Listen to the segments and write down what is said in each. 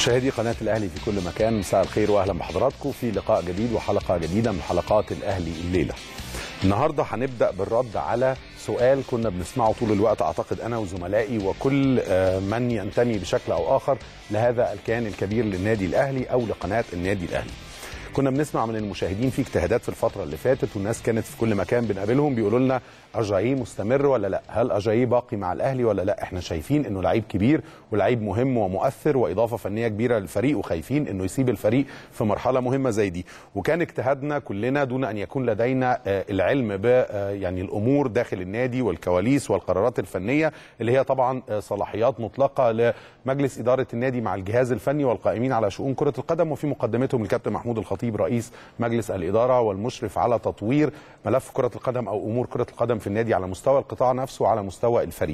مشاهدي قناة الأهلي في كل مكان مساء الخير وأهلا بحضراتكم في لقاء جديد وحلقة جديدة من حلقات الأهلي الليلة النهاردة هنبدأ بالرد على سؤال كنا بنسمعه طول الوقت أعتقد أنا وزملائي وكل من ينتمي بشكل أو آخر لهذا الكيان الكبير للنادي الأهلي أو لقناة النادي الأهلي كنا بنسمع من المشاهدين في اجتهادات في الفتره اللي فاتت والناس كانت في كل مكان بنقابلهم بيقولوا لنا اجاييه مستمر ولا لا هل اجاييه باقي مع الاهلي ولا لا احنا شايفين انه لعيب كبير ولعيب مهم ومؤثر واضافه فنيه كبيره للفريق وخايفين انه يسيب الفريق في مرحله مهمه زي دي وكان اجتهادنا كلنا دون ان يكون لدينا العلم ب يعني الامور داخل النادي والكواليس والقرارات الفنيه اللي هي طبعا صلاحيات مطلقه لمجلس اداره النادي مع الجهاز الفني والقائمين على شؤون كره القدم وفي مقدمتهم الكابتن محمود الخطيب رئيس مجلس الاداره والمشرف على تطوير ملف كره القدم او امور كره القدم في النادي على مستوى القطاع نفسه وعلى مستوى الفريق.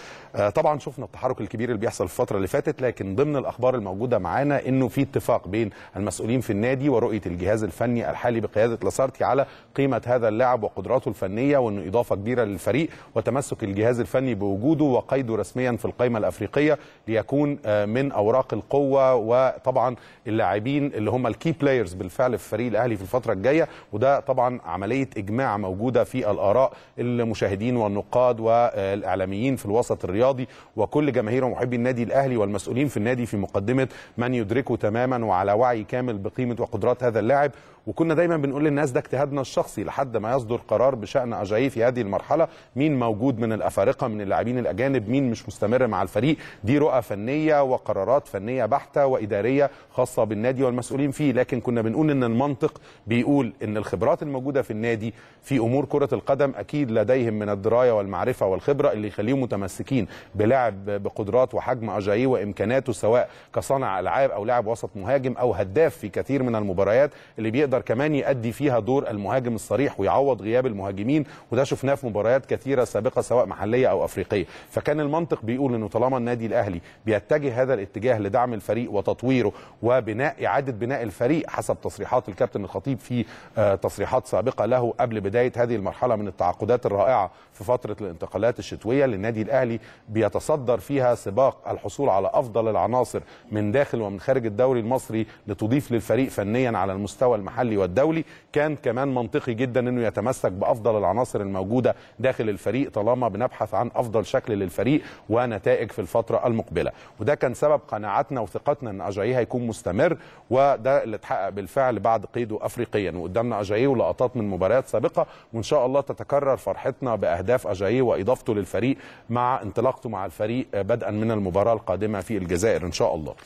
طبعا شفنا التحرك الكبير اللي بيحصل في الفتره اللي فاتت لكن ضمن الاخبار الموجوده معانا انه في اتفاق بين المسؤولين في النادي ورؤيه الجهاز الفني الحالي بقياده لاسارتي على قيمه هذا اللاعب وقدراته الفنيه وانه اضافه كبيره للفريق وتمسك الجهاز الفني بوجوده وقيده رسميا في القائمه الافريقيه ليكون من اوراق القوه وطبعا اللاعبين اللي هم الكي بلايرز بالفعل في فريق الاهلي في الفتره الجايه وده طبعا عمليه اجماع موجوده في الاراء المشاهدين والنقاد والاعلاميين في الوسط الرياضي الرياضي وكل جماهير ومحبي النادي الاهلي والمسؤولين في النادي في مقدمه من يدركه تماما وعلى وعي كامل بقيمه وقدرات هذا اللاعب وكنا دايما بنقول للناس ده اجتهادنا الشخصي لحد ما يصدر قرار بشان اجاييه في هذه المرحله مين موجود من الافارقه من اللاعبين الاجانب مين مش مستمر مع الفريق دي رؤى فنيه وقرارات فنيه بحته واداريه خاصه بالنادي والمسؤولين فيه لكن كنا بنقول ان المنطق بيقول ان الخبرات الموجوده في النادي في امور كره القدم اكيد لديهم من الدرايه والمعرفه والخبره اللي يخليهم متمسكين بلاعب بقدرات وحجم اجاييه وامكاناته سواء كصانع العاب او لاعب وسط مهاجم او هداف في كثير من المباريات اللي بيقدر يقدر كمان يؤدي فيها دور المهاجم الصريح ويعوض غياب المهاجمين وده شفناه في مباريات كثيره سابقه سواء محليه او افريقيه فكان المنطق بيقول انه طالما النادي الاهلي بيتجه هذا الاتجاه لدعم الفريق وتطويره وبناء اعاده بناء الفريق حسب تصريحات الكابتن الخطيب في تصريحات سابقه له قبل بدايه هذه المرحله من التعاقدات الرائعه في فتره الانتقالات الشتويه للنادي الاهلي بيتصدر فيها سباق الحصول على افضل العناصر من داخل ومن خارج الدوري المصري لتضيف للفريق فنيا على المستوى المحلي المحلي والدولي كان كمان منطقي جدا انه يتمسك بافضل العناصر الموجوده داخل الفريق طالما بنبحث عن افضل شكل للفريق ونتائج في الفتره المقبله وده كان سبب قناعتنا وثقتنا ان اجاييه هيكون مستمر وده اللي اتحقق بالفعل بعد قيده افريقيا وقدامنا اجاييه ولقطات من مباريات سابقه وان شاء الله تتكرر فرحتنا باهداف اجاييه واضافته للفريق مع انطلاقته مع الفريق بدءا من المباراه القادمه في الجزائر ان شاء الله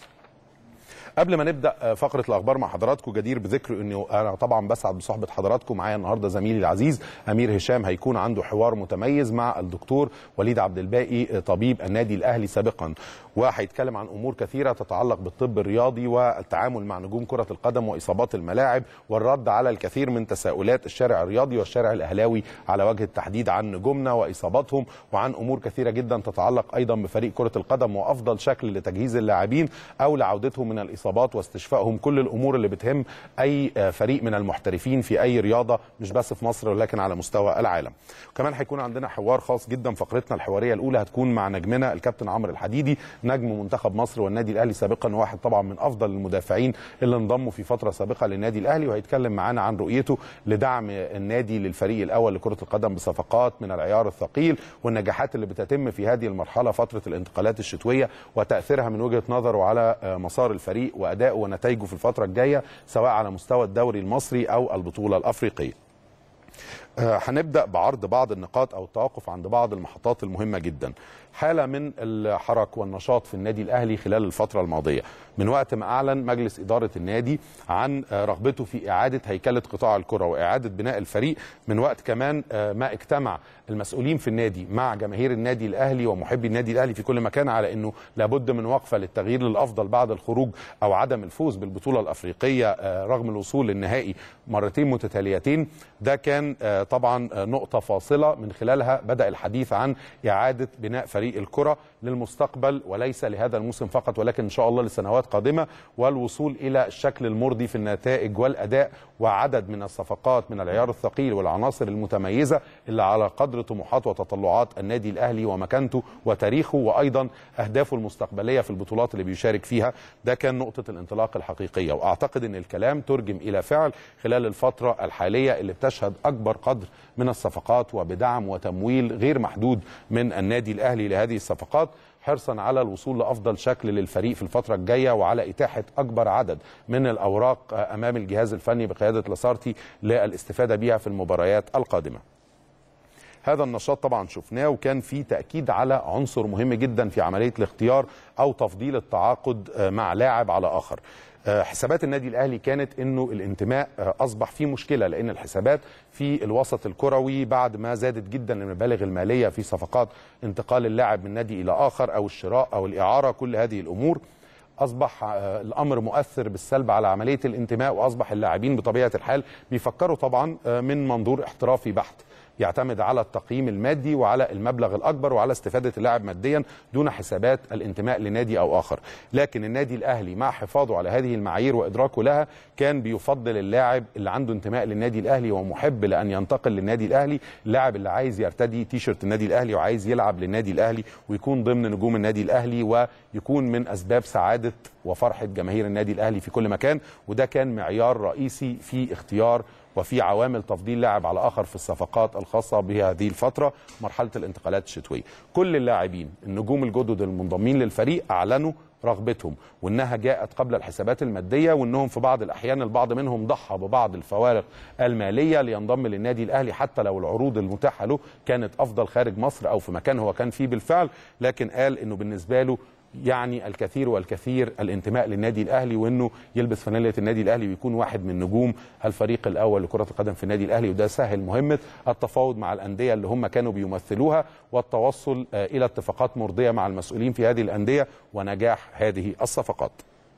قبل ما نبدا فقره الاخبار مع حضراتكم جدير بذكر انه انا طبعا بسعد بصحبه حضراتكم معايا النهارده زميلي العزيز امير هشام هيكون عنده حوار متميز مع الدكتور وليد عبد الباقي طبيب النادي الاهلي سابقا وهيتكلم عن امور كثيره تتعلق بالطب الرياضي والتعامل مع نجوم كره القدم واصابات الملاعب والرد على الكثير من تساؤلات الشارع الرياضي والشارع الاهلاوي على وجه التحديد عن نجومنا واصاباتهم وعن امور كثيره جدا تتعلق ايضا بفريق كره القدم وافضل شكل لتجهيز اللاعبين او لعودتهم من الاصابات واستشفائهم كل الامور اللي بتهم اي فريق من المحترفين في اي رياضه مش بس في مصر ولكن على مستوى العالم. كمان هيكون عندنا حوار خاص جدا فقرتنا الحواريه الاولى هتكون مع نجمنا الكابتن عمرو الحديدي نجم منتخب مصر والنادي الاهلي سابقا واحد طبعا من افضل المدافعين اللي انضموا في فتره سابقه للنادي الاهلي وهيتكلم معانا عن رؤيته لدعم النادي للفريق الاول لكره القدم بصفقات من العيار الثقيل والنجاحات اللي بتتم في هذه المرحله فتره الانتقالات الشتويه وتاثيرها من وجهه نظره على مسار الفريق وادائه ونتائجه في الفتره الجايه سواء على مستوى الدوري المصري او البطوله الافريقيه. هنبدا بعرض بعض النقاط او التوقف عند بعض المحطات المهمه جدا. حاله من الحرك والنشاط في النادي الاهلي خلال الفتره الماضيه من وقت ما اعلن مجلس اداره النادي عن رغبته في اعاده هيكله قطاع الكره واعاده بناء الفريق من وقت كمان ما اجتمع المسؤولين في النادي مع جماهير النادي الاهلي ومحبي النادي الاهلي في كل مكان على انه لابد من وقفه للتغيير للافضل بعد الخروج او عدم الفوز بالبطوله الافريقيه رغم الوصول للنهائي مرتين متتاليتين ده كان طبعا نقطة فاصلة من خلالها بدأ الحديث عن إعادة بناء فريق الكرة للمستقبل وليس لهذا الموسم فقط ولكن إن شاء الله لسنوات قادمة والوصول إلى الشكل المرضي في النتائج والأداء وعدد من الصفقات من العيار الثقيل والعناصر المتميزة اللي على قدر طموحات وتطلعات النادي الأهلي ومكانته وتاريخه وأيضا أهدافه المستقبلية في البطولات اللي بيشارك فيها ده كان نقطة الانطلاق الحقيقية وأعتقد أن الكلام ترجم إلى فعل خلال الفترة الحالية اللي بتشهد أكبر قدر من الصفقات وبدعم وتمويل غير محدود من النادي الأهلي لهذه الصفقات حرصا على الوصول لافضل شكل للفريق في الفتره الجايه وعلى اتاحه اكبر عدد من الاوراق امام الجهاز الفني بقياده لاسارتي للاستفاده بها في المباريات القادمه. هذا النشاط طبعا شفناه وكان في تاكيد على عنصر مهم جدا في عمليه الاختيار او تفضيل التعاقد مع لاعب على اخر. حسابات النادي الاهلي كانت انه الانتماء اصبح فيه مشكله لان الحسابات في الوسط الكروي بعد ما زادت جدا المبالغ الماليه في صفقات انتقال اللاعب من نادي الى اخر او الشراء او الاعاره كل هذه الامور اصبح الامر مؤثر بالسلب على عمليه الانتماء واصبح اللاعبين بطبيعه الحال بيفكروا طبعا من منظور احترافي بحت يعتمد على التقييم المادي وعلى المبلغ الاكبر وعلى استفاده اللاعب ماديا دون حسابات الانتماء لنادي او اخر لكن النادي الاهلي مع حفاظه على هذه المعايير وادراكه لها كان بيفضل اللاعب اللي عنده انتماء للنادي الاهلي ومحب لان ينتقل للنادي الاهلي اللاعب اللي عايز يرتدي تيشرت النادي الاهلي وعايز يلعب للنادي الاهلي ويكون ضمن نجوم النادي الاهلي ويكون من اسباب سعاده وفرحه جماهير النادي الاهلي في كل مكان وده كان معيار رئيسي في اختيار وفي عوامل تفضيل لاعب على اخر في الصفقات الخاصه بهذه الفتره مرحله الانتقالات الشتويه كل اللاعبين النجوم الجدد المنضمين للفريق اعلنوا رغبتهم وانها جاءت قبل الحسابات الماديه وانهم في بعض الاحيان البعض منهم ضحى ببعض الفوارق الماليه لينضم للنادي الاهلي حتى لو العروض المتاحه له كانت افضل خارج مصر او في مكان هو كان فيه بالفعل لكن قال انه بالنسبه له يعني الكثير والكثير الانتماء للنادي الاهلي وانه يلبس فانيله النادي الاهلي ويكون واحد من نجوم الفريق الاول لكره القدم في النادي الاهلي وده سهل مهمه التفاوض مع الانديه اللي هم كانوا بيمثلوها والتوصل الى اتفاقات مرضيه مع المسؤولين في هذه الانديه ونجاح هذه الصفقات.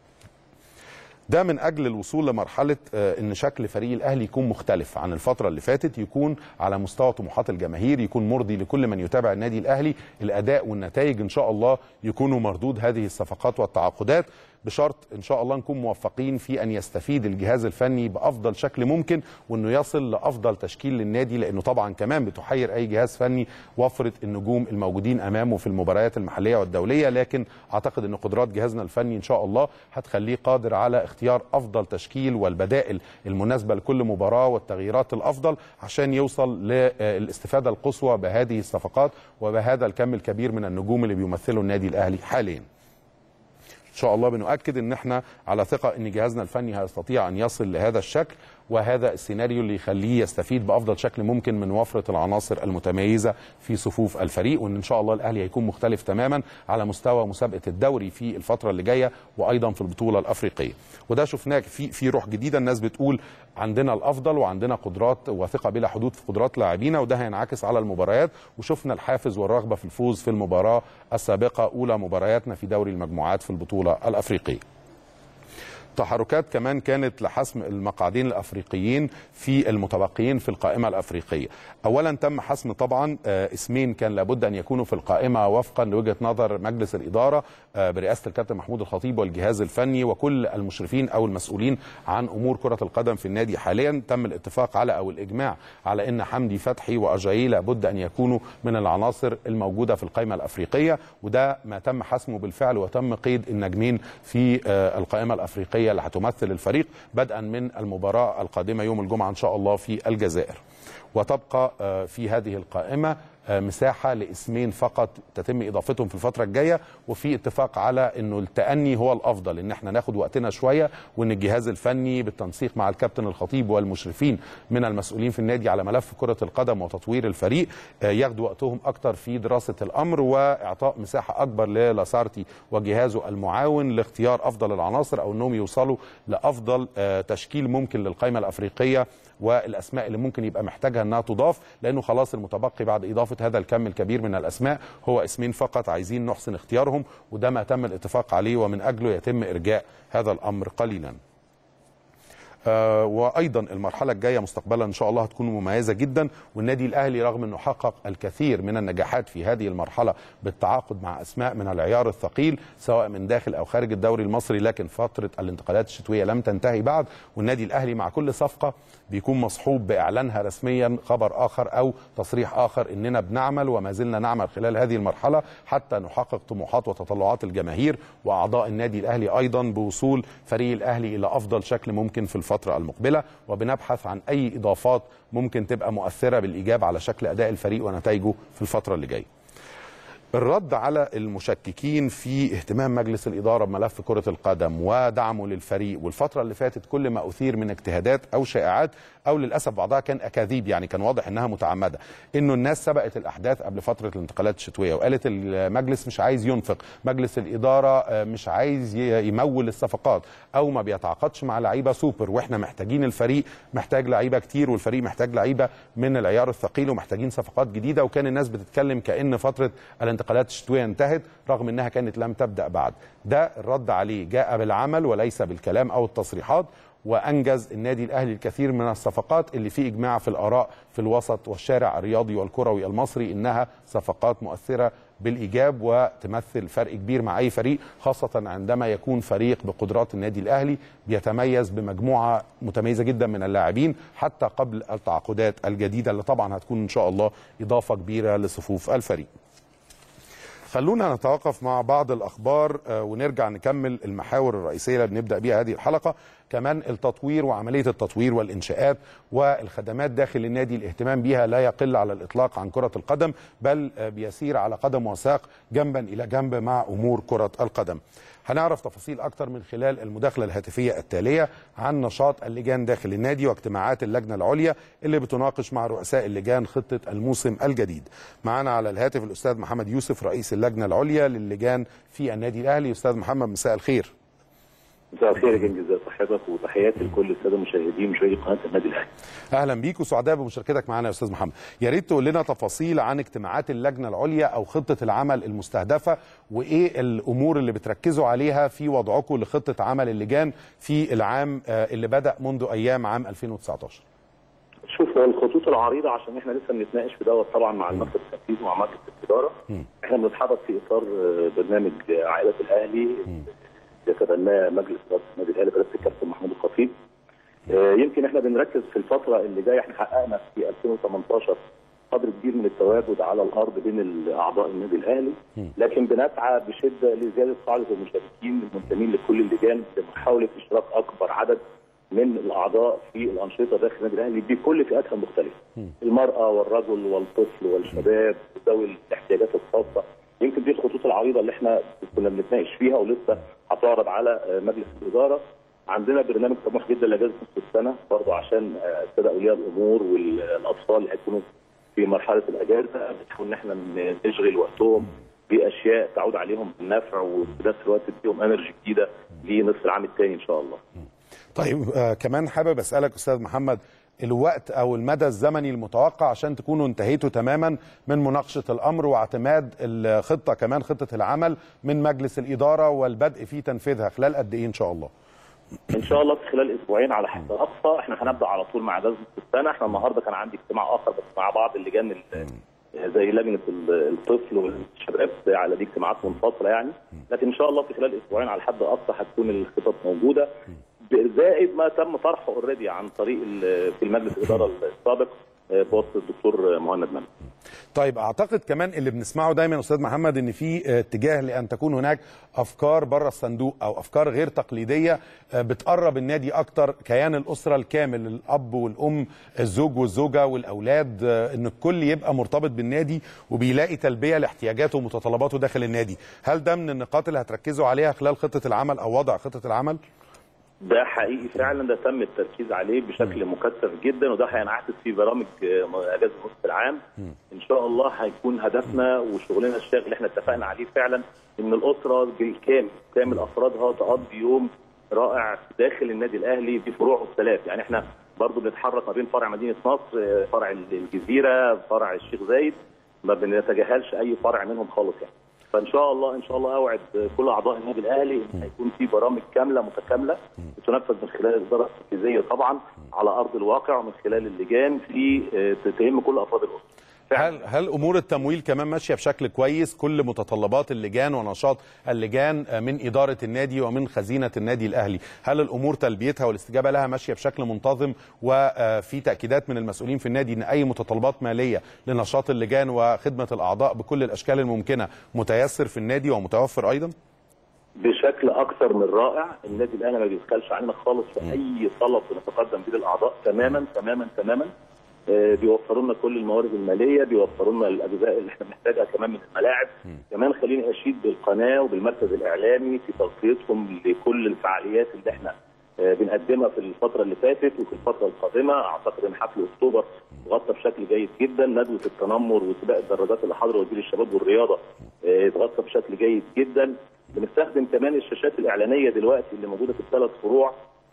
ده من اجل الوصول لمرحله ان شكل فريق الاهلي يكون مختلف عن الفتره اللي فاتت يكون على مستوى طموحات الجماهير يكون مرضي لكل من يتابع النادي الاهلي الاداء والنتائج ان شاء الله يكونوا مردود هذه الصفقات والتعاقدات بشرط ان شاء الله نكون موفقين في ان يستفيد الجهاز الفني بافضل شكل ممكن وانه يصل لافضل تشكيل للنادي لانه طبعا كمان بتحير اي جهاز فني وفره النجوم الموجودين امامه في المباريات المحليه والدوليه لكن اعتقد ان قدرات جهازنا الفني ان شاء الله هتخليه قادر على اختيار افضل تشكيل والبدائل المناسبه لكل مباراه والتغييرات الافضل عشان يوصل للاستفاده القصوى بهذه الصفقات وبهذا الكم الكبير من النجوم اللي بيمثلوا النادي الاهلي حاليا. ان شاء الله بنؤكد ان احنا على ثقه ان جهازنا الفني هيستطيع ان يصل لهذا الشكل وهذا السيناريو اللي يخليه يستفيد بافضل شكل ممكن من وفره العناصر المتميزه في صفوف الفريق وان ان شاء الله الاهلي هيكون مختلف تماما على مستوى مسابقه الدوري في الفتره اللي جايه وايضا في البطوله الافريقيه وده شفناه في في روح جديده الناس بتقول عندنا الافضل وعندنا قدرات وثقه بلا حدود في قدرات لاعبينا وده هينعكس على المباريات وشفنا الحافز والرغبه في الفوز في المباراه السابقه اولى مبارياتنا في دوري المجموعات في البطوله الافريقيه تحركات كمان كانت لحسم المقعدين الافريقيين في المتبقيين في القائمه الافريقيه. اولا تم حسم طبعا اسمين كان لابد ان يكونوا في القائمه وفقا لوجهه نظر مجلس الاداره برئاسه الكابتن محمود الخطيب والجهاز الفني وكل المشرفين او المسؤولين عن امور كره القدم في النادي حاليا تم الاتفاق على او الاجماع على ان حمدي فتحي واجاي لابد ان يكونوا من العناصر الموجوده في القائمه الافريقيه وده ما تم حسمه بالفعل وتم قيد النجمين في القائمه الافريقيه اللي هتمثل الفريق بدءا من المباراه القادمه يوم الجمعه ان شاء الله في الجزائر وتبقى في هذه القائمه مساحه لاسمين فقط تتم اضافتهم في الفتره الجايه وفي اتفاق على انه التاني هو الافضل ان احنا ناخد وقتنا شويه وان الجهاز الفني بالتنسيق مع الكابتن الخطيب والمشرفين من المسؤولين في النادي على ملف كره القدم وتطوير الفريق ياخدوا وقتهم اكتر في دراسه الامر واعطاء مساحه اكبر للاسارتي وجهازه المعاون لاختيار افضل العناصر او انهم يوصلوا لافضل تشكيل ممكن للقائمه الافريقيه والاسماء اللي ممكن يبقى محتاجها انها تضاف لانه خلاص المتبقي بعد اضافه هذا الكم الكبير من الاسماء هو اسمين فقط عايزين نحسن اختيارهم وده ما تم الاتفاق عليه ومن اجله يتم ارجاء هذا الامر قليلا. آه، وايضا المرحله الجايه مستقبلا ان شاء الله هتكون مميزه جدا والنادي الاهلي رغم انه حقق الكثير من النجاحات في هذه المرحله بالتعاقد مع اسماء من العيار الثقيل سواء من داخل او خارج الدوري المصري لكن فتره الانتقالات الشتويه لم تنتهي بعد والنادي الاهلي مع كل صفقه بيكون مصحوب باعلانها رسميا خبر اخر او تصريح اخر اننا بنعمل وما زلنا نعمل خلال هذه المرحله حتى نحقق طموحات وتطلعات الجماهير واعضاء النادي الاهلي ايضا بوصول فريق الاهلي الى افضل شكل ممكن في الفتره المقبله وبنبحث عن اي اضافات ممكن تبقى مؤثره بالايجاب على شكل اداء الفريق ونتائجه في الفتره اللي جايه الرد على المشككين في اهتمام مجلس الإدارة بملف كرة القدم ودعمه للفريق والفترة اللي فاتت كل ما أثير من اجتهادات أو شائعات أو للأسف بعضها كان أكاذيب يعني كان واضح إنها متعمدة إنه الناس سبقت الأحداث قبل فترة الانتقالات الشتوية وقالت المجلس مش عايز ينفق مجلس الإدارة مش عايز يمول الصفقات أو ما بيتعاقدش مع لعيبة سوبر وإحنا محتاجين الفريق محتاج لعيبة كتير والفريق محتاج لعيبة من العيار الثقيل ومحتاجين صفقات جديدة وكان الناس بتتكلم كأن فترة الانتقالات الشتويه انتهت رغم انها كانت لم تبدا بعد ده الرد عليه جاء بالعمل وليس بالكلام او التصريحات وانجز النادي الاهلي الكثير من الصفقات اللي في اجماع في الاراء في الوسط والشارع الرياضي والكروي المصري انها صفقات مؤثره بالايجاب وتمثل فرق كبير مع اي فريق خاصه عندما يكون فريق بقدرات النادي الاهلي بيتميز بمجموعه متميزه جدا من اللاعبين حتى قبل التعاقدات الجديده اللي طبعا هتكون ان شاء الله اضافه كبيره لصفوف الفريق. خلونا نتوقف مع بعض الاخبار ونرجع نكمل المحاور الرئيسيه اللي بنبدا بيها هذه الحلقه كمان التطوير وعمليه التطوير والانشاءات والخدمات داخل النادي الاهتمام بها لا يقل على الاطلاق عن كره القدم بل بيسير على قدم وساق جنبا الى جنب مع امور كره القدم هنعرف تفاصيل أكتر من خلال المداخلة الهاتفية التالية عن نشاط اللجان داخل النادي واجتماعات اللجنة العليا اللي بتناقش مع رؤساء اللجان خطة الموسم الجديد معنا على الهاتف الأستاذ محمد يوسف رئيس اللجنة العليا للجان في النادي الأهلي أستاذ محمد مساء الخير مساء الخير يا جنجي ازي صحتك وتحياتي لكل الساده المشاهدين مشاهدي قناه النادي الاهلي. اهلا بيك وسعداء بمشاركتك معنا يا استاذ محمد. يا ريت تقول لنا تفاصيل عن اجتماعات اللجنه العليا او خطه العمل المستهدفه وايه الامور اللي بتركزوا عليها في وضعكم لخطه عمل اللجان في العام اللي بدا منذ ايام عام 2019. شوف هو الخطوط العريضه عشان احنا لسه بنتناقش في دوت طبعا مع المكتب التنفيذي ومع مكتب الاداره احنا بنتحرك في اطار برنامج عائله الاهلي يتبناه مجلس اداره النادي الاهلي برئاسه الكابتن محمود الخطيب. يمكن احنا بنركز في الفتره اللي جايه احنا حققنا في 2018 قدر كبير من التواجد على الارض بين اعضاء النادي الاهلي لكن بنسعى بشده لزياده قاعده المشاركين المنتمين لكل اللجان لمحاوله اشراك اكبر عدد من الاعضاء في الانشطه داخل النادي الاهلي بكل فئاتها المختلفه. المراه والرجل والطفل والشباب ذوي الاحتياجات الخاصه يمكن دي الخطوط العريضه اللي احنا كنا بنتناقش فيها ولسه هتعرض على مجلس الاداره عندنا برنامج طموح جدا لاجازه نصف السنه برضه عشان الساده اولياء الامور والاطفال اللي هيكونوا في مرحله الاجازه بنحاول ان احنا نشغل وقتهم باشياء تعود عليهم بالنفع وفي نفس الوقت تديهم انرجي جديده لنصف العام الثاني ان شاء الله. طيب آه كمان حابب اسالك استاذ محمد الوقت او المدى الزمني المتوقع عشان تكونوا انتهيتوا تماما من مناقشه الامر واعتماد الخطه كمان خطه العمل من مجلس الاداره والبدء في تنفيذها خلال قد ايه ان شاء الله؟ ان شاء الله في خلال اسبوعين على حد اقصى احنا هنبدا على طول مع اجازه السنه احنا النهارده كان عندي اجتماع اخر بس مع بعض اللجان زي لجنه الطفل والشباب على دي اجتماعات منفصله يعني لكن ان شاء الله في خلال اسبوعين على حد اقصى هتكون الخطط موجوده زائد ما تم طرحه اوريدي عن طريق في المجلس الاداره السابق بواسطه الدكتور مهند ممدوح. طيب اعتقد كمان اللي بنسمعه دايما استاذ محمد ان في اتجاه لان تكون هناك افكار بره الصندوق او افكار غير تقليديه بتقرب النادي اكتر كيان الاسره الكامل الاب والام الزوج والزوجه والاولاد ان الكل يبقى مرتبط بالنادي وبيلاقي تلبيه لاحتياجاته ومتطلباته داخل النادي هل ده من النقاط اللي هتركزوا عليها خلال خطه العمل او وضع خطه العمل ده حقيقي فعلا ده تم التركيز عليه بشكل مكثف جدا وده هينعكس في برامج اجازه نصف العام ان شاء الله هيكون هدفنا وشغلنا الشاغل اللي احنا اتفقنا عليه فعلا ان الاسره بالكامل كامل افرادها تقضي يوم رائع داخل النادي الاهلي بفروعه الثلاث يعني احنا برضه بنتحرك ما بين فرع مدينه نصر فرع الجزيره فرع الشيخ زايد ما بنتجاهلش اي فرع منهم خالص يعني فان شاء الله ان شاء الله اوعد كل اعضاء النادي الاهلي ان هيكون في برامج كامله متكامله بتنفذ من خلال الاداره التنفيذيه طبعا على ارض الواقع ومن خلال اللجان في آه، تهم كل افراد الاسره فعلاً. هل هل امور التمويل كمان ماشيه بشكل كويس كل متطلبات اللجان ونشاط اللجان من اداره النادي ومن خزينه النادي الاهلي هل الامور تلبيتها والاستجابه لها ماشيه بشكل منتظم وفي تاكيدات من المسؤولين في النادي ان اي متطلبات ماليه لنشاط اللجان وخدمه الاعضاء بكل الاشكال الممكنه متيسر في النادي ومتوفر ايضا بشكل اكثر من رائع النادي الاهلي ما بيبخلش علينا خالص في اي طلب بنتقدم به للاعضاء تماما تماما تماما آه، بيوفروا لنا كل الموارد الماليه بيوفروا لنا الاجزاء اللي احنا بنحتاجها كمان من الملاعب كمان خليني اشيد بالقناه وبالمركز الاعلامي في تغطيتهم لكل الفعاليات اللي احنا آه، بنقدمها في الفتره اللي فاتت وفي الفتره القادمه اعتقد ان حفل اكتوبر غطى بشكل جيد جدا ندوه التنمر وسباق الدراجات اللي حضره وزير الشباب والرياضه آه، اتغطى بشكل جيد جدا بنستخدم كمان الشاشات الاعلانيه دلوقتي اللي موجوده في الثلاث فروع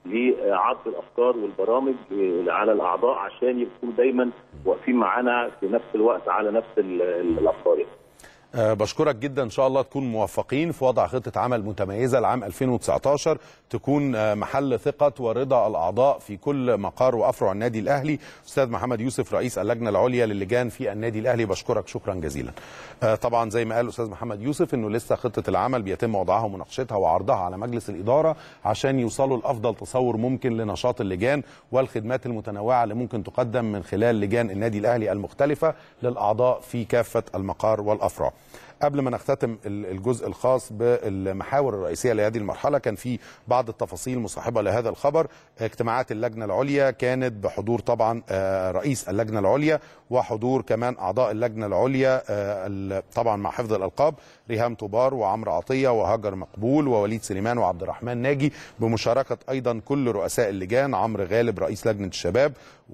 لعرض الافكار والبرامج آه، على الاعضاء عشان يكونوا دايما واقفين معانا في نفس الوقت على نفس ال- ال- الافكار يعني. أه بشكرك جدا ان شاء الله تكون موفقين في وضع خطه عمل متميزه لعام 2019 تكون أه محل ثقه ورضا الاعضاء في كل مقار وافرع النادي الاهلي استاذ محمد يوسف رئيس اللجنه العليا للجان في النادي الاهلي بشكرك شكرا جزيلا أه طبعا زي ما قال الاستاذ محمد يوسف انه لسه خطه العمل بيتم وضعها ومناقشتها وعرضها على مجلس الاداره عشان يوصلوا لافضل تصور ممكن لنشاط اللجان والخدمات المتنوعه اللي ممكن تقدم من خلال لجان النادي الاهلي المختلفه للاعضاء في كافه المقار والافرع قبل ما نختتم ال- الجزء الخاص بالمحاور الرئيسيه لهذه المرحله كان في بعض التفاصيل مصاحبه لهذا الخبر اجتماعات اللجنه العليا كانت بحضور طبعا آه، رئيس اللجنه العليا وحضور كمان اعضاء اللجنه العليا آه، ال- طبعا مع حفظ الالقاب ريهام طوبار وعمرو عطيه وهاجر مقبول ووليد سليمان وعبد الرحمن ناجي بمشاركه ايضا كل رؤساء اللجان عمرو غالب رئيس لجنه الشباب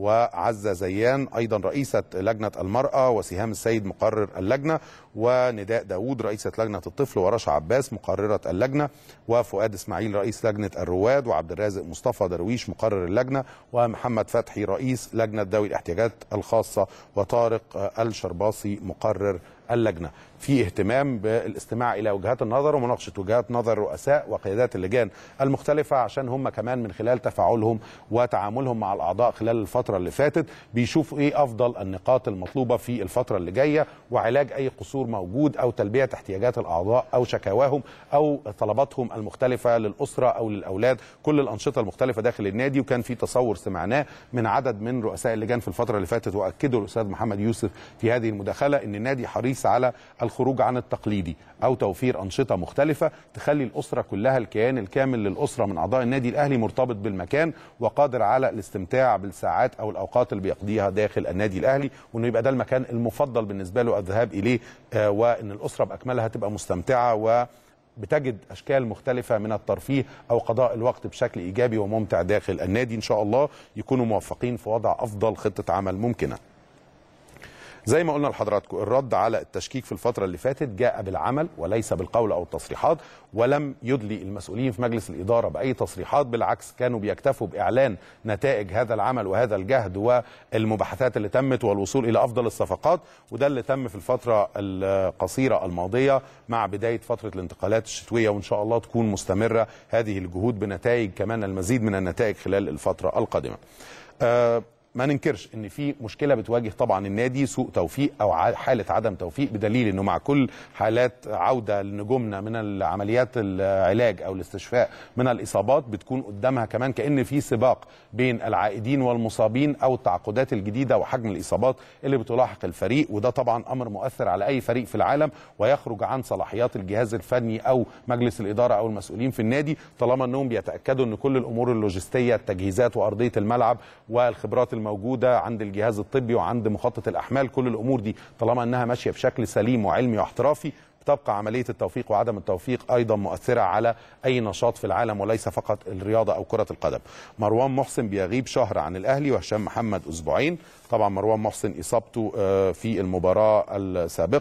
وعزه زيان ايضا رئيسه لجنه المراه وسهام السيد مقرر اللجنه ونداء داوود رئيسه لجنه الطفل ورشا عباس مقرره اللجنه وفؤاد اسماعيل رئيس لجنه الرواد وعبد الرازق مصطفى درويش مقرر اللجنه ومحمد فتحي رئيس لجنه ذوي الاحتياجات الخاصه وطارق آه، الشرباصي مقرر اللجنه في اهتمام بالاستماع الى وجهات النظر ومناقشه وجهات نظر رؤساء وقيادات اللجان المختلفه عشان هم كمان من خلال تفاعلهم وتعاملهم مع الاعضاء خلال الفتره اللي فاتت بيشوفوا ايه افضل النقاط المطلوبه في الفتره اللي جايه وعلاج اي قصور موجود او تلبيه احتياجات الاعضاء او شكاواهم او طلباتهم المختلفه للاسره او للاولاد كل الانشطه المختلفه داخل النادي وكان في تصور سمعناه من عدد من رؤساء اللجان في الفتره اللي فاتت واكدوا الاستاذ محمد يوسف في هذه المداخله ان النادي حريص على الخروج عن التقليدي او توفير انشطه مختلفه تخلي الاسره كلها الكيان الكامل للاسره من اعضاء النادي الاهلي مرتبط بالمكان وقادر على الاستمتاع بالساعات او الاوقات اللي بيقضيها داخل النادي الاهلي وانه يبقى ده المكان المفضل بالنسبه له الذهاب اليه آه، وان الاسره باكملها تبقى مستمتعه و بتجد اشكال مختلفه من الترفيه او قضاء الوقت بشكل ايجابي وممتع داخل النادي ان شاء الله يكونوا موفقين في وضع افضل خطه عمل ممكنه زي ما قلنا لحضراتكم الرد على التشكيك في الفترة اللي فاتت جاء بالعمل وليس بالقول أو التصريحات ولم يدلي المسؤولين في مجلس الإدارة بأي تصريحات بالعكس كانوا بيكتفوا بإعلان نتائج هذا العمل وهذا الجهد والمباحثات اللي تمت والوصول إلى أفضل الصفقات وده اللي تم في الفترة القصيرة الماضية مع بداية فترة الانتقالات الشتوية وإن شاء الله تكون مستمرة هذه الجهود بنتائج كمان المزيد من النتائج خلال الفترة القادمة أه ما ننكرش ان في مشكله بتواجه طبعا النادي سوء توفيق او ع- حاله عدم توفيق بدليل انه مع كل حالات عوده لنجومنا من العمليات العلاج او الاستشفاء من الاصابات بتكون قدامها كمان كان في سباق بين العائدين والمصابين او التعاقدات الجديده وحجم الاصابات اللي بتلاحق الفريق وده طبعا امر مؤثر على اي فريق في العالم ويخرج عن صلاحيات الجهاز الفني او مجلس الاداره او المسؤولين في النادي طالما انهم بيتاكدوا ان كل الامور اللوجستيه التجهيزات وارضيه الملعب والخبرات الموجوده عند الجهاز الطبي وعند مخطط الاحمال كل الامور دي طالما انها ماشيه بشكل سليم وعلمي واحترافي بتبقى عمليه التوفيق وعدم التوفيق ايضا مؤثره على اي نشاط في العالم وليس فقط الرياضه او كره القدم. مروان محسن بيغيب شهر عن الاهلي وهشام محمد اسبوعين، طبعا مروان محسن اصابته آه، في المباراه السابقه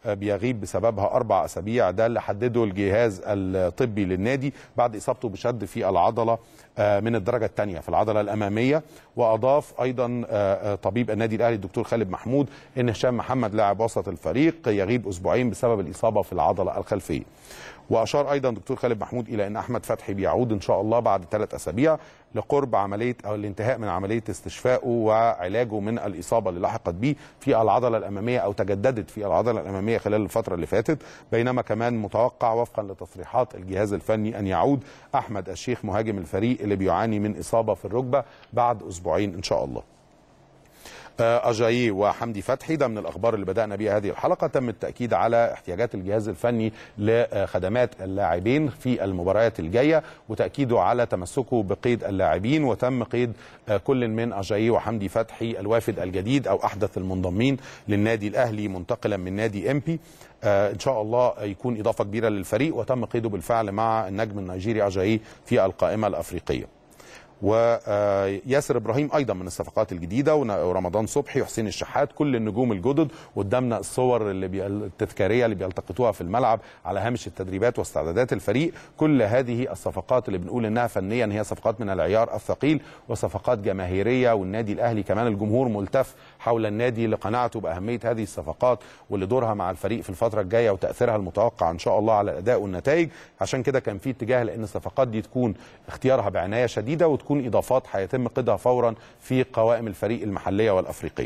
بيغيب بسببها اربع اسابيع ده اللي حدده الجهاز الطبي للنادي بعد اصابته بشد في العضله من الدرجه الثانيه في العضله الاماميه واضاف ايضا طبيب النادي الاهلي الدكتور خالد محمود ان هشام محمد لاعب وسط الفريق يغيب اسبوعين بسبب الاصابه في العضله الخلفيه واشار ايضا دكتور خالد محمود الى ان احمد فتحي بيعود ان شاء الله بعد ثلاث اسابيع لقرب عمليه او الانتهاء من عمليه استشفائه وعلاجه من الاصابه اللي لحقت به في العضله الاماميه او تجددت في العضله الاماميه خلال الفتره اللي فاتت بينما كمان متوقع وفقا لتصريحات الجهاز الفني ان يعود احمد الشيخ مهاجم الفريق اللي بيعاني من اصابه في الركبه بعد اسبوعين ان شاء الله. اجاييه وحمدي فتحي ده من الاخبار اللي بدانا بها هذه الحلقه تم التاكيد على احتياجات الجهاز الفني لخدمات اللاعبين في المباريات الجايه وتاكيده على تمسكه بقيد اللاعبين وتم قيد كل من اجاييه وحمدي فتحي الوافد الجديد او احدث المنضمين للنادي الاهلي منتقلا من نادي امبي ان شاء الله يكون اضافه كبيره للفريق وتم قيده بالفعل مع النجم النيجيري اجاييه في القائمه الافريقيه وياسر ابراهيم ايضا من الصفقات الجديده ورمضان صبحي وحسين الشحات كل النجوم الجدد قدامنا الصور اللي بي... التذكاريه اللي بيلتقطوها في الملعب على هامش التدريبات واستعدادات الفريق كل هذه الصفقات اللي بنقول انها فنيا هي صفقات من العيار الثقيل وصفقات جماهيريه والنادي الاهلي كمان الجمهور ملتف حول النادي لقناعته باهميه هذه الصفقات ولدورها مع الفريق في الفتره الجايه وتاثيرها المتوقع ان شاء الله على الاداء والنتائج عشان كده كان في اتجاه لان الصفقات دي تكون اختيارها بعنايه شديده وتكون تكون اضافات هيتم قيدها فورا في قوائم الفريق المحليه والافريقيه.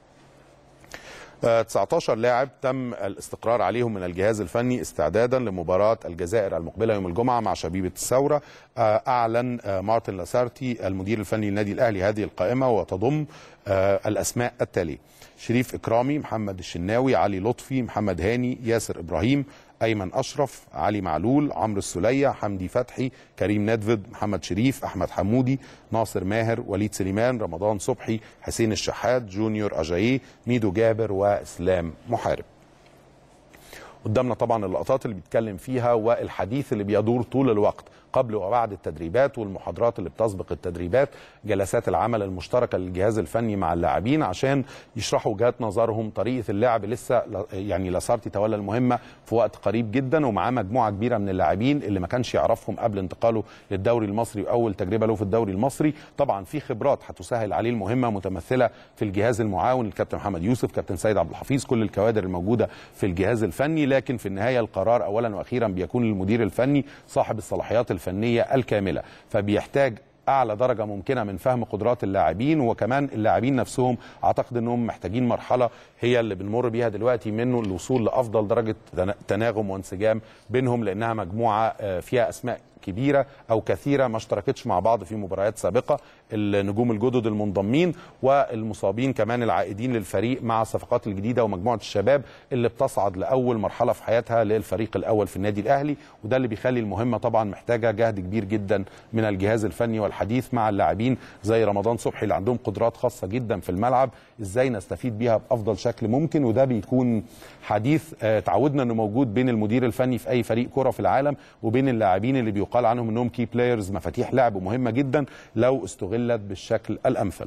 19 لاعب تم الاستقرار عليهم من الجهاز الفني استعدادا لمباراة الجزائر المقبلة يوم الجمعة مع شبيبة الثورة أعلن مارتن لاسارتي المدير الفني للنادي الأهلي هذه القائمة وتضم الأسماء التالية شريف إكرامي محمد الشناوي علي لطفي محمد هاني ياسر إبراهيم ايمن اشرف علي معلول عمرو السليه حمدي فتحي كريم ندفد محمد شريف احمد حمودي ناصر ماهر وليد سليمان رمضان صبحي حسين الشحات جونيور اجاييه ميدو جابر واسلام محارب قدامنا طبعا اللقطات اللي بيتكلم فيها والحديث اللي بيدور طول الوقت قبل وبعد التدريبات والمحاضرات اللي بتسبق التدريبات جلسات العمل المشتركه للجهاز الفني مع اللاعبين عشان يشرحوا وجهات نظرهم طريقه اللعب لسه يعني لاسارتي تولى المهمه في وقت قريب جدا ومعاه مجموعه كبيره من اللاعبين اللي ما كانش يعرفهم قبل انتقاله للدوري المصري واول تجربه له في الدوري المصري طبعا في خبرات هتسهل عليه المهمه متمثله في الجهاز المعاون الكابتن محمد يوسف كابتن سيد عبد الحفيظ كل الكوادر الموجوده في الجهاز الفني لكن في النهايه القرار اولا واخيرا بيكون المدير الفني صاحب الصلاحيات الفنيه الكامله فبيحتاج اعلى درجه ممكنه من فهم قدرات اللاعبين وكمان اللاعبين نفسهم اعتقد انهم محتاجين مرحله هي اللي بنمر بيها دلوقتي منه الوصول لافضل درجه تناغم وانسجام بينهم لانها مجموعه فيها اسماء كبيره او كثيره ما اشتركتش مع بعض في مباريات سابقه النجوم الجدد المنضمين والمصابين كمان العائدين للفريق مع الصفقات الجديده ومجموعه الشباب اللي بتصعد لاول مرحله في حياتها للفريق الاول في النادي الاهلي وده اللي بيخلي المهمه طبعا محتاجه جهد كبير جدا من الجهاز الفني والحديث مع اللاعبين زي رمضان صبحي اللي عندهم قدرات خاصه جدا في الملعب ازاي نستفيد بيها بافضل شكل ممكن وده بيكون حديث تعودنا انه موجود بين المدير الفني في اي فريق كره في العالم وبين اللاعبين اللي بيقال عنهم انهم كي بلايرز مفاتيح لعب مهمه جدا لو استغلت بالشكل الامثل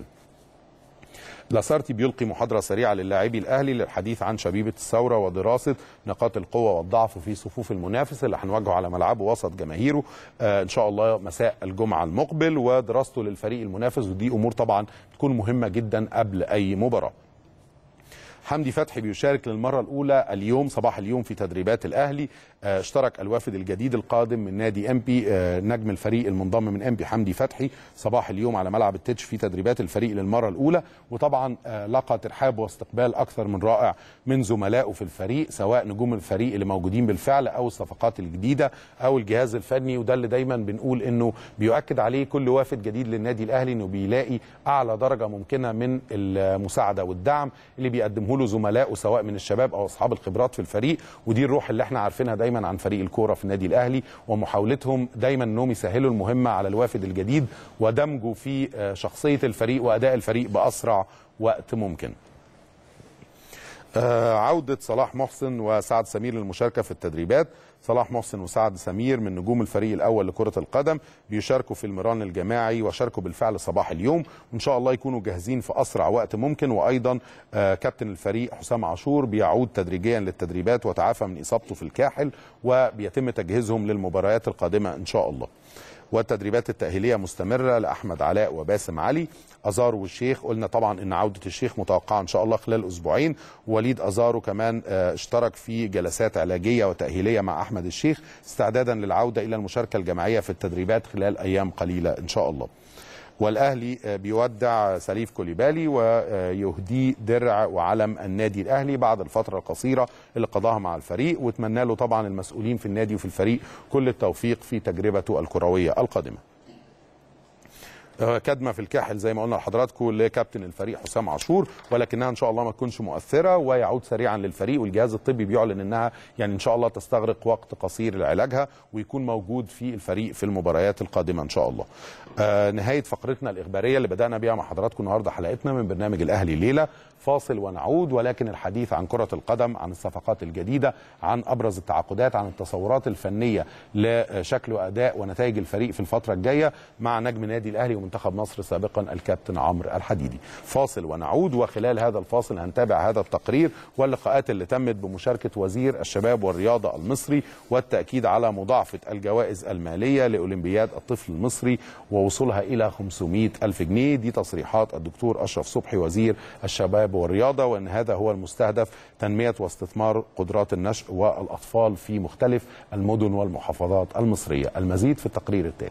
لاسارتي بيلقي محاضره سريعه للاعبي الاهلي للحديث عن شبيبه الثوره ودراسه نقاط القوه والضعف في صفوف المنافس اللي هنواجهه على ملعبه وسط جماهيره آه ان شاء الله مساء الجمعه المقبل ودراسته للفريق المنافس ودي امور طبعا تكون مهمه جدا قبل اي مباراه حمدي فتحي بيشارك للمره الاولى اليوم صباح اليوم في تدريبات الاهلي آه اشترك الوافد الجديد القادم من نادي امبي آه نجم الفريق المنضم من امبي حمدي فتحي صباح اليوم على ملعب التتش في تدريبات الفريق للمره الاولى وطبعا آه لقى ترحاب واستقبال اكثر من رائع من زملائه في الفريق سواء نجوم الفريق اللي موجودين بالفعل او الصفقات الجديده او الجهاز الفني وده اللي دايما بنقول انه بيؤكد عليه كل وافد جديد للنادي الاهلي انه بيلاقي اعلى درجه ممكنه من المساعده والدعم اللي بيقدمه له زملائه سواء من الشباب او اصحاب الخبرات في الفريق ودي الروح اللي احنا عارفينها دايما عن فريق الكوره في النادي الاهلي ومحاولتهم دايما انهم يسهلوا المهمه على الوافد الجديد ودمجه في شخصيه الفريق واداء الفريق باسرع وقت ممكن. آه، عودة صلاح محسن وسعد سمير للمشاركة في التدريبات صلاح محسن وسعد سمير من نجوم الفريق الأول لكرة القدم بيشاركوا في المران الجماعي وشاركوا بالفعل صباح اليوم وإن شاء الله يكونوا جاهزين في أسرع وقت ممكن وأيضا آه، كابتن الفريق حسام عاشور بيعود تدريجيا للتدريبات وتعافى من إصابته في الكاحل وبيتم تجهيزهم للمباريات القادمة إن شاء الله والتدريبات التأهيلية مستمرة لأحمد علاء وباسم علي أزارو والشيخ قلنا طبعا إن عودة الشيخ متوقعة إن شاء الله خلال أسبوعين وليد أزارو كمان آه، اشترك في جلسات علاجية وتأهيلية مع أحمد الشيخ استعدادا للعودة إلى المشاركة الجماعية في التدريبات خلال أيام قليلة إن شاء الله والاهلي آه، بيودع سليف كوليبالي ويهديه درع وعلم النادي الاهلي بعد الفتره القصيره اللي قضاها مع الفريق واتمنى له طبعا المسؤولين في النادي وفي الفريق كل التوفيق في تجربته الكرويه القادمه آه، كدمه في الكاحل زي ما قلنا لحضراتكم لكابتن الفريق حسام عاشور ولكنها ان شاء الله ما تكونش مؤثره ويعود سريعا للفريق والجهاز الطبي بيعلن انها يعني ان شاء الله تستغرق وقت قصير لعلاجها ويكون موجود في الفريق في المباريات القادمه ان شاء الله. آه نهايه فقرتنا الاخباريه اللي بدانا بيها مع حضراتكم النهارده حلقتنا من برنامج الاهلي ليله فاصل ونعود ولكن الحديث عن كره القدم عن الصفقات الجديده عن ابرز التعاقدات عن التصورات الفنيه لشكل واداء ونتائج الفريق في الفتره الجايه مع نجم نادي الاهلي ومنتخب مصر سابقا الكابتن عمرو الحديدي فاصل ونعود وخلال هذا الفاصل هنتابع هذا التقرير واللقاءات اللي تمت بمشاركه وزير الشباب والرياضه المصري والتاكيد على مضاعفه الجوائز الماليه لاولمبياد الطفل المصري ووصولها الى 500 الف جنيه دي تصريحات الدكتور اشرف صبحي وزير الشباب والرياضه وان هذا هو المستهدف تنميه واستثمار قدرات النشء والاطفال في مختلف المدن والمحافظات المصريه المزيد في التقرير التالي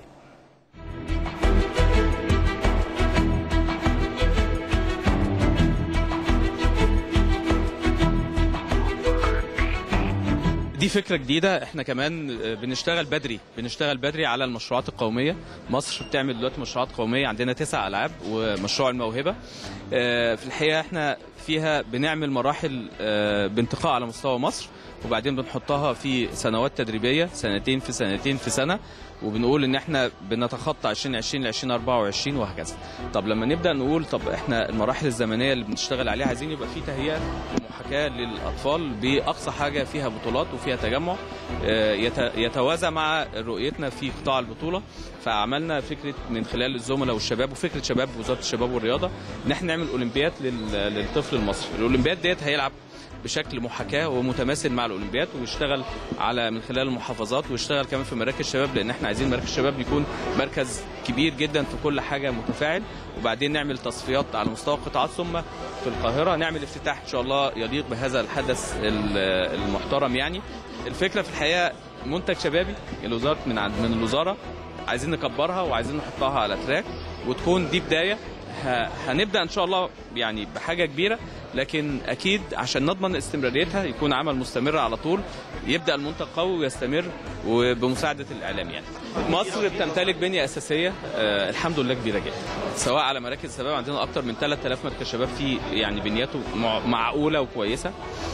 دي فكره جديده احنا كمان بنشتغل بدري بنشتغل بدري على المشروعات القوميه مصر بتعمل دلوقتي مشروعات قوميه عندنا تسع العاب ومشروع الموهبه آه، في الحقيقه احنا فيها بنعمل مراحل آه، بانتقاء على مستوى مصر وبعدين بنحطها في سنوات تدريبيه سنتين في سنتين في سنه وبنقول ان احنا بنتخطى 2020 ل 2024 وهكذا طب لما نبدا نقول طب احنا المراحل الزمنيه اللي بنشتغل عليها عايزين يبقى في تهيئه ومحاكاه للاطفال باقصى حاجه فيها بطولات وفيها تجمع آه، يت- يتوازى مع رؤيتنا في قطاع البطوله فعملنا فكره من خلال الزملاء والشباب وفكره شباب وزاره الشباب والرياضه ان احنا نعمل اولمبياد لل- للطفل المصري الاولمبياد ديت هيلعب بشكل محاكاه ومتماثل مع الاولمبياد ويشتغل على من خلال المحافظات ويشتغل كمان في مراكز الشباب لان احنا عايزين مركز الشباب يكون مركز كبير جدا في كل حاجه متفاعل وبعدين نعمل تصفيات على مستوى القطاعات ثم في القاهره نعمل افتتاح ان شاء الله يليق بهذا الحدث ال- المحترم يعني الفكره في الحقيقه منتج شبابي الوزاره من عند من الوزاره عايزين نكبرها وعايزين نحطها على تراك وتكون دي بدايه ه- هنبدا ان شاء الله يعني بحاجه كبيره لكن اكيد عشان نضمن استمراريتها يكون عمل مستمر على طول يبدا المنتج قوي ويستمر وبمساعده الاعلام يعني. مصر بتمتلك بنيه اساسيه آه الحمد لله كبيره جدا سواء على مراكز الشباب عندنا اكتر من 3000 مركز شباب في يعني بنيته مع- معقوله وكويسه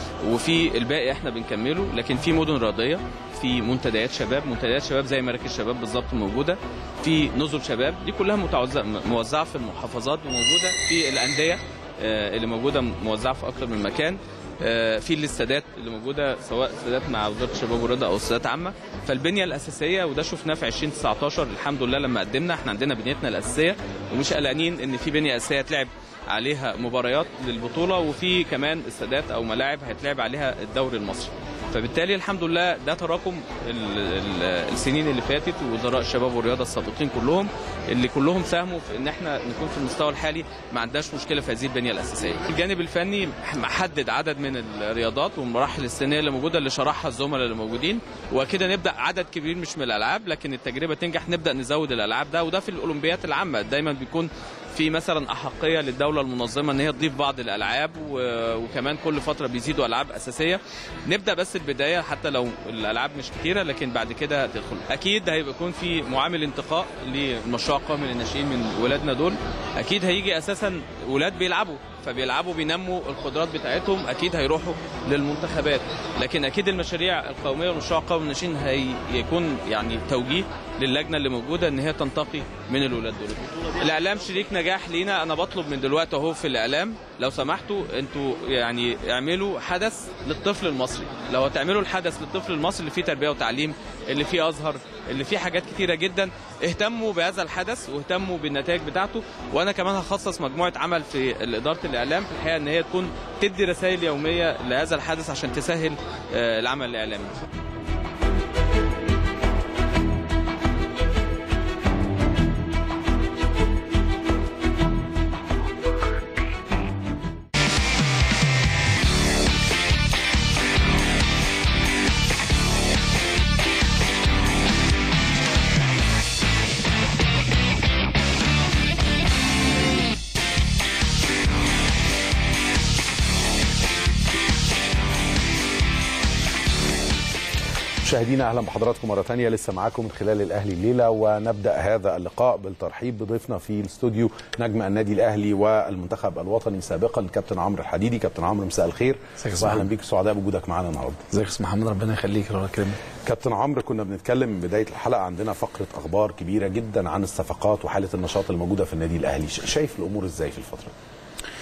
وفي الباقي احنا بنكمله لكن في مدن رياضيه في منتديات شباب منتديات شباب زي مراكز شباب بالظبط موجوده في نزل شباب دي كلها متوزعه موزعه في المحافظات وموجوده في الانديه آه، اللي موجوده موزعه في اكتر من مكان آه، في الاستادات اللي موجوده سواء استادات مع وزاره الشباب والرياضه او استادات عامه فالبنيه الاساسيه وده شفناه في 2019 الحمد لله لما قدمنا احنا عندنا بنيتنا الاساسيه ومش قلقانين ان في بنيه اساسيه تلعب عليها مباريات للبطوله وفي كمان استادات او ملاعب هيتلعب عليها الدوري المصري فبالتالي الحمد لله ده تراكم ال- ال- السنين اللي فاتت ووزراء الشباب والرياضه السابقين كلهم اللي كلهم ساهموا في ان احنا نكون في المستوى الحالي ما عندناش مشكله في هذه البنيه الاساسيه. الجانب الفني محدد عدد من الرياضات والمراحل السنيه اللي موجوده اللي شرحها الزملاء اللي موجودين وكده نبدا عدد كبير مش من الالعاب لكن التجربه تنجح نبدا نزود الالعاب ده وده في الاولمبيات العامه دايما بيكون في مثلا احقيه للدوله المنظمه ان هي تضيف بعض الالعاب و- وكمان كل فتره بيزيدوا العاب اساسيه نبدا بس البدايه حتى لو الالعاب مش كتيره لكن بعد كده تدخل اكيد هيبقى يكون في معامل انتقاء للمشروع القومي للناشئين من ولادنا دول اكيد هيجي اساسا ولاد بيلعبوا فبيلعبوا بينموا القدرات بتاعتهم اكيد هيروحوا للمنتخبات لكن اكيد المشاريع القوميه والمشروع القومي للناشئين هيكون يعني توجيه للجنه اللي موجوده ان هي تنتقي من الولاد دول الاعلام شريك نجاح لينا انا بطلب من دلوقتي اهو في الاعلام لو سمحتوا انتوا يعني اعملوا حدث للطفل المصري لو هتعملوا الحدث للطفل المصري اللي فيه تربيه وتعليم اللي فيه ازهر اللي فيه حاجات كتيره جدا اهتموا بهذا الحدث واهتموا بالنتائج بتاعته وانا كمان هخصص مجموعه عمل في اداره الاعلام في الحقيقه ان هي تكون تدي رسائل يوميه لهذا الحدث عشان تسهل آه، العمل الاعلامي مشاهدينا اهلا بحضراتكم مره ثانيه لسه معاكم من خلال الاهلي الليله ونبدا هذا اللقاء بالترحيب بضيفنا في الاستوديو نجم النادي الاهلي والمنتخب الوطني سابقا الكابتن عمرو الحديدي كابتن عمرو مساء الخير ازيك يا أستاذ واهلا محمد؟ بيك سعداء بوجودك معانا النهارده ازيك يا استاذ محمد ربنا يخليك الله يكرمك كابتن عمرو كنا بنتكلم من بدايه الحلقه عندنا فقره اخبار كبيره جدا عن الصفقات وحاله النشاط الموجوده في النادي الاهلي ش- شايف الامور ازاي في الفتره دي؟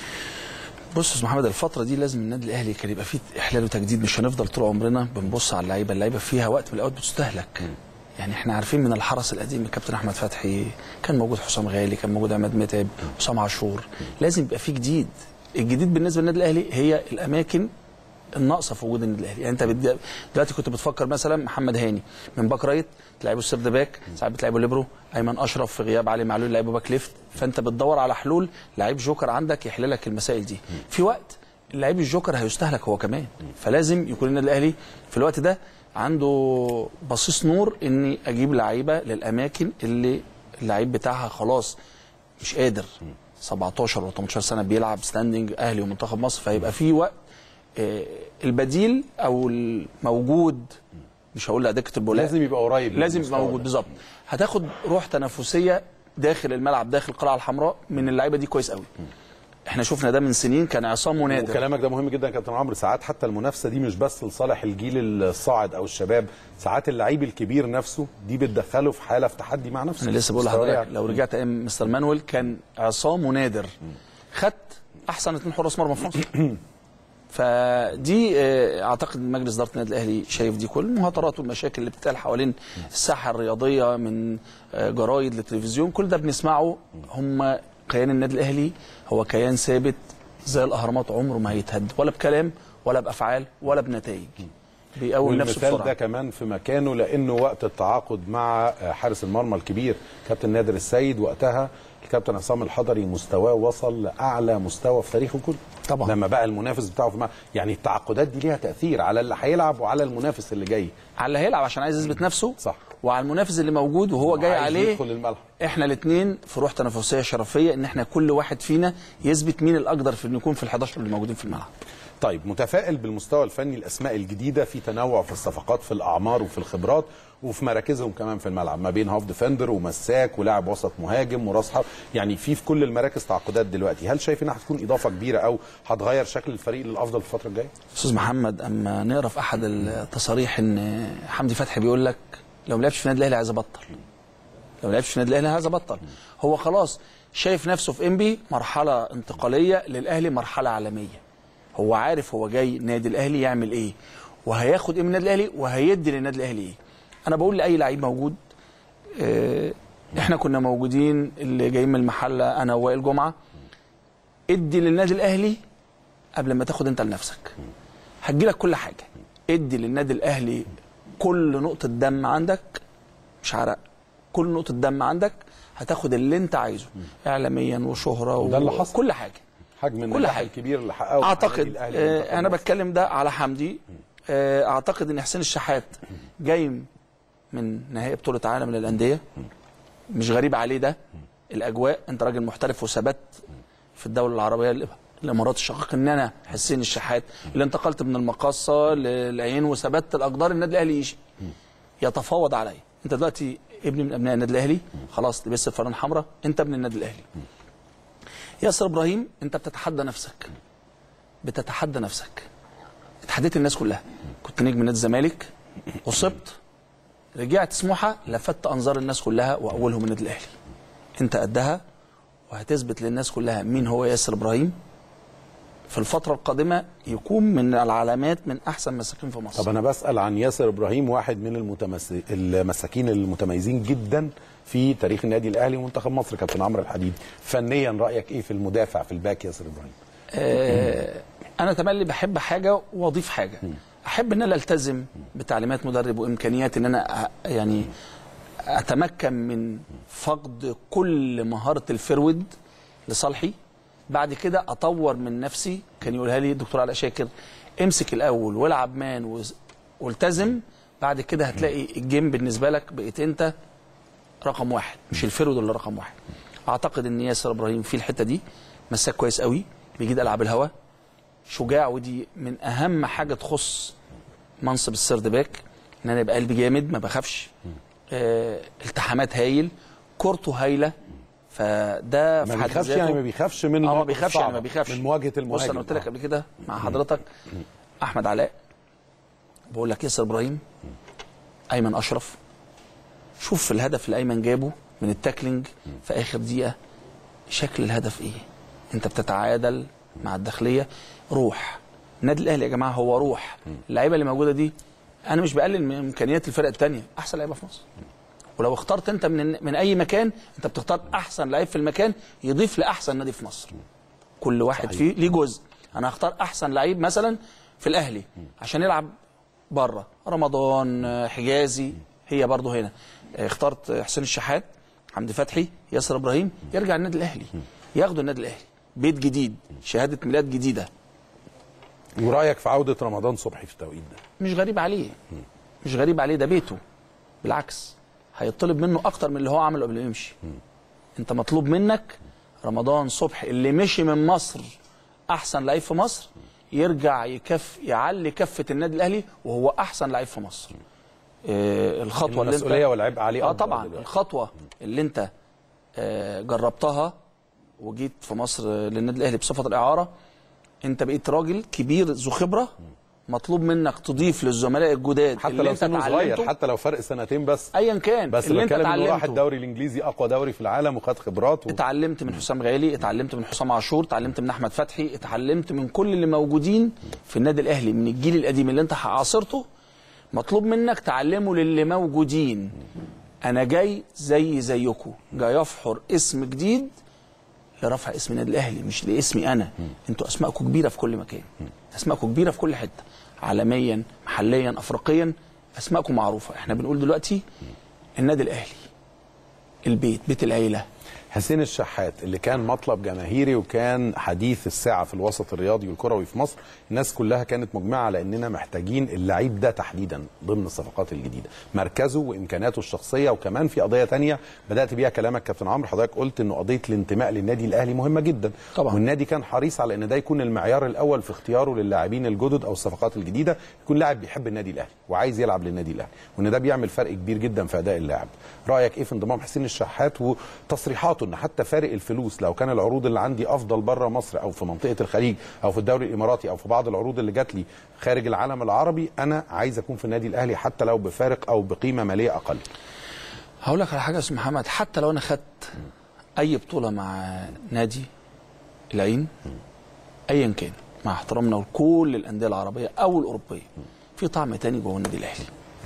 بص يا استاذ محمد الفتره دي لازم النادي الاهلي كان يبقى فيه احلال وتجديد مش هنفضل طول عمرنا بنبص على اللعيبه اللعيبه فيها وقت من الاوقات بتستهلك يعني احنا عارفين من الحرس القديم الكابتن احمد فتحي كان موجود حسام غالي كان موجود عماد متعب حسام عاشور لازم يبقى فيه جديد الجديد بالنسبه للنادي الاهلي هي الاماكن الناقصه في وجود النادي الاهلي يعني انت بتد- دلوقتي كنت بتفكر مثلا محمد هاني من باك رايت تلعبه سيرد باك ساعات بتلعبه ليبرو ايمن اشرف في غياب علي معلول لعبه باك ليفت فانت بتدور على حلول لعيب جوكر عندك يحل لك المسائل دي في وقت اللعيب الجوكر هيستهلك هو كمان فلازم يكون النادي الاهلي في الوقت ده عنده بصيص نور اني اجيب لعيبه للاماكن اللي اللعيب بتاعها خلاص مش قادر 17 و 18 سنه بيلعب ستاندنج اهلي ومنتخب مصر فهيبقى في وقت آه، البديل او الموجود مش هقول لا دكه البولاق لازم يبقى قريب لازم للمستوى يبقى موجود ده. بالظبط هتاخد روح تنافسيه داخل الملعب داخل القلعه الحمراء من اللعيبه دي كويس قوي احنا شفنا ده من سنين كان عصام ونادر وكلامك ده مهم جدا يا كابتن عمرو ساعات حتى المنافسه دي مش بس لصالح الجيل الصاعد او الشباب ساعات اللعيب الكبير نفسه دي بتدخله في حاله في تحدي مع نفسه انا لسه بقول مستواه لحضرتك يعني. لو رجعت ايام مستر مانويل كان عصام ونادر خدت احسن اثنين حراس مرمى في مصر فدي آه، اعتقد مجلس اداره النادي الاهلي شايف دي كل المهاترات والمشاكل اللي بتتقال حوالين الساحه الرياضيه من آه، جرايد للتلفزيون كل ده بنسمعه هم كيان النادي الاهلي هو كيان ثابت زي الاهرامات عمره ما هيتهد ولا بكلام ولا بافعال ولا بنتائج بيقوم نفسه والمثال بسرعه ده كمان في مكانه لانه وقت التعاقد مع حارس المرمى الكبير كابتن نادر السيد وقتها الكابتن عصام الحضري مستواه وصل لاعلى مستوى في تاريخه كله طبعا. لما بقى المنافس بتاعه في الملعب يعني التعاقدات دي ليها تاثير على اللي هيلعب وعلى المنافس اللي جاي على اللي هيلعب عشان عايز يثبت نفسه صح. وعلى المنافس اللي موجود وهو جاي عايز عليه يدخل الملعب. احنا الاثنين في روح تنافسيه شرفيه ان احنا كل واحد فينا يثبت مين الاقدر في انه يكون في ال11 اللي موجودين في الملعب طيب متفائل بالمستوى الفني الاسماء الجديده في تنوع في الصفقات في الاعمار وفي الخبرات وفي مراكزهم كمان في الملعب ما بين هاف ديفندر ومساك ولاعب وسط مهاجم وراس حرب يعني في في كل المراكز تعاقدات دلوقتي هل شايف انها هتكون اضافه كبيره او هتغير شكل الفريق للافضل في الفتره الجايه استاذ محمد اما نقرا في احد التصاريح ان حمدي فتحي بيقول لك لو ما لعبش في النادي الاهلي عايز ابطل لو ما لعبش في النادي الاهلي عايز ابطل هو خلاص شايف نفسه في انبي مرحله انتقاليه للاهلي مرحله عالميه هو عارف هو جاي النادي الاهلي يعمل ايه وهياخد ايه من النادي الاهلي وهيدي للنادي الاهلي ايه انا بقول لاي لعيب موجود اه احنا كنا موجودين اللي جايين من المحله انا ووائل جمعه ادي للنادي الاهلي قبل ما تاخد انت لنفسك هتجيلك كل حاجه ادي للنادي الاهلي كل نقطه دم عندك مش عرق كل نقطه دم عندك هتاخد اللي انت عايزه اعلاميا وشهره وده اللي حصل. وكل حاجه حجم كل النجاح حاجة. الكبير اللي حققه مع اعتقد النادي الأهلي آه ومنتخب انا مصر. بتكلم ده على حمدي آه اعتقد ان حسين الشحات جاي من نهائي بطوله عالم للانديه مش غريب عليه ده الاجواء انت راجل محترف وثبت في الدوله العربيه ال- الامارات الشقيق ان انا حسين الشحات اللي انتقلت من المقاصه للعين وثبت الاقدار النادي الاهلي يجي يتفاوض عليا انت دلوقتي ابن من ابناء النادي الاهلي خلاص لبست الفرن حمراء انت ابن النادي الاهلي ياسر ابراهيم انت بتتحدى نفسك بتتحدى نفسك اتحديت الناس كلها كنت نجم نادي الزمالك اصبت رجعت سموحه لفت انظار الناس كلها واولهم النادي الاهلي انت قدها وهتثبت للناس كلها مين هو ياسر ابراهيم في الفتره القادمه يكون من العلامات من احسن مساكين في مصر طب انا بسال عن ياسر ابراهيم واحد من المتمس... المساكين المتميزين جدا في تاريخ النادي الاهلي ومنتخب مصر كابتن عمرو الحديدي فنيا رايك ايه في المدافع في الباك ياسر ابراهيم آه، انا تملي بحب حاجه واضيف حاجه احب ان انا التزم بتعليمات مدرب وامكانيات ان انا أ- يعني اتمكن من فقد كل مهاره الفرود لصالحي بعد كده اطور من نفسي كان يقولها لي الدكتور علاء شاكر امسك الاول والعب مان وز- والتزم بعد كده هتلاقي الجيم بالنسبه لك بقيت انت رقم واحد مش الفرود اللي رقم واحد اعتقد ان ياسر ابراهيم في الحته دي مساك كويس قوي بيجيد العاب الهوا شجاع ودي من اهم حاجه تخص منصب السرد باك ان انا يبقى قلبي جامد ما بخافش آه التحامات هايل كورته هايله فده في ما حد بيخافش ذاته يعني ما بيخافش من اه ما المواقف بيخافش يعني ما الصعبة، بيخافش من مواجهه بص المهاجم انا قلت لك آه. قبل كده مع حضرتك احمد علاء بقول لك ياسر ابراهيم ايمن اشرف شوف في الهدف اللي ايمن جابه من التاكلينج في اخر دقيقه شكل الهدف ايه انت بتتعادل مع الداخليه روح النادي الاهلي يا جماعه هو روح اللعيبه اللي موجوده دي انا مش بقلل من امكانيات الفرق الثانيه احسن لعيبه في مصر ولو اخترت انت من من اي مكان انت بتختار احسن لعيب في المكان يضيف لاحسن نادي في مصر كل واحد صحيح. فيه ليه جزء انا هختار احسن لعيب مثلا في الاهلي عشان يلعب بره رمضان آه، حجازي هي برضه هنا آه، اخترت آه، حسين الشحات حمدي فتحي ياسر ابراهيم يرجع النادي الاهلي ياخدوا النادي الاهلي بيت جديد شهاده ميلاد جديده ورايك في عوده رمضان صبحي في التوقيت ده مش غريب عليه مش غريب عليه ده بيته بالعكس هيطلب منه اكتر من اللي هو عمله قبل ما يمشي انت مطلوب منك رمضان صبحي اللي مشي من مصر احسن لعيب في مصر يرجع يكف يعلي كفه النادي الاهلي وهو احسن لعيب في مصر آه الخطوه اللي المسؤوليه انت والعبء عليه اه أكبر طبعا دلوقتي. الخطوه اللي انت آه جربتها وجيت في مصر آه، للنادي الاهلي بصفه الاعاره انت بقيت راجل كبير ذو خبره مطلوب منك تضيف للزملاء الجداد حتى اللي لو انت سنه صغير اتعلمته حتى لو فرق سنتين بس ايا كان بس اللي انت بتكلم انه راح اتعلمته الدوري الانجليزي اقوى دوري في العالم وخد خبرات و... اتعلمت من حسام غالي اتعلمت من حسام عاشور اتعلمت من احمد فتحي اتعلمت من كل اللي موجودين في النادي الاهلي من الجيل القديم اللي انت عاصرته مطلوب منك تعلمه للي موجودين انا جاي زي زيكم جاي افحر اسم جديد لرفع اسم النادي الاهلي مش لاسمي انا انتوا اسماءكم كبيره في كل مكان اسماءكم كبيره في كل حته عالميا محليا افريقيا اسماءكم معروفه احنا بنقول دلوقتي النادي الاهلي البيت بيت العيله حسين الشحات اللي كان مطلب جماهيري وكان حديث الساعه في الوسط الرياضي والكروي في مصر الناس كلها كانت مجمعه على اننا محتاجين اللعيب ده تحديدا ضمن الصفقات الجديده مركزه وامكاناته الشخصيه وكمان في قضيه تانية بدات بيها كلامك كابتن عمرو حضرتك قلت انه قضيه الانتماء للنادي الاهلي مهمه جدا طبعا. والنادي كان حريص على ان ده يكون المعيار الاول في اختياره للاعبين الجدد او الصفقات الجديده يكون لاعب بيحب النادي الاهلي وعايز يلعب للنادي الاهلي وان ده بيعمل فرق كبير جدا في اداء اللاعب رايك ايه في انضمام حسين الشحات وتصريحاته ان حتى فارق الفلوس لو كان العروض اللي عندي افضل بره مصر او في منطقه الخليج او في الدوري الاماراتي او في بعض العروض اللي جات لي خارج العالم العربي انا عايز اكون في النادي الاهلي حتى لو بفارق او بقيمه ماليه اقل هقول لك على حاجه يا استاذ محمد حتى لو انا خدت اي بطوله مع نادي العين ايا كان مع احترامنا لكل الانديه العربيه او الاوروبيه في طعم تاني جوه النادي الاهلي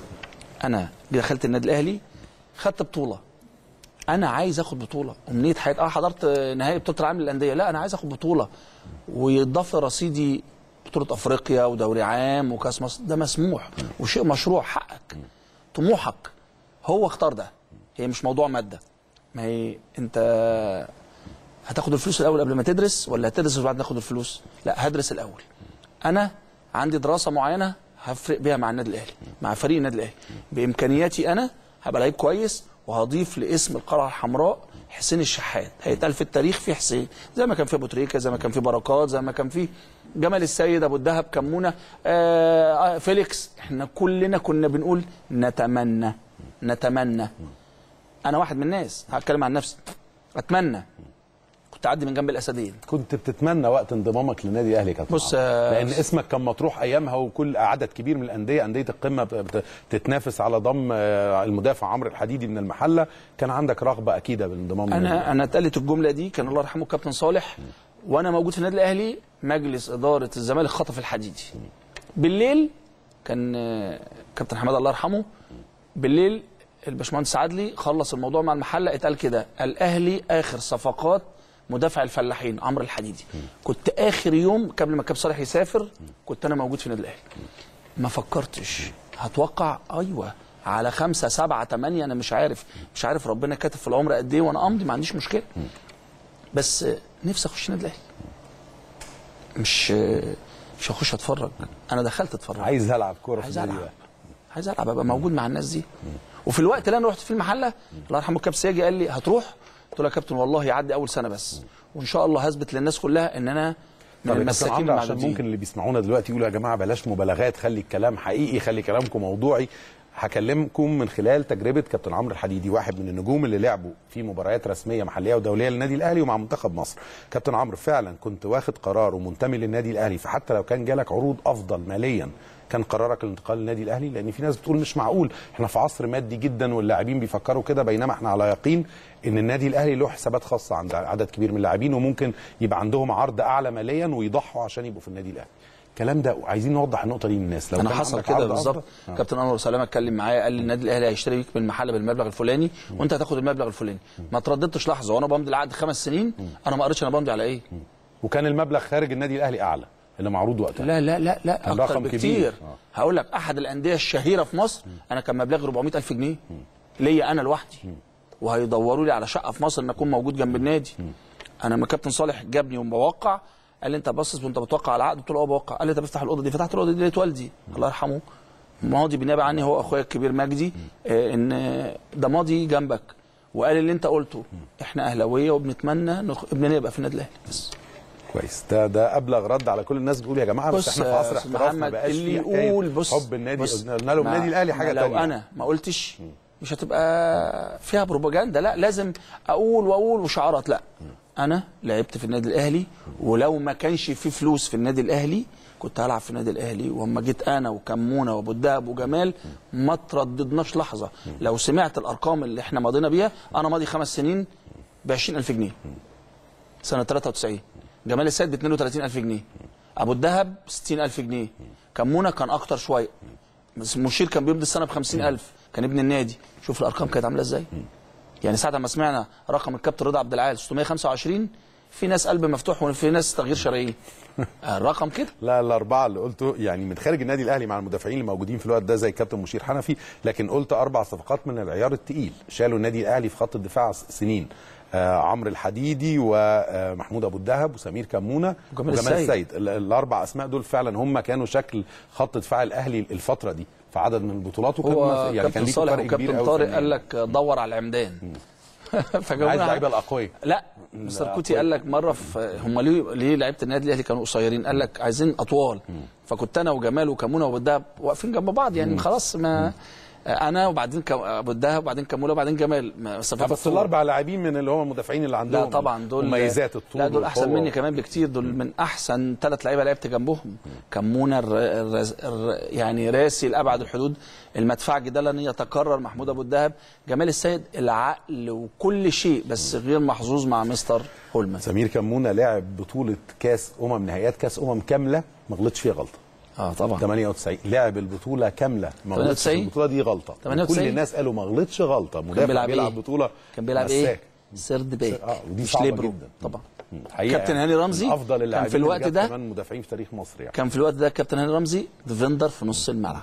انا دخلت النادي الاهلي خدت بطوله انا عايز اخد بطوله امنيه حياتي اه حضرت نهائي بطوله العالم للانديه لا انا عايز اخد بطوله ويضاف لرصيدي بطوله افريقيا ودوري عام وكاس مصر ده مسموح وشيء مشروع حقك طموحك هو اختار ده هي مش موضوع ماده ما هي انت هتاخد الفلوس الاول قبل ما تدرس ولا هتدرس وبعد تاخد الفلوس لا هدرس الاول انا عندي دراسه معينه هفرق بيها مع النادي الاهلي مع فريق النادي الاهلي بامكانياتي انا هبقى لعيب كويس وهضيف لاسم القلعه الحمراء حسين الشحات هيتقال في التاريخ في حسين زي ما كان في ابو تريكه زي ما كان في بركات زي ما كان في جمال السيد ابو الدهب كمونه آه فيليكس احنا كلنا كنا بنقول نتمنى نتمنى انا واحد من الناس هتكلم عن نفسي اتمنى كنت اعدي من جنب الاسدين كنت بتتمنى وقت انضمامك للنادي الاهلي يا كابتن بص، عمرو. آه، لان اسمك كان مطروح ايامها وكل عدد كبير من الانديه انديه القمه بت- بتتنافس على ضم آه، المدافع عمرو الحديدي من المحله كان عندك رغبه اكيده بالانضمام للنادي انا انا اتقالت الجمله دي كان الله يرحمه الكابتن صالح وانا موجود في النادي الاهلي مجلس اداره الزمالك خطف الحديدي بالليل كان آه، كابتن حماد الله يرحمه بالليل الباشمهندس عدلي خلص الموضوع مع المحله اتقال كده الاهلي اخر صفقات مدافع الفلاحين عمرو الحديدي كنت اخر يوم قبل ما كابتن صالح يسافر كنت انا موجود في النادي الاهلي ما فكرتش هتوقع ايوه على خمسة سبعة تمانية أنا مش عارف مش عارف ربنا كاتب في العمر قد إيه وأنا أمضي ما عنديش مشكلة بس نفسي أخش النادي الأهلي مش مش هخش أتفرج أنا دخلت أتفرج عايز العب كوره في عايز النادي ألعب الأهلي. عايز ألعب أبقى موجود مع الناس دي وفي الوقت اللي أنا رحت فيه المحلة الله يرحمه الكابتن سياجي قال لي هتروح قلت له يا كابتن والله يعدي أول سنة بس وإن شاء الله هثبت للناس كلها إن أنا من طب يا كابتن المساكين عمرو عشان المعدودين ممكن اللي بيسمعونا دلوقتي يقولوا يا جماعه بلاش مبالغات خلي الكلام حقيقي خلي كلامكم موضوعي هكلمكم من خلال تجربه كابتن عمرو الحديدي واحد من النجوم اللي لعبوا في مباريات رسميه محليه ودوليه للنادي الاهلي ومع منتخب مصر كابتن عمرو فعلا كنت واخد قرار ومنتمي للنادي الاهلي فحتى لو كان جالك عروض افضل ماليا كان قرارك الانتقال للنادي الاهلي لان في ناس بتقول مش معقول احنا في عصر مادي جدا واللاعبين بيفكروا كده بينما احنا على يقين ان النادي الاهلي له حسابات خاصه عند عدد كبير من اللاعبين وممكن يبقى عندهم عرض اعلى ماليا ويضحوا عشان يبقوا في النادي الاهلي الكلام ده عايزين نوضح النقطه دي للناس لو انا كان حصل عندك كده عرض بالظبط أفضل- آه. كابتن انور سلامه اتكلم معايا قال لي النادي الاهلي هيشتري بيك من المحل بالمبلغ الفلاني وانت هتاخد المبلغ الفلاني ما ترددتش لحظه وانا بمضي العقد خمس سنين انا ما قريتش انا بمضي على ايه وكان المبلغ خارج النادي الاهلي اعلى اللي معروض وقتها لا لا لا لا كان اكتر رقم بكتير كبير. آه. هقول لك احد الانديه الشهيره في مصر انا كان مبلغي 400000 جنيه ليا انا لوحدي وهيدوروا لي على شقه في مصر ان اكون موجود جنب النادي انا لما كابتن صالح جابني وبوقع قال لي انت باصص وانت بتوقع على العقد قلت له اه بوقع قال لي طب افتح الاوضه دي فتحت الاوضه دي لقيت والدي الله يرحمه ماضي بالنيابه عني هو اخويا الكبير مجدي آه، ان آه، ده ماضي جنبك وقال اللي انت قلته احنا اهلاويه وبنتمنى نخ... ابننا يبقى في النادي الاهلي بس كويس ده ده ابلغ رد على كل الناس بتقول يا جماعه بس بص احنا في يا عصر أستاذ احتراف ما محمد بقاش اللي فيه حكاية يقول بص حب النادي بص قلنا له ما- النادي الاهلي حاجه ما لو تانية انا ما قلتش مش هتبقى فيها بروباجندا لا لازم اقول واقول وشعارات لا انا لعبت في النادي الاهلي ولو ما كانش في فلوس في النادي الاهلي كنت هلعب في النادي الاهلي واما جيت انا وكمونه وابو الدهب وجمال ما ترددناش لحظه لو سمعت الارقام اللي احنا ماضينا بيها انا ماضي خمس سنين ب 20000 جنيه سنه 93 جمال السيد ب 32000 جنيه ابو الدهب ب 60000 جنيه كمونه كان اكتر شويه بس المشير كان بيمضي السنه ب 50000 كان ابن النادي شوف الارقام كانت عامله ازاي يعني ساعه ما سمعنا رقم الكابتن رضا عبد العال 625 في ناس قلب مفتوح وفي ناس تغيير شرايين الرقم كده لا الاربعه اللي قلته يعني من خارج النادي الاهلي مع المدافعين اللي موجودين في الوقت ده زي كابتن مشير حنفي لكن قلت اربع صفقات من العيار الثقيل شالوا النادي الاهلي في خط الدفاع سنين آه عمرو الحديدي ومحمود ابو الدهب وسمير كمونه وجمال وجمال السيد. السيد ال- الاربع اسماء دول فعلا هم كانوا شكل خط دفاع الاهلي الفتره دي في عدد من البطولات وكان هو يعني كان كابتن ليه صالح فرق كبير وكابتن قوي طارق في قال النادي. لك دور على العمدان عايز فجاوبنا لعيبه الاقوياء لا مستر كوتي قال لك مره في هم ليه ليه لعيبه النادي الاهلي كانوا قصيرين قال لك عايزين اطوال فكنت انا وجمال وكمونه وابو الدهب واقفين جنب بعض يعني خلاص ما انا وبعدين كم- ابو الدهب وبعدين كمونه وبعدين جمال ما- مسافات بس الطول. الاربع لاعبين من اللي هم المدافعين اللي عندهم لا طبعا دول مميزات الطول لا دول احسن والقوة. مني كمان بكتير دول من احسن ثلاث لعيبه لعبت جنبهم كمونه الر... الر... الر... يعني راسي لابعد الحدود المدفعجي ده لن يتكرر محمود ابو الدهب جمال السيد العقل وكل شيء بس غير محظوظ مع مستر هولمان سمير كمونه لعب بطوله كاس امم نهائيات كاس امم كامله ما غلطش فيها غلطه اه طبعا 98 لعب البطوله كامله ما غلطش في 98 البطوله دي غلطه 98 كل الناس قالوا ما غلطش غلطه مدافع بيلعب بيلعب إيه؟ بطوله كان بيلعب مساك. ايه سيرد باك اه ودي مش صعبه ليبرو جدا طبعا حقيقة كابتن هاني رمزي من افضل كان اللاعبين في الوقت اللي جت ده كمان مدافعين في تاريخ مصر يعني كان في الوقت ده كابتن هاني رمزي ديفندر في نص الملعب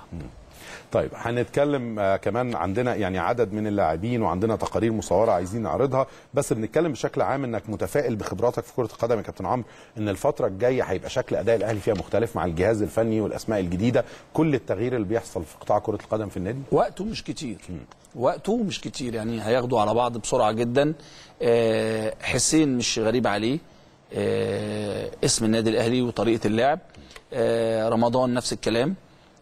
طيب هنتكلم آه، كمان عندنا يعني عدد من اللاعبين وعندنا تقارير مصوره عايزين نعرضها بس بنتكلم بشكل عام انك متفائل بخبراتك في كره القدم يا كابتن عمرو ان الفتره الجايه هيبقى شكل اداء الاهلي فيها مختلف مع الجهاز الفني والاسماء الجديده كل التغيير اللي بيحصل في قطاع كره القدم في النادي وقته مش كتير وقته مش كتير يعني هياخدوا على بعض بسرعه جدا آه، حسين مش غريب عليه آه، اسم النادي الاهلي وطريقه اللعب آه، رمضان نفس الكلام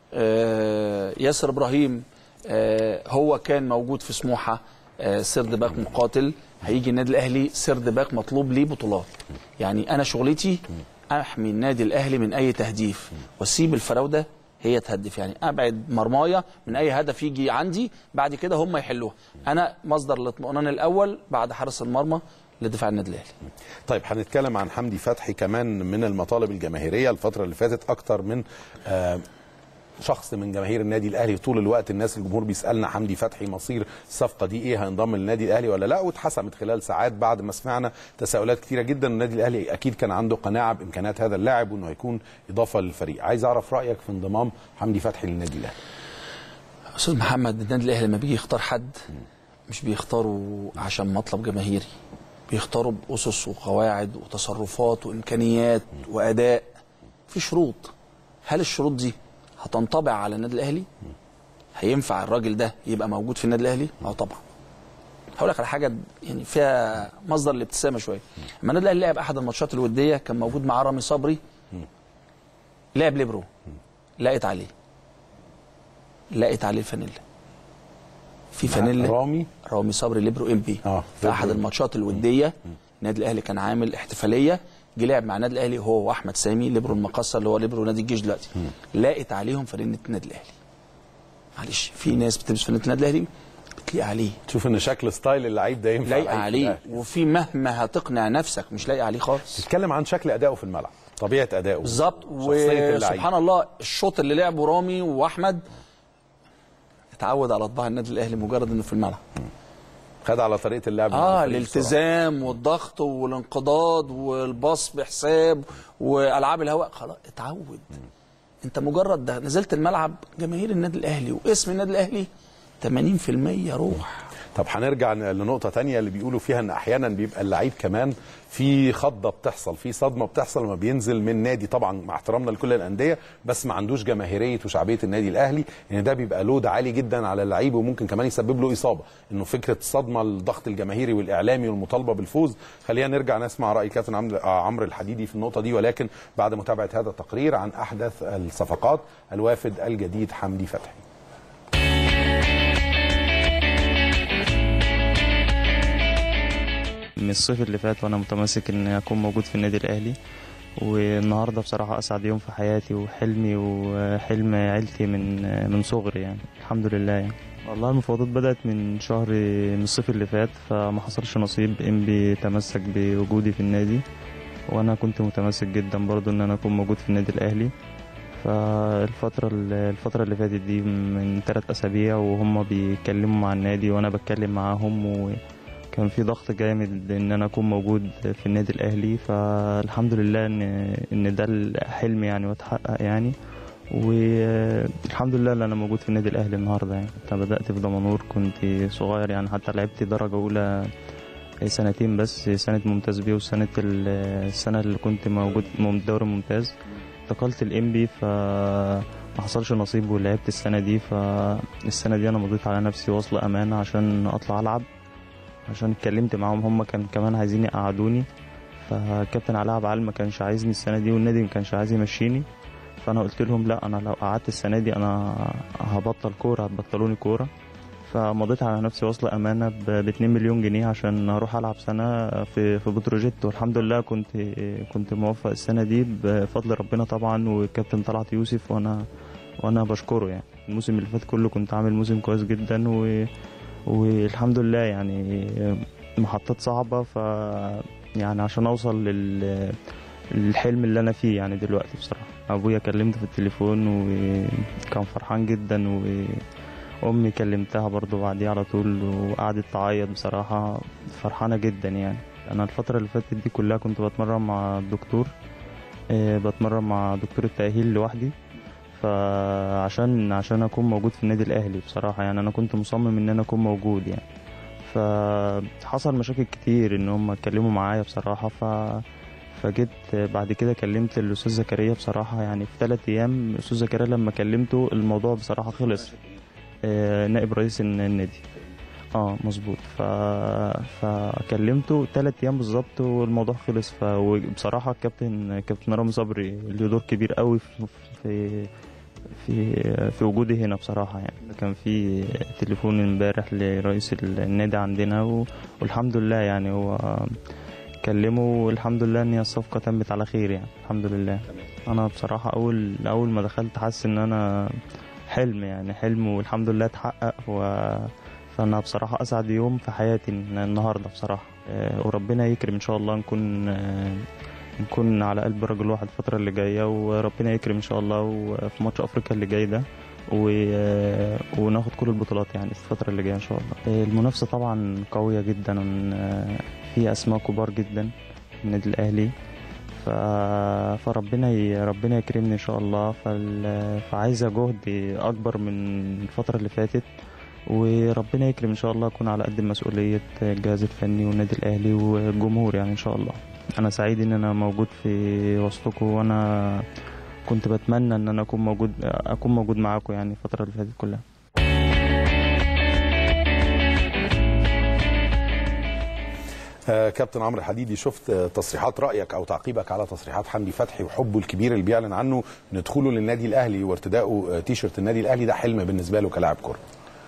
آه، ياسر ابراهيم آه، هو كان موجود في سموحه آه، سرد باك مقاتل هيجي النادي الاهلي سرد باك مطلوب ليه بطولات يعني انا شغلتي احمي النادي الاهلي من اي تهديف واسيب الفراوده هي تهدف يعني ابعد مرمايه من اي هدف يجي عندي بعد كده هم يحلوها انا مصدر الاطمئنان الاول بعد حارس المرمى لدفاع عن النادي الاهلي طيب هنتكلم عن حمدي فتحي كمان من المطالب الجماهيريه الفتره اللي فاتت اكتر من آه شخص من جماهير النادي الاهلي طول الوقت الناس الجمهور بيسالنا حمدي فتحي مصير الصفقه دي ايه هينضم للنادي الاهلي ولا لا واتحسمت خلال ساعات بعد ما سمعنا تساؤلات كتيره جدا النادي الاهلي اكيد كان عنده قناعه بامكانيات هذا اللاعب وانه هيكون اضافه للفريق عايز اعرف رايك في انضمام حمدي فتحي للنادي الاهلي استاذ محمد النادي الاهلي لما بيجي يختار حد مش بيختاره عشان مطلب جماهيري بيختاروا باسس وقواعد وتصرفات وامكانيات واداء في شروط هل الشروط دي هتنطبع على النادي الاهلي هينفع الراجل ده يبقى موجود في النادي الاهلي اه طبعا هقول لك على حاجه يعني فيها مصدر الابتسامه شويه لما النادي الاهلي لعب احد الماتشات الوديه كان موجود معاه رامي صبري لعب ليبرو لقيت عليه لقيت عليه الفانيلا في فانيلا رامي رامي صبري ليبرو ام بي آه، في احد ليبرو. الماتشات الوديه النادي الاهلي كان عامل احتفاليه جه لعب مع النادي الاهلي هو واحمد سامي ليبرو المقصه اللي هو ليبرو نادي الجيش دلوقتي لاقت عليهم فانله النادي الاهلي معلش في ناس بتلبس فانله النادي الاهلي بتليق عليه تشوف ان شكل ستايل اللعيب ده ينفع لايقه لعيب في عليه الأهلي. وفي مهما هتقنع نفسك مش لايقه عليه خالص تتكلم عن شكل ادائه في الملعب طبيعه ادائه بالظبط شخصيه اللعيب وسبحان الله الشوط اللي لعبه رامي واحمد اتعود على طباع النادي الاهلي مجرد انه في الملعب خد على طريقه اللعب مع اه الفريق بسرعة. الالتزام والضغط والانقضاض والباص بحساب والعاب الهواء خلاص اتعود انت مجرد ده نزلت الملعب جماهير النادي الاهلي واسم النادي الاهلي 80% روح طب هنرجع لنقطة تانية اللي بيقولوا فيها ان احيانا بيبقى اللعيب كمان في خضة بتحصل في صدمة بتحصل لما بينزل من نادي طبعا مع احترامنا لكل الأندية بس ما عندوش جماهيرية وشعبية النادي الأهلي ان ده بيبقى لود عالي جدا على اللعيب وممكن كمان يسبب له إصابة انه فكرة الصدمة الضغط الجماهيري والإعلامي والمطالبة بالفوز خلينا نرجع نسمع رأي كابتن عمرو- آه، عمرو الحديدي في النقطة دي ولكن بعد متابعة هذا التقرير عن أحدث الصفقات الوافد الجديد حمدي فتحي من الصيف اللي فات وانا متمسك ان اكون موجود في النادي الاهلي والنهارده بصراحه اسعد يوم في حياتي وحلمي وحلم عيلتي من من صغري يعني الحمد لله يعني والله المفاوضات بدات من شهر من الصيف اللي فات فما حصلش نصيب انبي تمسك بوجودي في النادي وانا كنت متمسك جدا برضو ان انا اكون موجود في النادي الاهلي فالفترة الفترة اللي فاتت دي من ثلاث أسابيع وهم بيتكلموا مع النادي وأنا بتكلم معاهم وكان في ضغط جامد إن أنا أكون موجود في النادي الأهلي فالحمد لله إن إن ده الحلم يعني واتحقق يعني والحمد لله ان انا موجود في النادي الاهلي النهارده يعني انا بدات في دمنهور كنت صغير يعني حتى لعبت درجه اولى سنتين بس سنه ممتاز بيه وسنه السنه اللي كنت موجود مم- دوري ممتاز انتقلت الانبي ف ما حصلش نصيب ولعبت السنه دي فالسنه دي انا مضيت على نفسي وصل امانه عشان اطلع العب عشان اتكلمت معاهم هم كان كمان عايزين يقعدوني فكابتن علاء عبد العال ما كانش عايزني السنه دي والنادي ما كانش عايز يمشيني فانا قلت لهم لا انا لو قعدت السنه دي انا هبطل كوره هتبطلوني كوره فمضيت على نفسي وصل امانه ب 2 مليون جنيه عشان اروح العب سنه في في بتروجيت والحمد لله كنت كنت موفق السنه دي بفضل ربنا طبعا والكابتن طلعت يوسف وانا وانا بشكره يعني الموسم اللي فات كله كنت عامل موسم كويس جدا و والحمد لله يعني محطات صعبه ف يعني عشان اوصل لل الحلم اللي انا فيه يعني دلوقتي بصراحه ابويا كلمته في التليفون وكان فرحان جدا وامي كلمتها برضو بعديه على طول وقعدت تعيط بصراحه فرحانه جدا يعني انا الفتره اللي فاتت دي كلها كنت بتمرن مع الدكتور آه، بتمرن مع دكتور التاهيل لوحدي فعشان عشان اكون موجود في النادي الاهلي بصراحه يعني انا كنت مصمم ان انا اكون موجود يعني فحصل مشاكل كتير ان هم اتكلموا معايا بصراحه ف فجيت بعد كده كلمت الاستاذ زكريا بصراحه يعني في ثلاث ايام الاستاذ زكريا لما كلمته الموضوع بصراحه خلص آه، نائب رئيس الن- النادي اه مظبوط ف... فكلمته ثلاث ايام بالظبط والموضوع خلص ف... وبصراحه الكابتن كابتن رامي صبري له دور كبير قوي في في في, في وجودي هنا بصراحه يعني كان في تليفون امبارح لرئيس النادي عندنا و... والحمد لله يعني هو كلمه والحمد لله ان هي الصفقه تمت على خير يعني الحمد لله انا بصراحه اول اول ما دخلت حاسس ان انا حلم يعني حلم والحمد لله اتحقق و... فانا بصراحه اسعد يوم في حياتي النهارده بصراحه آه، وربنا يكرم ان شاء الله نكون آه، نكون على قلب رجل واحد الفترة اللي جاية وربنا يكرم ان شاء الله وفي ماتش افريقيا اللي جاي ده و- وناخد كل البطولات يعني في الفترة اللي جاية ان شاء الله المنافسة طبعا قوية جدا آه، في اسماء كبار جدا في النادي الاهلي ف... فربنا ي... ربنا يكرمني ان شاء الله فال... فعايزه جهد اكبر من الفتره اللي فاتت وربنا يكرم ان شاء الله اكون على قد مسؤوليه الجهاز الفني والنادي الاهلي والجمهور يعني ان شاء الله انا سعيد ان انا موجود في وسطكم وانا كنت بتمنى ان انا اكون موجود اكون موجود معاكم يعني الفتره اللي فاتت كلها آه، كابتن عمرو الحديدي شفت آه، تصريحات رايك او تعقيبك على تصريحات حمدي فتحي وحبه الكبير اللي بيعلن عنه ان دخوله للنادي الاهلي وارتدائه آه، تيشرت النادي الاهلي ده حلم بالنسبه له كلاعب كره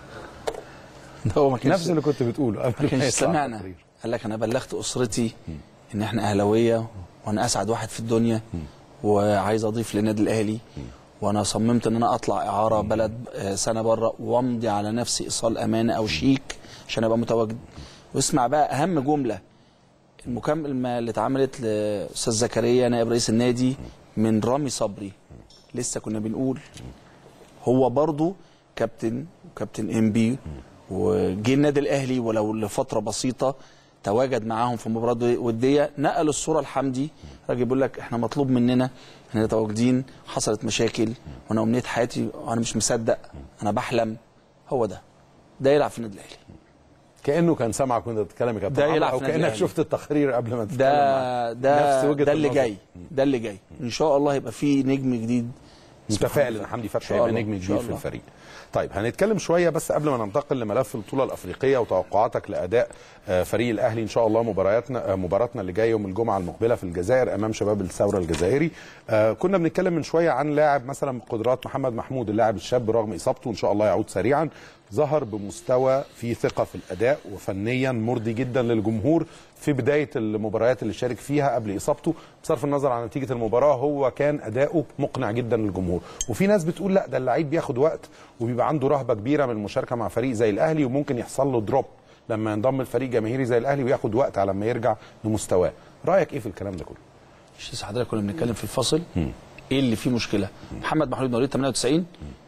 ده هو ما كانش نفس اللي كنت بتقوله قبل ما ما كانش يطلع سمعنا التقرير. قال لك انا بلغت اسرتي ان احنا اهلاويه وانا اسعد واحد في الدنيا وعايز اضيف للنادي الاهلي وانا صممت ان انا اطلع اعاره بلد آه، سنه بره وامضي على نفسي ايصال امانه او شيك عشان ابقى متواجد واسمع بقى اهم جمله المكالمه اللي اتعملت لاستاذ زكريا نائب رئيس النادي من رامي صبري لسه كنا بنقول هو برضو كابتن وكابتن ام بي وجه النادي الاهلي ولو لفتره بسيطه تواجد معاهم في مباراه وديه نقل الصوره لحمدي راجل بيقول لك احنا مطلوب مننا احنا متواجدين حصلت مشاكل وانا امنيه حياتي وانا مش مصدق انا بحلم هو ده ده يلعب في النادي الاهلي كانه كان سامعك وانت بتتكلم يا كابتن ده عمرو، يلعب او في النادي كانك الأهلي. شفت التقرير قبل ما تتكلم ده معاه. ده نفس وجهة ده اللي النظر. جاي ده اللي جاي ان شاء الله يبقى في نجم جديد متفائل ان حمدي فتحي شاء هيبقى الله، نجم إن شاء كبير في الله. الفريق. طيب هنتكلم شويه بس قبل ما ننتقل لملف البطوله الافريقيه وتوقعاتك لاداء آه، فريق الاهلي ان شاء الله مبارياتنا آه، مباراتنا اللي جايه يوم الجمعه المقبله في الجزائر امام شباب الثوره الجزائري. آه، كنا بنتكلم من شويه عن لاعب مثلا بقدرات محمد محمود اللاعب الشاب رغم اصابته ان شاء الله يعود سريعا ظهر بمستوى فيه ثقه في الاداء وفنيا مرضي جدا للجمهور في بدايه المباريات اللي شارك فيها قبل اصابته بصرف النظر عن نتيجه المباراه هو كان اداؤه مقنع جدا للجمهور وفي ناس بتقول لا ده اللعيب بياخد وقت وبيبقى عنده رهبه كبيره من المشاركه مع فريق زي الاهلي وممكن يحصل له دروب لما ينضم لفريق جماهيري زي الاهلي وياخد وقت على ما يرجع لمستواه رايك ايه في الكلام ده كله مش لسه حضرتك كنا بنتكلم في الفصل ايه اللي فيه مشكله محمد محمود مواليد 98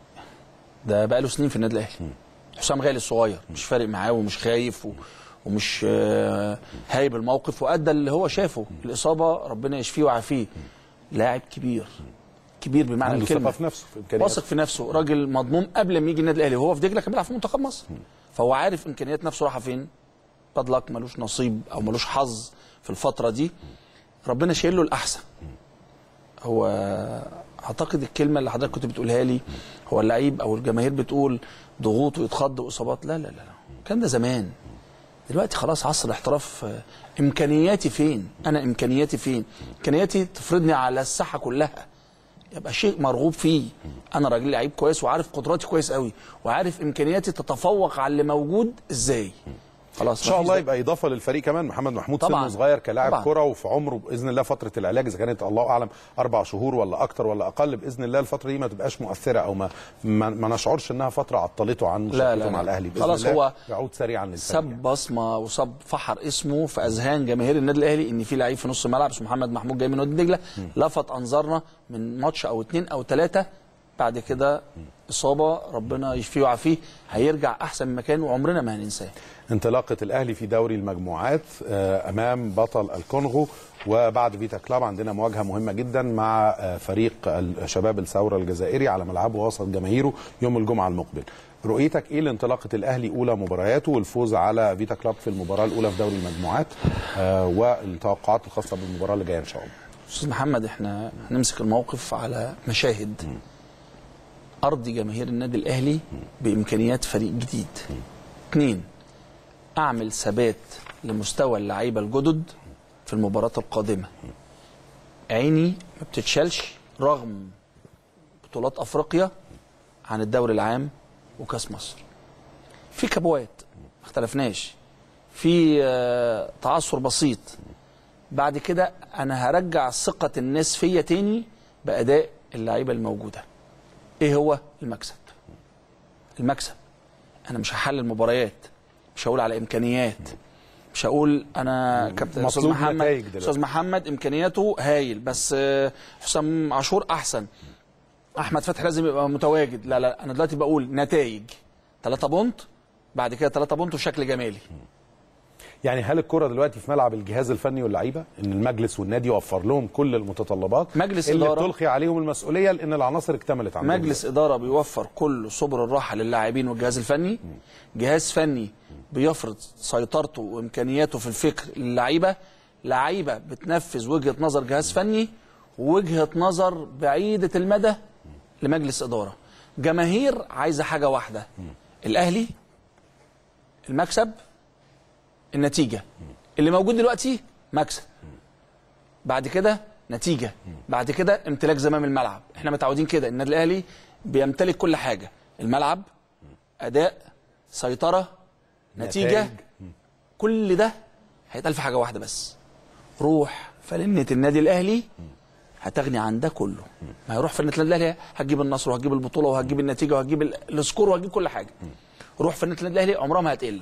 ده بقى له سنين في النادي الاهلي حسام غالي الصغير مش فارق معاه ومش خايف و... ومش آه، هايب الموقف وادى اللي هو شافه الاصابه ربنا يشفيه ويعافيه لاعب كبير كبير بمعنى عنده الكلمه ثقه في نفسه في امكانياته واثق في نفسه راجل مضموم قبل ما يجي النادي الاهلي وهو في دجله كان بيلعب في منتخب مصر فهو عارف امكانيات نفسه رايحه فين باد لك ملوش نصيب او ملوش حظ في الفتره دي ربنا شايل له الاحسن هو اعتقد الكلمه اللي حضرتك كنت بتقولها لي هو اللعيب او الجماهير بتقول ضغوط ويتخض واصابات لا لا لا لا الكلام ده زمان دلوقتي خلاص عصر الاحتراف آه، امكانياتي فين انا امكانياتي فين امكانياتي تفرضني على الساحه كلها يبقى شيء مرغوب فيه انا راجل لعيب كويس وعارف قدراتي كويس قوي وعارف امكانياتي تتفوق على اللي موجود ازاي خلاص ان شاء مفيش الله ده. يبقى اضافه للفريق كمان محمد محمود طبعاً. سنه صغير كلاعب طبعاً. كره وفي عمره باذن الله فتره العلاج اذا كانت الله اعلم اربع شهور ولا اكتر ولا اقل باذن الله الفتره دي ما تبقاش مؤثره او ما ما, ما نشعرش انها فتره عطلته عن مشاركته لا، مع لا. الاهلي باذن خلاص الله هو يعود سريعا للفريق ساب بصمه وساب فحر اسمه في اذهان جماهير النادي الاهلي ان في لعيب في نص الملعب اسمه محمد محمود جاي من وادي دجله لفت انظارنا من ماتش او اتنين او ثلاثه بعد كده اصابه ربنا يشفيه ويعافيه هيرجع احسن من مكان وعمرنا ما هننساه انطلاقه الاهلي في دوري المجموعات آه، امام بطل الكونغو وبعد فيتا كلاب عندنا مواجهه مهمه جدا مع آه، فريق شباب الثوره الجزائري على ملعبه وسط جماهيره يوم الجمعه المقبل رؤيتك ايه لانطلاقه الاهلي اولى مبارياته والفوز على فيتا كلاب في المباراه الاولى في دوري المجموعات آه، والتوقعات الخاصه بالمباراه اللي جايه ان شاء الله استاذ محمد احنا هنمسك الموقف على مشاهد ارضي جماهير النادي الاهلي بامكانيات فريق جديد اثنين اعمل ثبات لمستوى اللعيبه الجدد في المباراه القادمه عيني ما بتتشالش رغم بطولات افريقيا عن الدوري العام وكاس مصر في كبوات ما اختلفناش في آه، تعثر بسيط بعد كده انا هرجع ثقه الناس فيا تاني باداء اللعيبه الموجوده ايه هو المكسب المكسب انا مش هحلل مباريات مش هقول على امكانيات مش هقول انا كابتن استاذ مطلوب محمد نتائج دلوقتي. استاذ محمد امكانياته هايل بس آه، حسام عاشور احسن احمد فتحي لازم يبقى متواجد لا لا انا دلوقتي بقول نتائج 3 بونت بعد كده 3 بونت وشكل جمالي يعني هل الكره دلوقتي في ملعب الجهاز الفني واللعيبه ان المجلس والنادي وفر لهم كل المتطلبات مجلس اللي إدارة. بتلقي عليهم المسؤوليه لان العناصر اكتملت عندهم مجلس اداره بيوفر كل سبل الراحه للاعبين والجهاز الفني جهاز فني بيفرض سيطرته وامكانياته في الفكر للعيبه لعيبه بتنفذ وجهه نظر جهاز فني ووجهه نظر بعيده المدى لمجلس اداره جماهير عايزه حاجه واحده الاهلي المكسب النتيجه اللي موجود دلوقتي مكسب بعد كده نتيجه بعد كده امتلاك زمام الملعب احنا متعودين كده النادي الاهلي بيمتلك كل حاجه الملعب اداء سيطره نتيجه نتائج. كل ده هيتقال في حاجه واحده بس روح فلنة النادي الاهلي هتغني عن ده كله ما هيروح فلنة النادي الاهلي هتجيب النصر وهتجيب البطوله وهتجيب النتيجه وهتجيب ال- السكور وهتجيب كل حاجه روح فلنة النادي الاهلي عمرها ما هتقل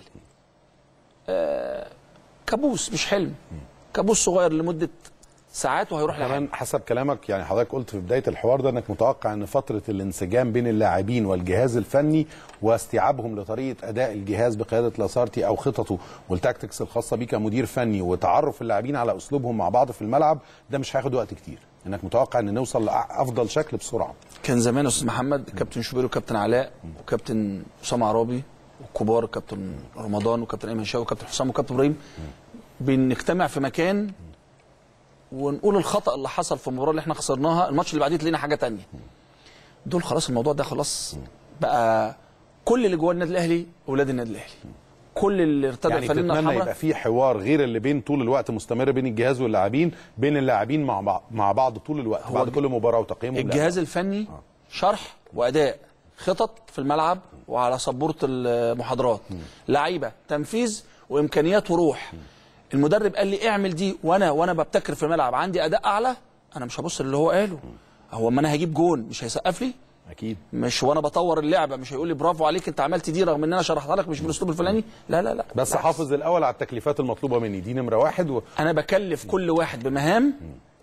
آه كابوس مش حلم كابوس صغير لمده ساعات وهيروح لحاجه كمان حسب كلامك يعني حضرتك قلت في بدايه الحوار ده انك متوقع ان فتره الانسجام بين اللاعبين والجهاز الفني واستيعابهم لطريقه اداء الجهاز بقياده لاسارتي او خططه والتاكتكس الخاصه بيه كمدير فني وتعرف اللاعبين على اسلوبهم مع بعض في الملعب ده مش هياخد وقت كتير انك متوقع ان نوصل لافضل شكل بسرعه كان زمان استاذ محمد كابتن شوبير وكابتن علاء وكابتن اسامه عرابي والكبار كابتن رمضان وكابتن ايمن شاوي وكابتن حسام وكابتن ابراهيم بنجتمع في مكان ونقول الخطا اللي حصل في المباراه اللي احنا خسرناها الماتش اللي بعديه تلاقينا حاجه تانية دول خلاص الموضوع ده خلاص بقى كل اللي جوه النادي الاهلي اولاد النادي الاهلي كل اللي ارتدى يعني الفانلة تتمنى الحمراء يبقى في حوار غير اللي بين طول الوقت مستمر بين الجهاز واللاعبين بين اللاعبين مع بعض مع بعض طول الوقت هو بعد الج- كل مباراه وتقييمهم الجهاز الفني شرح واداء خطط في الملعب وعلى سبوره المحاضرات لعيبه تنفيذ وامكانيات وروح المدرب قال لي اعمل دي وانا وانا ببتكر في الملعب عندي اداء اعلى انا مش هبص اللي هو قاله هو اما انا هجيب جون مش هيسقف لي اكيد مش وانا بطور اللعبه مش هيقول لي برافو عليك انت عملت دي رغم ان انا شرحتها لك مش بالاسلوب الفلاني لا لا لا بس بالعكس. حافظ الاول على التكليفات المطلوبه مني دي نمره واحد و... انا بكلف كل واحد بمهام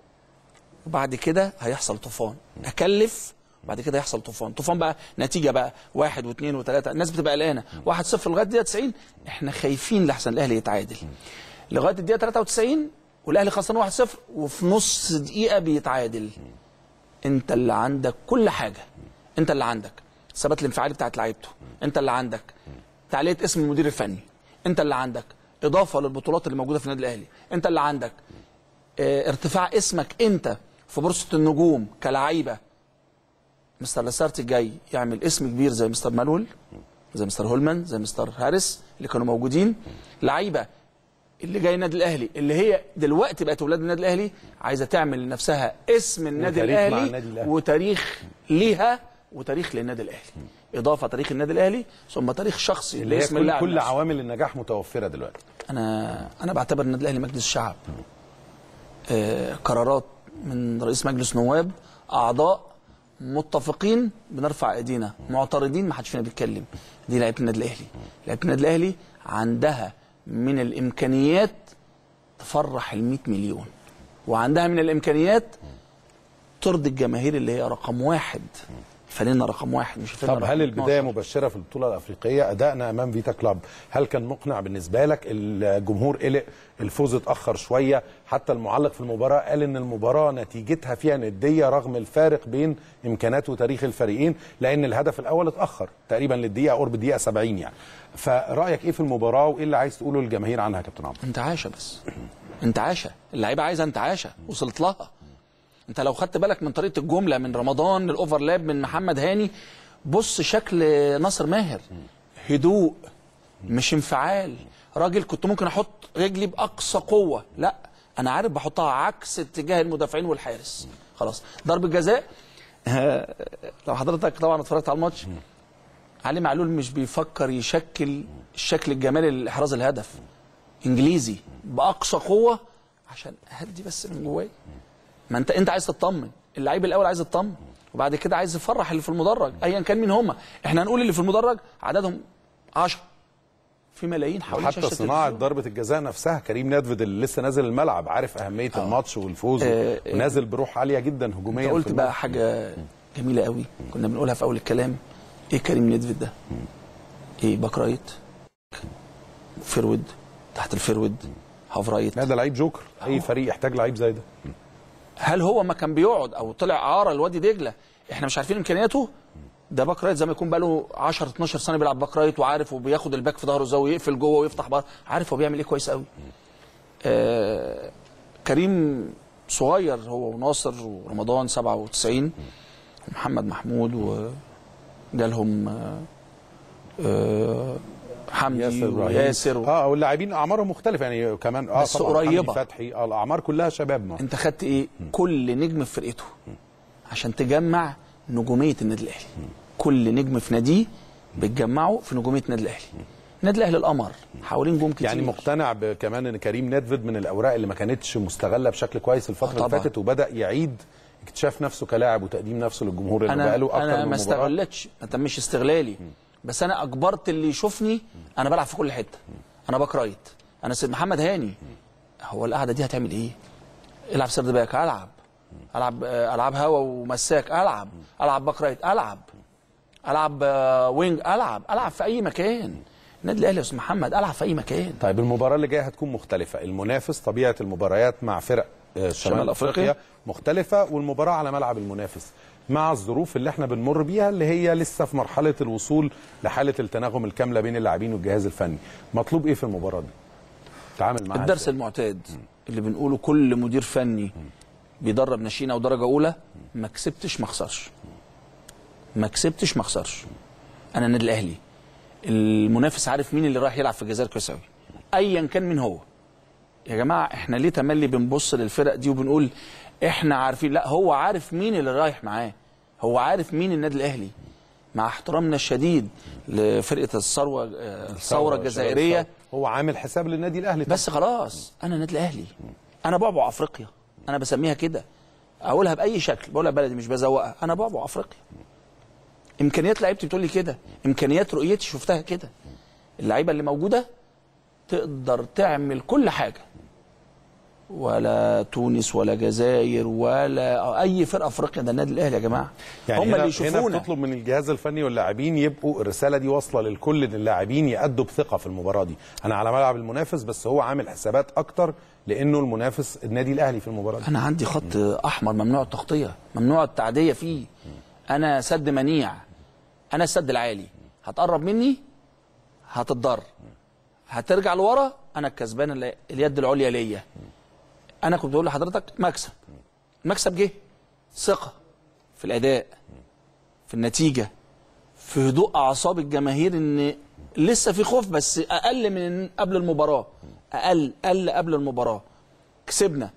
وبعد كده هيحصل طوفان اكلف وبعد كده يحصل طوفان طوفان بقى نتيجه بقى واحد واثنين وثلاثه الناس بتبقى قلقانه واحد صفر لغايه الدقيقه 90 احنا خايفين لحسن الاهلي يتعادل لغايه الدقيقه 93 والاهلي خسران 1-0 وفي نص دقيقه بيتعادل انت اللي عندك كل حاجه انت اللي عندك الثبات الانفعالي بتاعت لعيبته انت اللي عندك تعليق اسم المدير الفني انت اللي عندك اضافه للبطولات اللي موجوده في النادي الاهلي انت اللي عندك اه ارتفاع اسمك انت في بورصه النجوم كلعيبه مستر لاسارتي جاي يعمل اسم كبير زي مستر مانويل زي مستر هولمان زي مستر هاريس اللي كانوا موجودين لعيبه اللي جاي النادي الاهلي اللي هي دلوقتي بقت اولاد النادي الاهلي عايزه تعمل لنفسها اسم النادي وتاريخ مع الاهلي النادي الأهلي. وتاريخ ليها وتاريخ للنادي الاهلي اضافه تاريخ النادي الاهلي ثم تاريخ شخصي اللي هي لاسم كل, اللاعب كل نفسه. عوامل النجاح متوفره دلوقتي انا انا بعتبر النادي الاهلي مجلس شعب آه قرارات من رئيس مجلس نواب اعضاء متفقين بنرفع ايدينا معترضين ما حدش فينا بيتكلم دي لعيبه النادي الاهلي لعيبه النادي الاهلي عندها من الامكانيات تفرح ال 100 مليون وعندها من الامكانيات ترضي الجماهير اللي هي رقم واحد فلنا رقم واحد مش الفرقة طب رقم هل البدايه 12. مبشره في البطوله الافريقيه ادائنا امام فيتا كلاب هل كان مقنع بالنسبه لك الجمهور قلق الفوز اتاخر شويه حتى المعلق في المباراه قال ان المباراه نتيجتها فيها نديه رغم الفارق بين امكانات وتاريخ الفريقين لان الهدف الاول اتاخر تقريبا للدقيقه قرب الدقيقه 70 يعني فرايك ايه في المباراه وايه اللي عايز تقوله للجماهير عنها يا كابتن عمرو انتعاشه بس انتعاشه اللعيبه عايزه انتعاشه وصلت لها انت لو خدت بالك من طريقه الجمله من رمضان للاوفرلاب من محمد هاني بص شكل ناصر ماهر هدوء مش انفعال راجل كنت ممكن احط رجلي باقصى قوه لا انا عارف بحطها عكس اتجاه المدافعين والحارس خلاص ضربه جزاء لو حضرتك طبعا اتفرجت على الماتش علي معلول مش بيفكر يشكل الشكل الجمالي لاحراز الهدف انجليزي باقصى قوه عشان اهدي بس من جوايا ما انت انت عايز تطمن اللعيب الاول عايز يطمن وبعد كده عايز يفرح اللي في المدرج ايا كان مين هم احنا هنقول اللي في المدرج عددهم 10 في ملايين حوالين وحتى شاشه صناعه التلفزيون. ضربه الجزاء نفسها كريم نادفيد اللي لسه نازل الملعب عارف اهميه الماتش والفوز آه، آه. ونازل بروح عاليه جدا هجوميا انت في قلت الملعب. بقى حاجه جميله قوي كنا بنقولها في اول الكلام ايه كريم نيدفيد ده ايه باك رايت فيرود تحت الفيرود هاف رايت لا ده لعيب جوكر اي فريق يحتاج لعيب زي ده هل هو ما كان بيقعد او طلع اعاره لوادي دجله احنا مش عارفين امكانياته ده باك رايت زي ما يكون بقى له 10 12 سنه بيلعب باك رايت وعارف وبياخد الباك في ظهره ازاي ويقفل جوه ويفتح بره عارف هو بيعمل ايه كويس قوي آه كريم صغير هو وناصر ورمضان 97 ومحمد محمود وجالهم آه آه حمدي ياسر إبراهيم. وياسر و... اه واللاعبين اعمارهم مختلفه يعني كمان اه بس طبعاً قريبة. حمدي فتحي اه الاعمار كلها شباب ما. انت خدت ايه كل نجم في فرقته عشان تجمع نجوميه النادي الاهلي كل نجم في ناديه بتجمعه في نجوميه النادي الاهلي النادي الاهلي القمر حوالين نجوم كتير يعني مقتنع ب- كمان ان كريم نادفيد من الاوراق اللي ما كانتش مستغله بشكل كويس الفتره اللي طبعاً. فاتت وبدا يعيد اكتشاف نفسه كلاعب وتقديم نفسه للجمهور اللي بقى انا له اكتر انا من ما مباراه استغلتش ما تمش استغلالي بس انا اجبرت اللي يشوفني انا بلعب في كل حته انا باك رايت انا سيد محمد هاني هو القعده دي هتعمل ايه العب سرد باك العب العب آه، العاب هوا ومساك العب العب باك رايت العب العب آه، وينج العب العب في اي مكان النادي الاهلي يا استاذ محمد العب في اي مكان طيب المباراه اللي جايه هتكون مختلفه المنافس طبيعه المباريات مع فرق آه، شمال شمال أفريقيا. افريقيا مختلفه والمباراه على ملعب المنافس مع الظروف اللي احنا بنمر بيها اللي هي لسه في مرحله الوصول لحاله التناغم الكامله بين اللاعبين والجهاز الفني مطلوب ايه في المباراه دي تعامل معاها الدرس إزاي؟ المعتاد اللي بنقوله كل مدير فني بيدرب ناشئين او درجه اولى ما كسبتش ما خسرش ما كسبتش ما خسرش انا النادي الاهلي المنافس عارف مين اللي رايح يلعب في الجزائر كويس قوي ايا كان مين هو يا جماعه احنا ليه تملي بنبص للفرق دي وبنقول احنا عارفين لا هو عارف مين اللي رايح معاه هو عارف مين النادي الاهلي مع احترامنا الشديد لفرقه الثروه آه، الثوره الجزائريه هو عامل حساب للنادي الاهلي بس خلاص انا النادي الاهلي انا بعبع افريقيا انا بسميها كده اقولها باي شكل بقولها بلدي مش بزوقها انا بعبع افريقيا امكانيات لعيبتي بتقول لي كده امكانيات رؤيتي شفتها كده اللعيبه اللي موجوده تقدر تعمل كل حاجه ولا تونس ولا جزائر ولا اي فرقه افريقيا ده النادي الاهلي يا جماعه يعني هم هنا اللي هنا يشوفونا بتطلب من الجهاز الفني واللاعبين يبقوا الرساله دي واصله للكل ان اللاعبين يأدوا بثقه في المباراه دي انا على ملعب المنافس بس هو عامل حسابات اكتر لانه المنافس النادي الاهلي في المباراه دي انا عندي خط احمر ممنوع التغطيه ممنوع التعديه فيه انا سد منيع انا السد العالي هتقرب مني هتتضر هترجع لورا انا الكسبان اللي- اليد العليا ليا انا كنت بقول لحضرتك مكسب المكسب جه ثقه في الاداء في النتيجه في هدوء اعصاب الجماهير ان لسه في خوف بس اقل من قبل المباراه اقل قل قبل المباراه كسبنا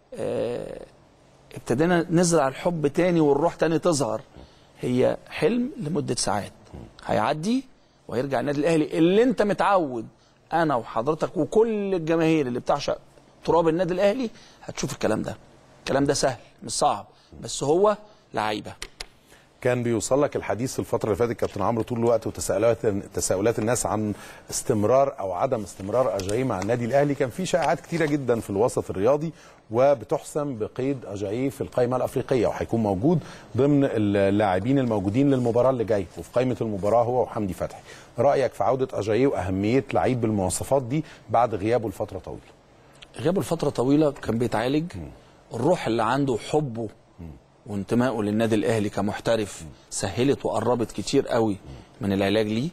آه، ابتدينا نزرع الحب تاني والروح تاني تظهر هي حلم لمدة ساعات هيعدي وهيرجع النادي الأهلي اللي أنت متعود أنا وحضرتك وكل الجماهير اللي بتعشق تراب النادي الأهلي هتشوف الكلام ده الكلام ده سهل مش صعب بس هو لعيبة كان بيوصل لك الحديث الفتره اللي فاتت كابتن عمرو طول الوقت وتساؤلات تساؤلات الناس عن استمرار او عدم استمرار اجاي مع النادي الاهلي كان في شائعات كتيره جدا في الوسط الرياضي وبتحسم بقيد اجاي في القائمه الافريقيه وهيكون موجود ضمن اللاعبين الموجودين للمباراه اللي جايه وفي قائمه المباراه هو وحمدي فتحي رايك في عوده اجاي واهميه لعيب بالمواصفات دي بعد غيابه لفتره طويله غيابه لفترة طويلة كان بيتعالج الروح اللي عنده وحبه وانتمائه للنادي الأهلي كمحترف سهلت وقربت كتير قوي من العلاج ليه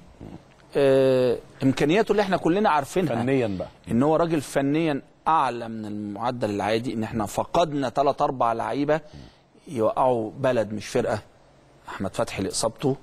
آه إمكانياته اللي احنا كلنا عارفينها فنيا بقى ان هو راجل فنيا اعلى من المعدل العادي ان احنا فقدنا ثلاث اربع لعيبه يوقعوا بلد مش فرقه احمد فتحي لاصابته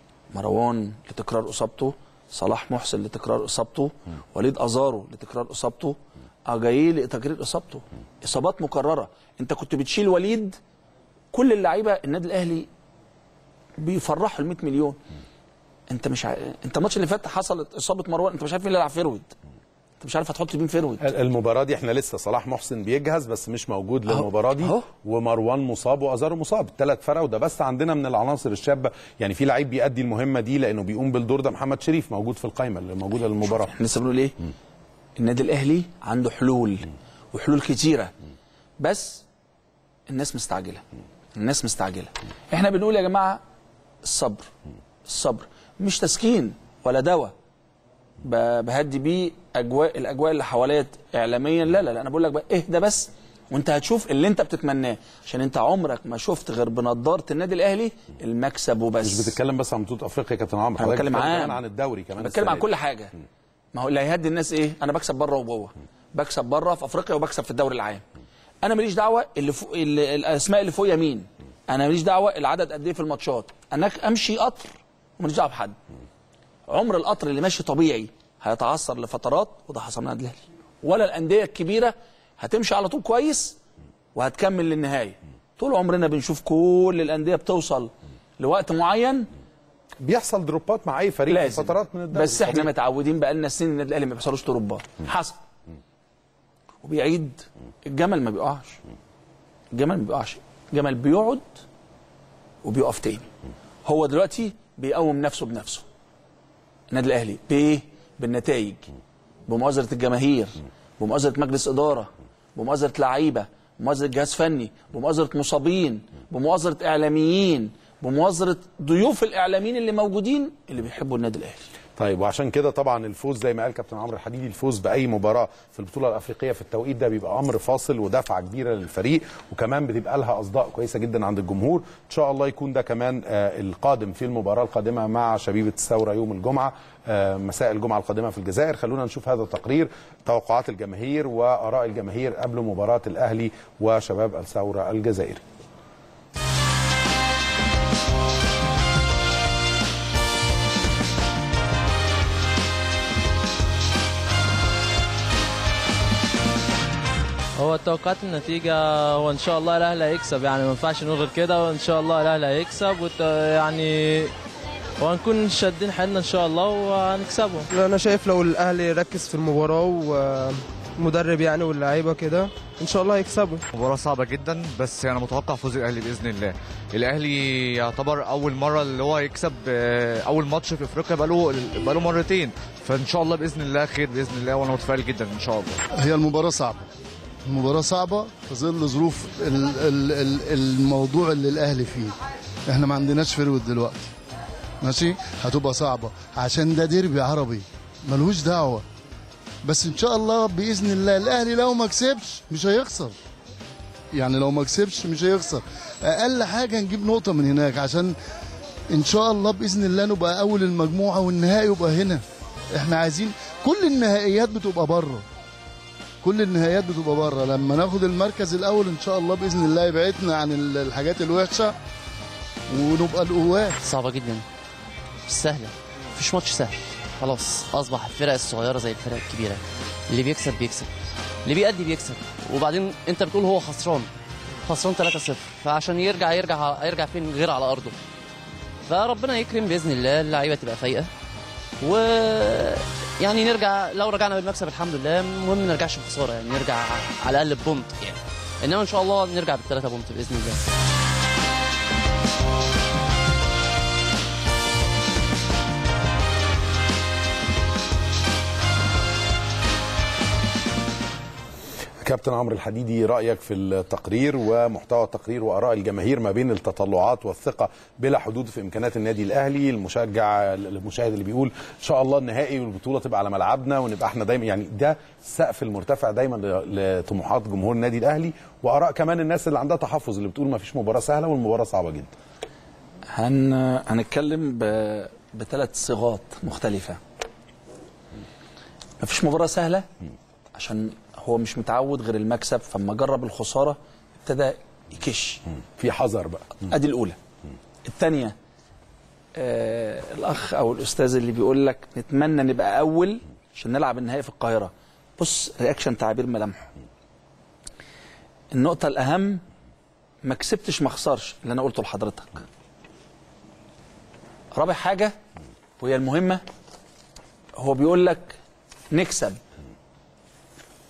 مروان لتكرار اصابته صلاح محسن لتكرار اصابته وليد ازارو لتكرار اصابته اجاييه لتكرار اصابته اصابات مكرره انت كنت بتشيل وليد كل اللعيبه النادي الاهلي بيفرحوا ال 100 مليون انت مش ع... انت الماتش اللي فات حصلت اصابه مروان انت مش عارف مين اللي يلعب فيرود انت مش عارف هتحط مين فيرود المباراه دي احنا لسه صلاح محسن بيجهز بس مش موجود أهو. للمباراه دي أهو. ومروان مصاب وازارو مصاب الثلاث فرق وده بس عندنا من العناصر الشابه يعني في لعيب بيأدي المهمه دي لانه بيقوم بالدور ده محمد شريف موجود في القائمه اللي موجوده للمباراه احنا لسه بنقول ايه النادي الاهلي عنده حلول وحلول كتيره بس الناس مستعجله الناس مستعجله احنا بنقول يا جماعه الصبر الصبر مش تسكين ولا دواء ب- بهدي بيه اجواء الاجواء اللي حواليا اعلاميا لا لا لا انا بقول لك بقى اهدى بس وانت هتشوف اللي انت بتتمناه عشان انت عمرك ما شفت غير بنضاره النادي الاهلي المكسب وبس مش بتتكلم بس عن بطوله افريقيا يا كابتن عمرو أنا حضرتك بتكلم بتتكلم عام. كمان عن الدوري كمان بتكلم السنة عن دي. كل حاجه ما هو اللي هيهدي الناس ايه انا بكسب بره وجوه بكسب بره في افريقيا وبكسب في الدوري العام انا ماليش دعوه اللي فوق اللي الاسماء اللي فوقيا مين انا ماليش دعوه العدد قد ايه في الماتشات انا امشي قطر وماليش دعوه بحد عمر القطر اللي ماشي طبيعي هيتعثر لفترات وده حصل مع النادي الاهلي ولا الانديه الكبيره هتمشي على طول كويس وهتكمل للنهايه طول عمرنا بنشوف كل الانديه بتوصل لوقت معين بيحصل دروبات مع اي فريق في لازم فترات من الدوري بس احنا طبيعي. متعودين بقالنا سنين النادي الاهلي ما بيحصلوش تروبات حصل وبيعيد الجمل ما بيقعش الجمل ما بيقعش الجمل بيقعد وبيقف تاني هو دلوقتي بيقوم نفسه بنفسه النادي الاهلي بايه بالنتائج بمؤازره الجماهير بمؤازره مجلس اداره بمؤازره لعيبه بمؤازره جهاز فني بمؤازره مصابين بمؤازره اعلاميين بمؤازره ضيوف الاعلاميين اللي موجودين اللي بيحبوا النادي الاهلي طيب وعشان كده طبعا الفوز زي ما قال كابتن عمرو الحديدي الفوز باي مباراه في البطوله الافريقيه في التوقيت ده بيبقى امر فاصل ودفعه كبيره للفريق وكمان بتبقى لها اصداء كويسه جدا عند الجمهور ان شاء الله يكون ده كمان آه القادم في المباراه القادمه مع شبيبه الثوره يوم الجمعه آه مساء الجمعه القادمه في الجزائر خلونا نشوف هذا التقرير توقعات الجماهير واراء الجماهير قبل مباراه الاهلي وشباب الثوره الجزائري هو توقعات النتيجة هو إن شاء الله الأهلي هيكسب يعني ما ينفعش نقول غير كده وإن شاء الله الأهلي هيكسب وت... يعني وهنكون شادين حيلنا إن شاء الله وهنكسبه انا شايف لو الاهلي ركز في المباراه ومدرب يعني واللعيبه كده ان شاء الله هيكسبوا مباراة صعبة جدا بس أنا متوقع فوز الأهلي بإذن الله. الأهلي يعتبر أول مرة اللي هو يكسب آه، أول ماتش في أفريقيا بقاله بقاله مرتين فإن شاء الله بإذن الله خير بإذن الله وأنا متفائل جدا إن شاء الله. هي المباراة صعبة المباراة صعبة في ظل ظروف ال- ال- ال- الموضوع اللي الأهلي فيه احنا ما عندناش فرود دلوقتي ماشي هتبقى صعبة عشان ده ديربي عربي ملهوش دعوة بس ان شاء الله بإذن الله الأهلي لو ما كسبش مش هيخسر يعني لو ما كسبش مش هيخسر أقل حاجة نجيب نقطة من هناك عشان ان شاء الله باذن الله نبقى اول المجموعه والنهائي يبقى هنا احنا عايزين كل النهائيات بتبقى بره كل النهائيات بتبقى بره لما ناخد المركز الاول ان شاء الله باذن الله يبعدنا عن ال- الحاجات الوحشه ونبقى القوات صعبة جدا مش سهلة مفيش ماتش سهل خلاص أصبح الفرق الصغيرة زي الفرق الكبيرة اللي بيكسب بيكسب اللي بيأدي بيكسب وبعدين أنت بتقول هو خسران خسران 3-0 فعشان يرجع يرجع يرجع فين غير على أرضه فربنا يكرم بإذن الله اللعيبة تبقى فايقة و يعني نرجع لو رجعنا بالمكسب الحمد لله المهم ما نرجعش بخسارة يعني نرجع على الأقل ببونت يعني إنما إن شاء الله نرجع بالثلاثة بونت بإذن الله كابتن عمرو الحديدي رايك في التقرير ومحتوى التقرير واراء الجماهير ما بين التطلعات والثقه بلا حدود في امكانيات النادي الاهلي المشجع المشاهد اللي بيقول ان شاء الله النهائي والبطوله تبقى على ملعبنا ونبقى احنا دايما يعني ده السقف المرتفع دايما ل- لطموحات جمهور النادي الاهلي واراء كمان الناس اللي عندها تحفظ اللي بتقول ما فيش مباراه سهله والمباراه صعبه جدا هن... هنتكلم ب... بثلاث صيغات مختلفة مفيش مباراة سهلة عشان هو مش متعود غير المكسب فلما جرب الخسارة ابتدى يكش في حذر بقى ادي الاولى الثانيه آه الاخ او الاستاذ اللي بيقول لك نتمنى نبقى اول عشان نلعب النهائي في القاهره بص رياكشن تعبير ملامحه النقطه الاهم ما كسبتش ما اخسرش اللي انا قلته لحضرتك رابع حاجه وهي المهمه هو بيقول لك نكسب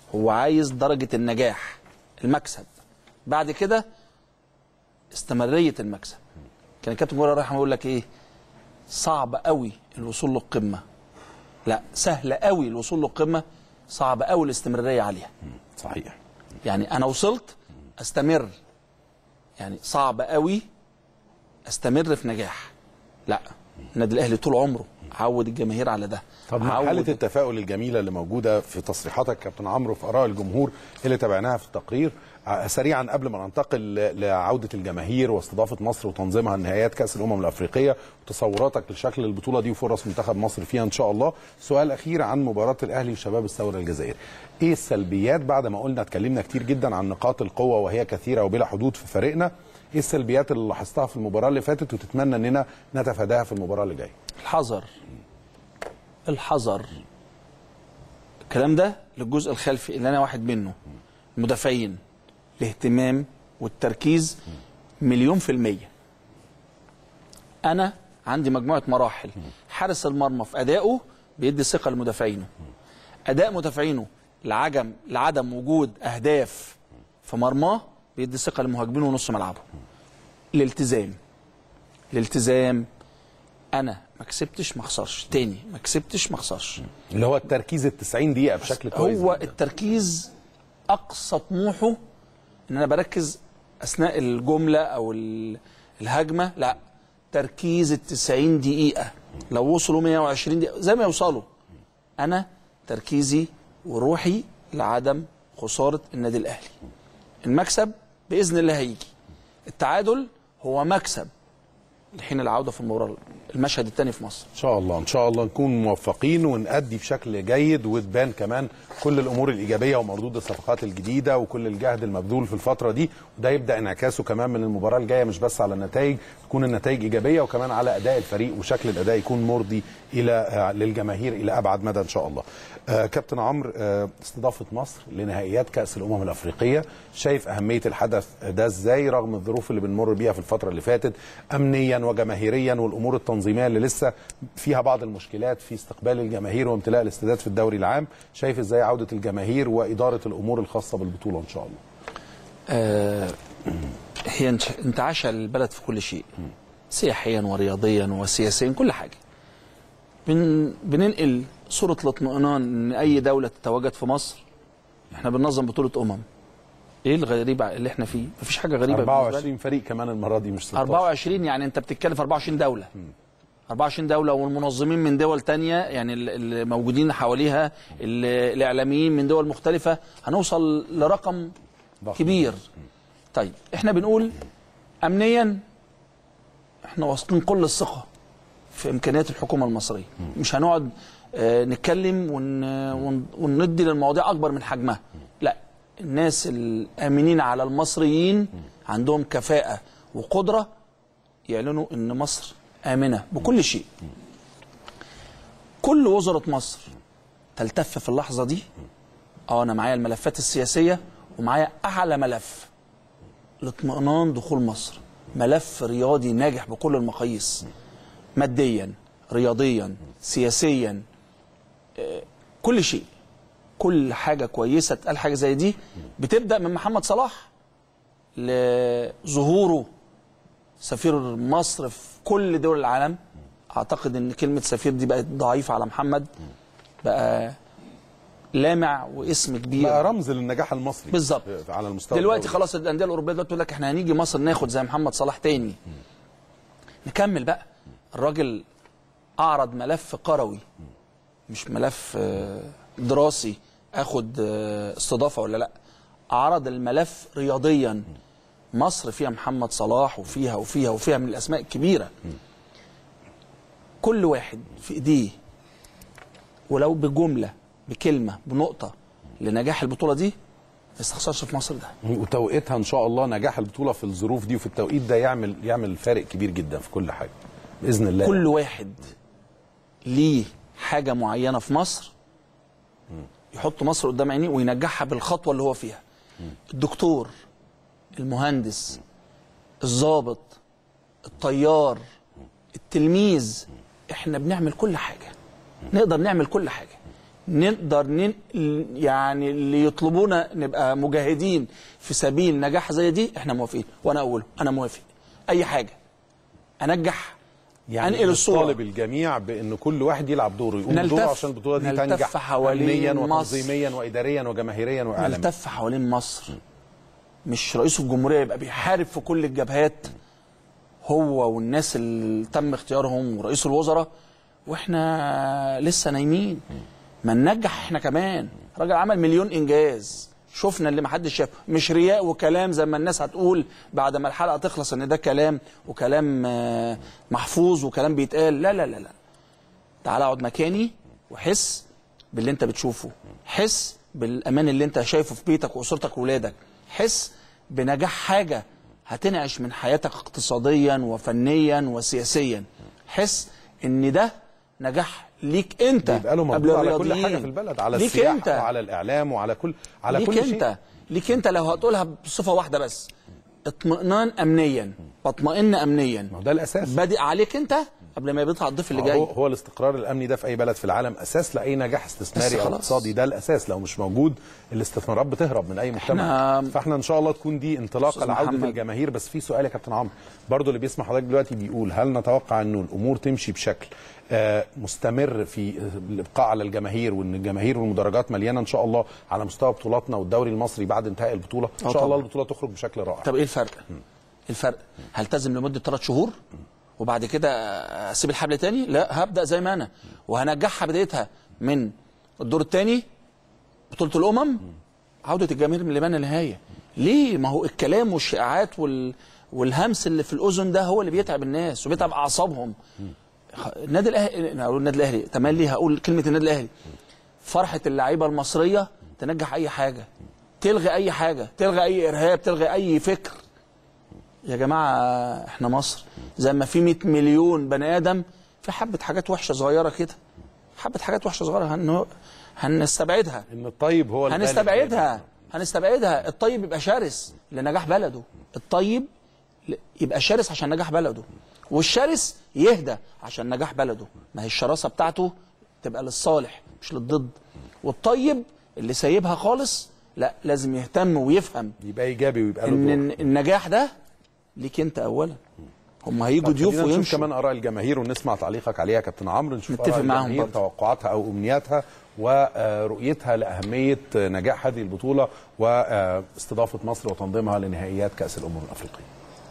هو عايز درجه النجاح المكسب بعد كده استمراريه المكسب كان الكابتن جوهر رحمه يقول لك ايه صعب قوي الوصول للقمه لا سهل قوي الوصول للقمه صعب قوي الاستمراريه عليها صحيح يعني انا وصلت استمر يعني صعب قوي استمر في نجاح لا النادي الاهلي طول عمره عود الجماهير على ده طب مع عود- حاله التفاؤل الجميله اللي موجوده في تصريحاتك كابتن عمرو في اراء الجمهور اللي تابعناها في التقرير ع- سريعا قبل ما ننتقل ل- لعوده الجماهير واستضافه مصر وتنظيمها لنهائيات كاس الامم الافريقيه وتصوراتك لشكل البطوله دي وفرص منتخب مصر فيها ان شاء الله سؤال اخير عن مباراه الاهلي وشباب الثوره الجزائري ايه السلبيات بعد ما قلنا اتكلمنا كتير جدا عن نقاط القوه وهي كثيره وبلا حدود في فريقنا ايه السلبيات اللي لاحظتها في المباراه اللي فاتت وتتمنى اننا نتفاداها في المباراه اللي جايه الحذر الحذر الكلام ده للجزء الخلفي اللي انا واحد منه المدافعين الاهتمام والتركيز مليون في المية انا عندي مجموعة مراحل حارس المرمى في ادائه بيدي ثقة لمدافعينه اداء مدافعينه لعجم لعدم وجود اهداف في مرماه بيدي ثقة لمهاجمينه ونص ملعبه الالتزام الالتزام انا ما كسبتش ما اخسرش تاني ما كسبتش ما اخسرش اللي هو التركيز ال 90 دقيقه بشكل كويس هو جداً. التركيز اقصى طموحه ان انا بركز اثناء الجمله او ال- الهجمه لا تركيز ال 90 دقيقه لو وصلوا 120 دقيقه زي ما يوصلوا انا تركيزي وروحي لعدم خساره النادي الاهلي المكسب باذن الله هيجي التعادل هو مكسب لحين العوده في المباراه المشهد الثاني في مصر ان شاء الله ان شاء الله نكون موفقين ونأدي بشكل جيد وتبان كمان كل الامور الايجابيه ومردود الصفقات الجديده وكل الجهد المبذول في الفتره دي وده يبدا انعكاسه كمان من المباراه الجايه مش بس على النتائج تكون النتائج ايجابيه وكمان على اداء الفريق وشكل الاداء يكون مرضي الى آه، للجماهير الى ابعد مدى ان شاء الله. آه كابتن عمرو آه استضافه مصر لنهائيات كاس الامم الافريقيه شايف اهميه الحدث ده ازاي رغم الظروف اللي بنمر بيها في الفتره اللي فاتت امنيا وجماهيريا والامور التنظيميه اللي لسه فيها بعض المشكلات في استقبال الجماهير وامتلاء الاستادات في الدوري العام شايف ازاي عوده الجماهير واداره الامور الخاصه بالبطوله ان شاء الله آه هي انش- انتعاش البلد في كل شيء سياحيا ورياضيا وسياسيا كل حاجه بن بننقل صوره الاطمئنان ان اي دوله تتواجد في مصر احنا بننظم بطوله امم ايه الغريب اللي احنا فيه مفيش حاجه غريبه بالنسبة لي. 24 فريق كمان المره دي مش 16 24 يعني انت بتتكلم في 24 دوله 24 دوله والمنظمين من دول تانية يعني ال- اللي موجودين حواليها ال- الاعلاميين من دول مختلفه هنوصل لرقم ضخم. كبير طيب احنا بنقول امنيا احنا واثقين كل الثقه في امكانيات الحكومه المصريه مش هنقعد آه، نتكلم ون ون وندي للمواضيع اكبر من حجمها لا الناس الامنين على المصريين عندهم كفاءه وقدره يعلنوا ان مصر امنه بكل شيء كل وزراء مصر تلتف في اللحظه دي اه انا معايا الملفات السياسيه ومعايا اعلى ملف لاطمئنان دخول مصر ملف رياضي ناجح بكل المقاييس ماديا رياضيا سياسيا آه، كل شيء كل حاجه كويسه تقال حاجه زي دي بتبدا من محمد صلاح لظهوره سفير مصر في كل دول العالم اعتقد ان كلمه سفير دي بقت ضعيفه على محمد بقى لامع واسم كبير بقى رمز للنجاح المصري بالظبط. على المستوى دلوقتي الدولي. خلاص الانديه الاوروبيه دلوقتي تقول لك احنا هنيجي مصر ناخد زي محمد صلاح تاني نكمل بقى الراجل اعرض ملف قروي مش ملف آه، دراسي اخد آه، استضافه ولا لا عرض الملف رياضيا مصر فيها محمد صلاح وفيها وفيها وفيها من الاسماء الكبيره كل واحد في ايديه ولو بجمله بكلمه بنقطه لنجاح البطوله دي ما يستخسرش في مصر ده وتوقيتها ان شاء الله نجاح البطوله في الظروف دي وفي التوقيت ده يعمل يعمل فارق كبير جدا في كل حاجه باذن الله كل واحد ليه حاجه معينه في مصر يحط مصر قدام عينيه وينجحها بالخطوه اللي هو فيها الدكتور المهندس الضابط الطيار التلميذ احنا بنعمل كل حاجه نقدر نعمل كل حاجه نقدر نن... يعني اللي يطلبونا نبقى مجاهدين في سبيل نجاح زي دي احنا موافقين وانا اقوله انا موافق اي حاجه انجح يعني انقل الصوره طالب الجميع بان كل واحد يلعب دوره يقوم نلتف- دوره عشان البطوله دي نلتف تنجح حوالين فنيا مصر. وتنظيميا واداريا وجماهيريا واعلاميا نلتف حوالين مصر مش رئيس الجمهوريه يبقى بيحارب في كل الجبهات هو والناس اللي تم اختيارهم ورئيس الوزراء واحنا لسه نايمين ما ننجح احنا كمان راجل عمل مليون انجاز شفنا اللي محدش شافه مش رياء وكلام زي ما الناس هتقول بعد ما الحلقه تخلص ان ده كلام وكلام آه، محفوظ وكلام بيتقال لا لا لا لا تعال اقعد مكاني وحس باللي انت بتشوفه حس بالامان اللي انت شايفه في بيتك واسرتك واولادك حس بنجاح حاجه هتنعش من حياتك اقتصاديا وفنيا وسياسيا حس ان ده نجاح ليك انت يبقى له قبل مردود على كل الرياضيين. حاجه في البلد على ليك السياحه انت وعلى الاعلام وعلى كل على ليك كل انت شيء ليك انت لو هتقولها بصفه واحده بس اطمئنان امنيا بطمئن امنيا ما هو ده الاساس بادئ عليك انت قبل ما يبقى الضيف اللي هو, جاي هو الاستقرار الامني ده في اي بلد في العالم اساس لاي نجاح استثماري بس او خلاص. اقتصادي ده الاساس لو مش موجود الاستثمارات بتهرب من اي مجتمع احنا- فاحنا ان شاء الله تكون دي انطلاقه أستاذ لعوده محمد. الجماهير بس في سؤال يا كابتن عمرو برضو اللي بيسمع حضرتك دلوقتي بيقول هل نتوقع انه الامور تمشي بشكل آه، مستمر في الابقاء على الجماهير وان الجماهير والمدرجات مليانه ان شاء الله على مستوى بطولاتنا والدوري المصري بعد انتهاء البطوله ان آه شاء الله طبعا. البطوله تخرج بشكل رائع طب ايه الفرق؟ الفرق هلتزم لمده ثلاث شهور وبعد كده اسيب الحبل تاني؟ لا هبدا زي ما انا وهنجحها بدايتها من الدور الثاني بطوله الامم عوده الجماهير من لما لا نهايه. ليه؟ ما هو الكلام والشائعات وال والهمس اللي في الاذن ده هو اللي بيتعب الناس وبيتعب اعصابهم. النادي الاهلي أنا هقول النادي الاهلي تملي هقول كلمه النادي الاهلي فرحه اللعيبه المصريه تنجح اي حاجه تلغي اي حاجه تلغي اي ارهاب تلغي اي فكر يا جماعه احنا مصر زي ما في 100 مليون بني ادم في حبه حاجات وحشه صغيره كده حبه حاجات وحشه صغيره هن... هنستبعدها ان الطيب هو الغالب. هنستبعدها هنستبعدها الطيب يبقى شرس لنجاح بلده الطيب ل- يبقى شرس عشان نجاح بلده والشرس يهدى عشان نجاح بلده ما هي الشراسه بتاعته تبقى للصالح مش للضد والطيب اللي سايبها خالص لا لازم يهتم ويفهم يبقى ايجابي ويبقى له ان دور. الن- النجاح ده ليك انت اولا هم هيجوا طب ضيوف خلينا نشوف ويمشوا كمان اراء الجماهير ونسمع تعليقك عليها يا كابتن عمرو نشوف نتفق آراء معاهم الجماهير برضه. توقعاتها او امنياتها ورؤيتها لاهميه نجاح هذه البطوله واستضافه مصر وتنظيمها لنهائيات كاس الامم الافريقيه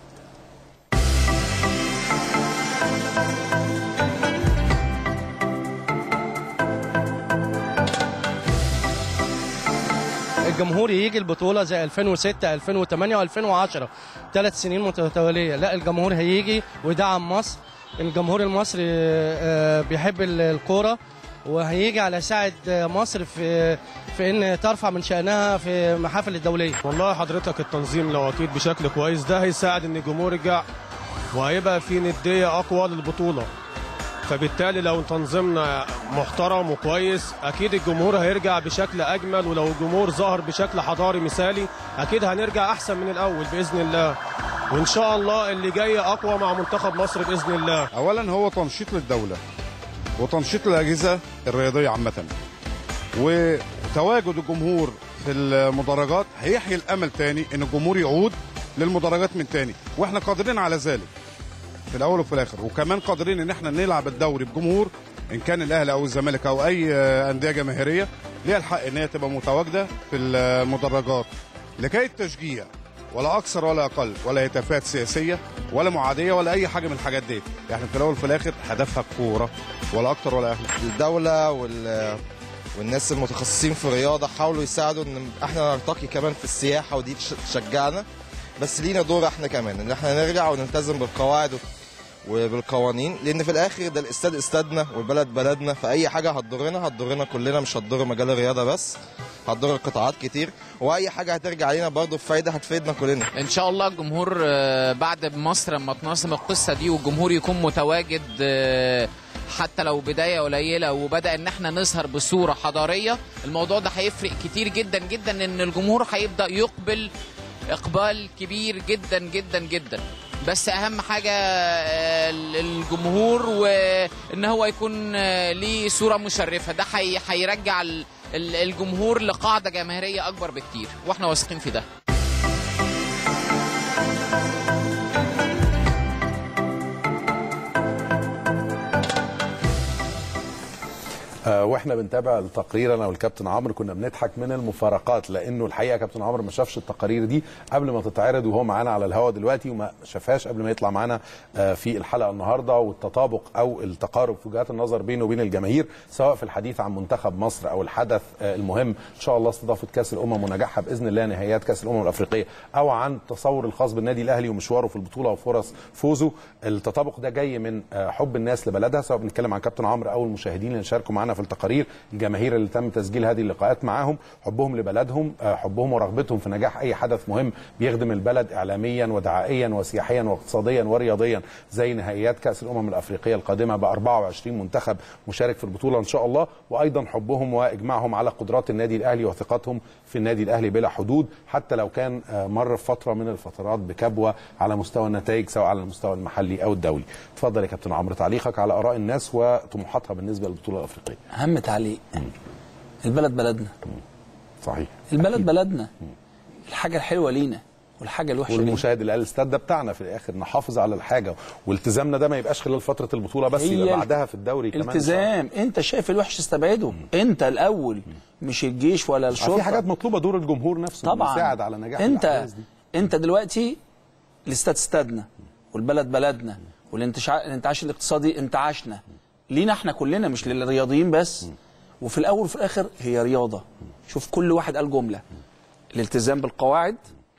الجمهور يجي البطوله زي 2006 2008 و2010 ثلاث سنين متتاليه لا الجمهور هيجي ويدعم مصر الجمهور المصري آه، بيحب ال- الكوره وهيجي على ساعد مصر في في ان ترفع من شانها في المحافل الدوليه والله حضرتك التنظيم لو اكيد بشكل كويس ده هيساعد ان الجمهور يرجع وهيبقى في نديه اقوى للبطوله فبالتالي لو تنظيمنا محترم وكويس اكيد الجمهور هيرجع بشكل اجمل ولو الجمهور ظهر بشكل حضاري مثالي اكيد هنرجع احسن من الاول باذن الله وان شاء الله اللي جاي اقوى مع منتخب مصر باذن الله اولا هو تنشيط للدوله وتنشيط للاجهزه الرياضيه عامه وتواجد الجمهور في المدرجات هيحيي الامل تاني ان الجمهور يعود للمدرجات من تاني واحنا قادرين على ذلك في الاول وفي الاخر وكمان قادرين ان احنا نلعب الدوري بجمهور ان كان الاهلي او الزمالك او اي آه، انديه جماهيريه ليها الحق ان هي تبقى متواجده في المدرجات لكي التشجيع ولا اكثر ولا اقل ولا هتافات سياسيه ولا معاديه ولا اي حاجه من الحاجات دي يعني في الاول وفي الاخر هدفها الكوره ولا اكتر ولا اقل الدولة وال والناس المتخصصين في الرياضة حاولوا يساعدوا ان احنا نرتقي كمان في السياحة ودي تش- تشجعنا بس لينا دور احنا كمان ان احنا نرجع ونلتزم بالقواعد وبالقوانين لان في الاخر ده الاستاد استادنا والبلد بلدنا فاي حاجة هتضرنا هتضرنا كلنا مش هتضر مجال الرياضة بس هتضر قطاعات كتير واي حاجة هترجع علينا برضه بفايدة هتفيدنا كلنا ان شاء الله الجمهور آه، بعد مصر لما تنظم القصه دي والجمهور يكون متواجد آه، حتى لو بدايه قليله وبدا ان احنا نظهر بصوره حضاريه الموضوع ده هيفرق كتير جدا جدا ان الجمهور هيبدا يقبل اقبال كبير جدا جدا جدا بس اهم حاجه آه، الجمهور وان هو يكون آه، ليه صوره مشرفه ده حي- هيرجع ال- ال- الجمهور لقاعده جماهيريه اكبر بكتير واحنا واثقين في ده آه، واحنا بنتابع التقرير انا والكابتن عمرو كنا بنضحك من المفارقات لانه الحقيقه كابتن عمرو ما شافش التقارير دي قبل ما تتعرض وهو معانا على الهواء دلوقتي وما شافهاش قبل ما يطلع معانا آه، في الحلقه النهارده والتطابق او التقارب في وجهات النظر بينه وبين الجماهير سواء في الحديث عن منتخب مصر او الحدث آه، المهم ان شاء الله استضافه كاس الامم ونجاحها باذن الله نهائيات كاس الامم الافريقيه او عن التصور الخاص بالنادي الاهلي ومشواره في البطوله وفرص فوزه التطابق ده جاي من آه، حب الناس لبلدها سواء بنتكلم عن كابتن عمرو او المشاهدين اللي شاركوا معانا في التقارير الجماهير اللي تم تسجيل هذه اللقاءات معاهم حبهم لبلدهم آه، حبهم ورغبتهم في نجاح اي حدث مهم بيخدم البلد اعلاميا ودعائيا وسياحيا واقتصاديا ورياضيا زي نهائيات كاس الامم الافريقيه القادمه ب 24 منتخب مشارك في البطوله ان شاء الله وايضا حبهم واجماعهم على قدرات النادي الاهلي وثقتهم في النادي الاهلي بلا حدود حتى لو كان آه، مر في فتره من الفترات بكبوه على مستوى النتائج سواء على المستوى المحلي او الدولي اتفضل يا كابتن عمرو تعليقك على اراء الناس وطموحاتها بالنسبه للبطوله الافريقيه اهم تعليق البلد بلدنا صحيح البلد بلدنا الحاجه الحلوه لينا والحاجه الوحشه لينا والمشاهد اللي قال الاستاد ده بتاعنا في الاخر نحافظ على الحاجه والتزامنا ده ما يبقاش خلال فتره البطوله بس هي يبقى بعدها في الدوري كمان التزام انت شايف الوحش استبعده انت الاول مش الجيش ولا الشرطه في حاجات مطلوبه دور الجمهور نفسه طبعا يساعد على نجاح انت الأحداث دي. انت دلوقتي الاستاد استادنا والبلد بلدنا والانتشاع الانتعاش الاقتصادي انتعاشنا لينا احنا كلنا مش للرياضيين بس وفي الاول وفي الاخر هي رياضه شوف كل واحد قال جمله الالتزام بالقواعد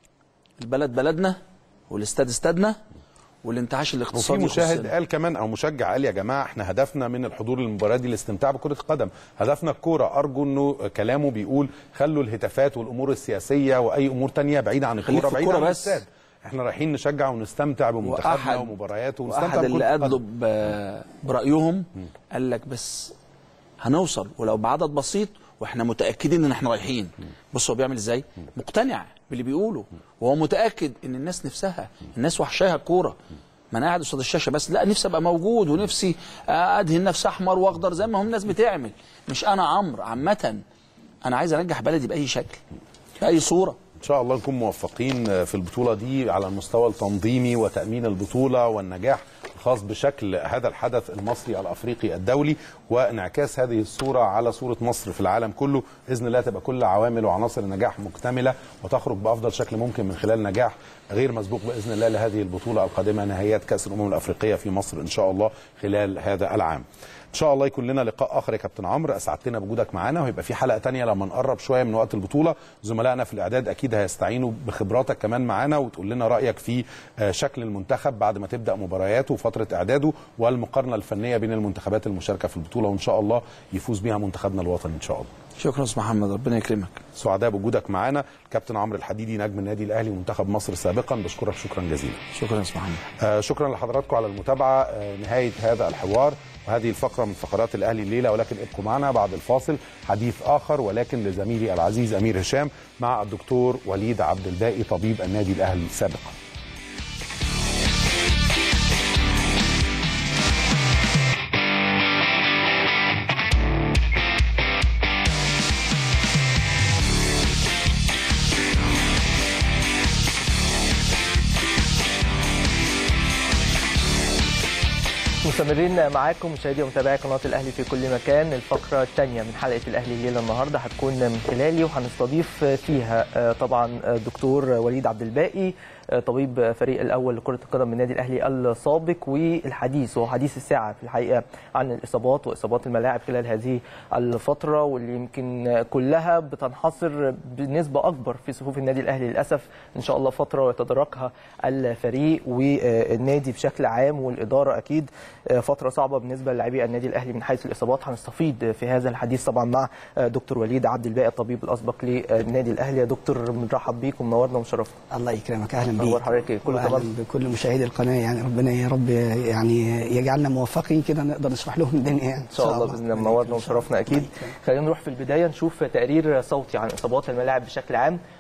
البلد بلدنا والاستاد استادنا والانتعاش وفي الاقتصادي مشاهد يخصنا. قال كمان او مشجع قال يا جماعه احنا هدفنا من الحضور للمباراه دي الاستمتاع بكره القدم هدفنا الكوره ارجو انه كلامه بيقول خلوا الهتافات والامور السياسيه واي امور تانية بعيده عن خليك الكوره في بعيده الكورة عن بس. الاستاد احنا رايحين نشجع ونستمتع بمنتخبنا وأحد- ومبارياته ونستمتع واحد بكرة اللي القدم. ادلوا ب- برايهم قال لك بس هنوصل ولو بعدد بسيط واحنا متاكدين ان احنا رايحين بص هو بيعمل ازاي مقتنع باللي بيقوله وهو متاكد ان الناس نفسها الناس وحشاها الكوره ما انا قاعد قصاد الشاشه بس لا نفسي ابقى موجود ونفسي ادهن نفسي احمر واخضر زي ما هم الناس بتعمل مش انا عمرو عامه انا عايز ارجع بلدي باي شكل باي صوره ان شاء الله نكون موفقين في البطوله دي على المستوى التنظيمي وتامين البطوله والنجاح الخاص بشكل هذا الحدث المصري الافريقي الدولي وانعكاس هذه الصوره على صوره مصر في العالم كله باذن الله تبقى كل عوامل وعناصر النجاح مكتمله وتخرج بافضل شكل ممكن من خلال نجاح غير مسبوق باذن الله لهذه البطوله القادمه نهائيات كاس الامم الافريقيه في مصر ان شاء الله خلال هذا العام. ان شاء الله يكون لنا لقاء اخر يا كابتن عمرو اسعدتنا بوجودك معانا وهيبقى في حلقه تانية لما نقرب شويه من وقت البطوله زملائنا في الاعداد اكيد هيستعينوا بخبراتك كمان معانا وتقول لنا رايك في آه، شكل المنتخب بعد ما تبدا مبارياته وفتره اعداده والمقارنه الفنيه بين المنتخبات المشاركه في البطوله وان شاء الله يفوز بها منتخبنا الوطني ان شاء الله شكرا استاذ محمد ربنا يكرمك سعداء بوجودك معانا الكابتن عمرو الحديدي نجم النادي الاهلي ومنتخب مصر سابقا بشكرك شكرا جزيلا شكرا يا استاذ محمد آه شكرا لحضراتكم على المتابعه آه نهايه هذا الحوار وهذه الفقره من فقرات الاهلي الليله ولكن ابقوا معنا بعد الفاصل حديث اخر ولكن لزميلي العزيز امير هشام مع الدكتور وليد عبد الباقي طبيب النادي الاهلي سابقا مستمرين معاكم مشاهدي ومتابعي قناه الاهلي في كل مكان الفقره الثانيه من حلقه الاهلي الليله النهارده هتكون من خلالي وهنستضيف فيها آه، طبعا آه، دكتور وليد عبد الباقي آه، طبيب فريق الاول لكره القدم من النادي الاهلي السابق والحديث وهو حديث الساعه في الحقيقه عن الاصابات واصابات الملاعب خلال هذه الفتره واللي يمكن كلها بتنحصر بنسبه اكبر في صفوف النادي الاهلي للاسف ان شاء الله فتره يتداركها الفريق والنادي بشكل عام والاداره اكيد فتره صعبه بالنسبه للاعبي النادي الاهلي من حيث الاصابات هنستفيد في هذا الحديث طبعا مع دكتور وليد عبد الباقي الطبيب الاسبق للنادي الاهلي يا دكتور بنرحب بيك ومنورنا ومشرفنا الله يكرمك اهلا بيك اخبار حضرتك كله وأهلاً تمام بكل مشاهدي القناه يعني ربنا يا رب يعني يجعلنا موفقين كده نقدر نشرح لهم الدنيا يعني ان شاء الله باذن الله منورنا ومشرفنا اكيد خلينا نروح في البدايه نشوف تقرير صوتي عن اصابات الملاعب بشكل عام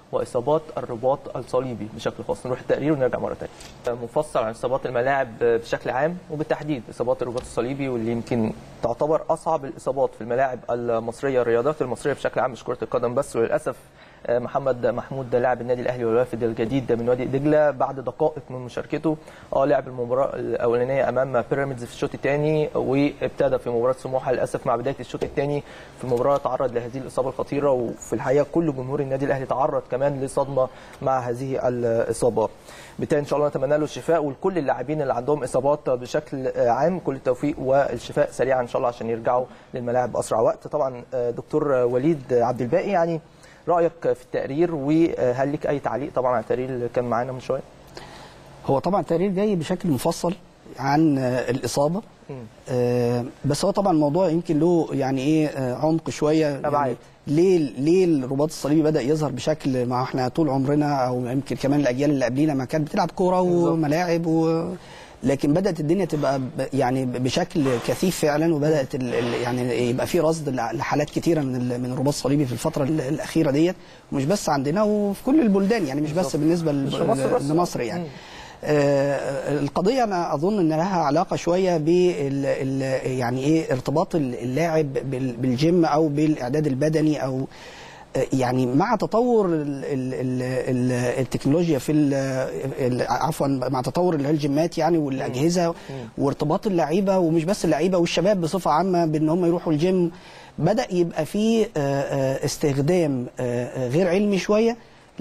واصابات الرباط الصليبي بشكل خاص نروح التقرير ونرجع مره ثانيه مفصل عن اصابات الملاعب بشكل عام وبالتحديد اصابات الرباط الصليبي واللي يمكن تعتبر اصعب الاصابات في الملاعب المصريه الرياضات المصريه بشكل عام مش كره القدم بس وللاسف محمد محمود لاعب النادي الاهلي والوافد الجديد من وادي دجله بعد دقائق من مشاركته اه لعب المباراه الاولانيه امام بيراميدز في الشوط الثاني وابتدى في مباراه سموحه للاسف مع بدايه الشوط الثاني في المباراه تعرض لهذه الاصابه الخطيره وفي الحقيقه كل جمهور النادي الاهلي تعرض كمان لصدمه مع هذه الاصابه بالتالي ان شاء الله نتمنى له الشفاء ولكل اللاعبين اللي عندهم اصابات بشكل عام كل التوفيق والشفاء سريعا ان شاء الله عشان يرجعوا للملاعب باسرع وقت طبعا دكتور وليد عبد الباقي يعني رايك في التقرير وهل لك اي تعليق طبعا على التقرير اللي كان معانا من شويه هو طبعا التقرير جاي بشكل مفصل عن الاصابه آه بس هو طبعا الموضوع يمكن له يعني ايه آه عمق شويه يعني ليه ليه الرباط الصليبي بدا يظهر بشكل ما احنا طول عمرنا او يمكن كمان الاجيال اللي قبلينا ما كانت بتلعب كوره وملاعب و لكن بدات الدنيا تبقى يعني بشكل كثيف فعلا وبدات ال ال يعني يبقى في رصد لحالات كثيره من من الرباط الصليبي في الفتره الاخيره ديت ومش بس عندنا وفي كل البلدان يعني مش بس بالنسبه لمصر يعني آه القضيه انا اظن ان لها علاقه شويه بال يعني ايه ارتباط اللاعب بالجيم او بالاعداد البدني او يعني مع تطور ال ال ال التكنولوجيا في عفوا مع تطور الجيمات يعني والاجهزه وارتباط اللعيبه ومش بس اللعيبه والشباب بصفه عامه بان هم يروحوا الجيم بدا يبقى في استخدام غير علمي شويه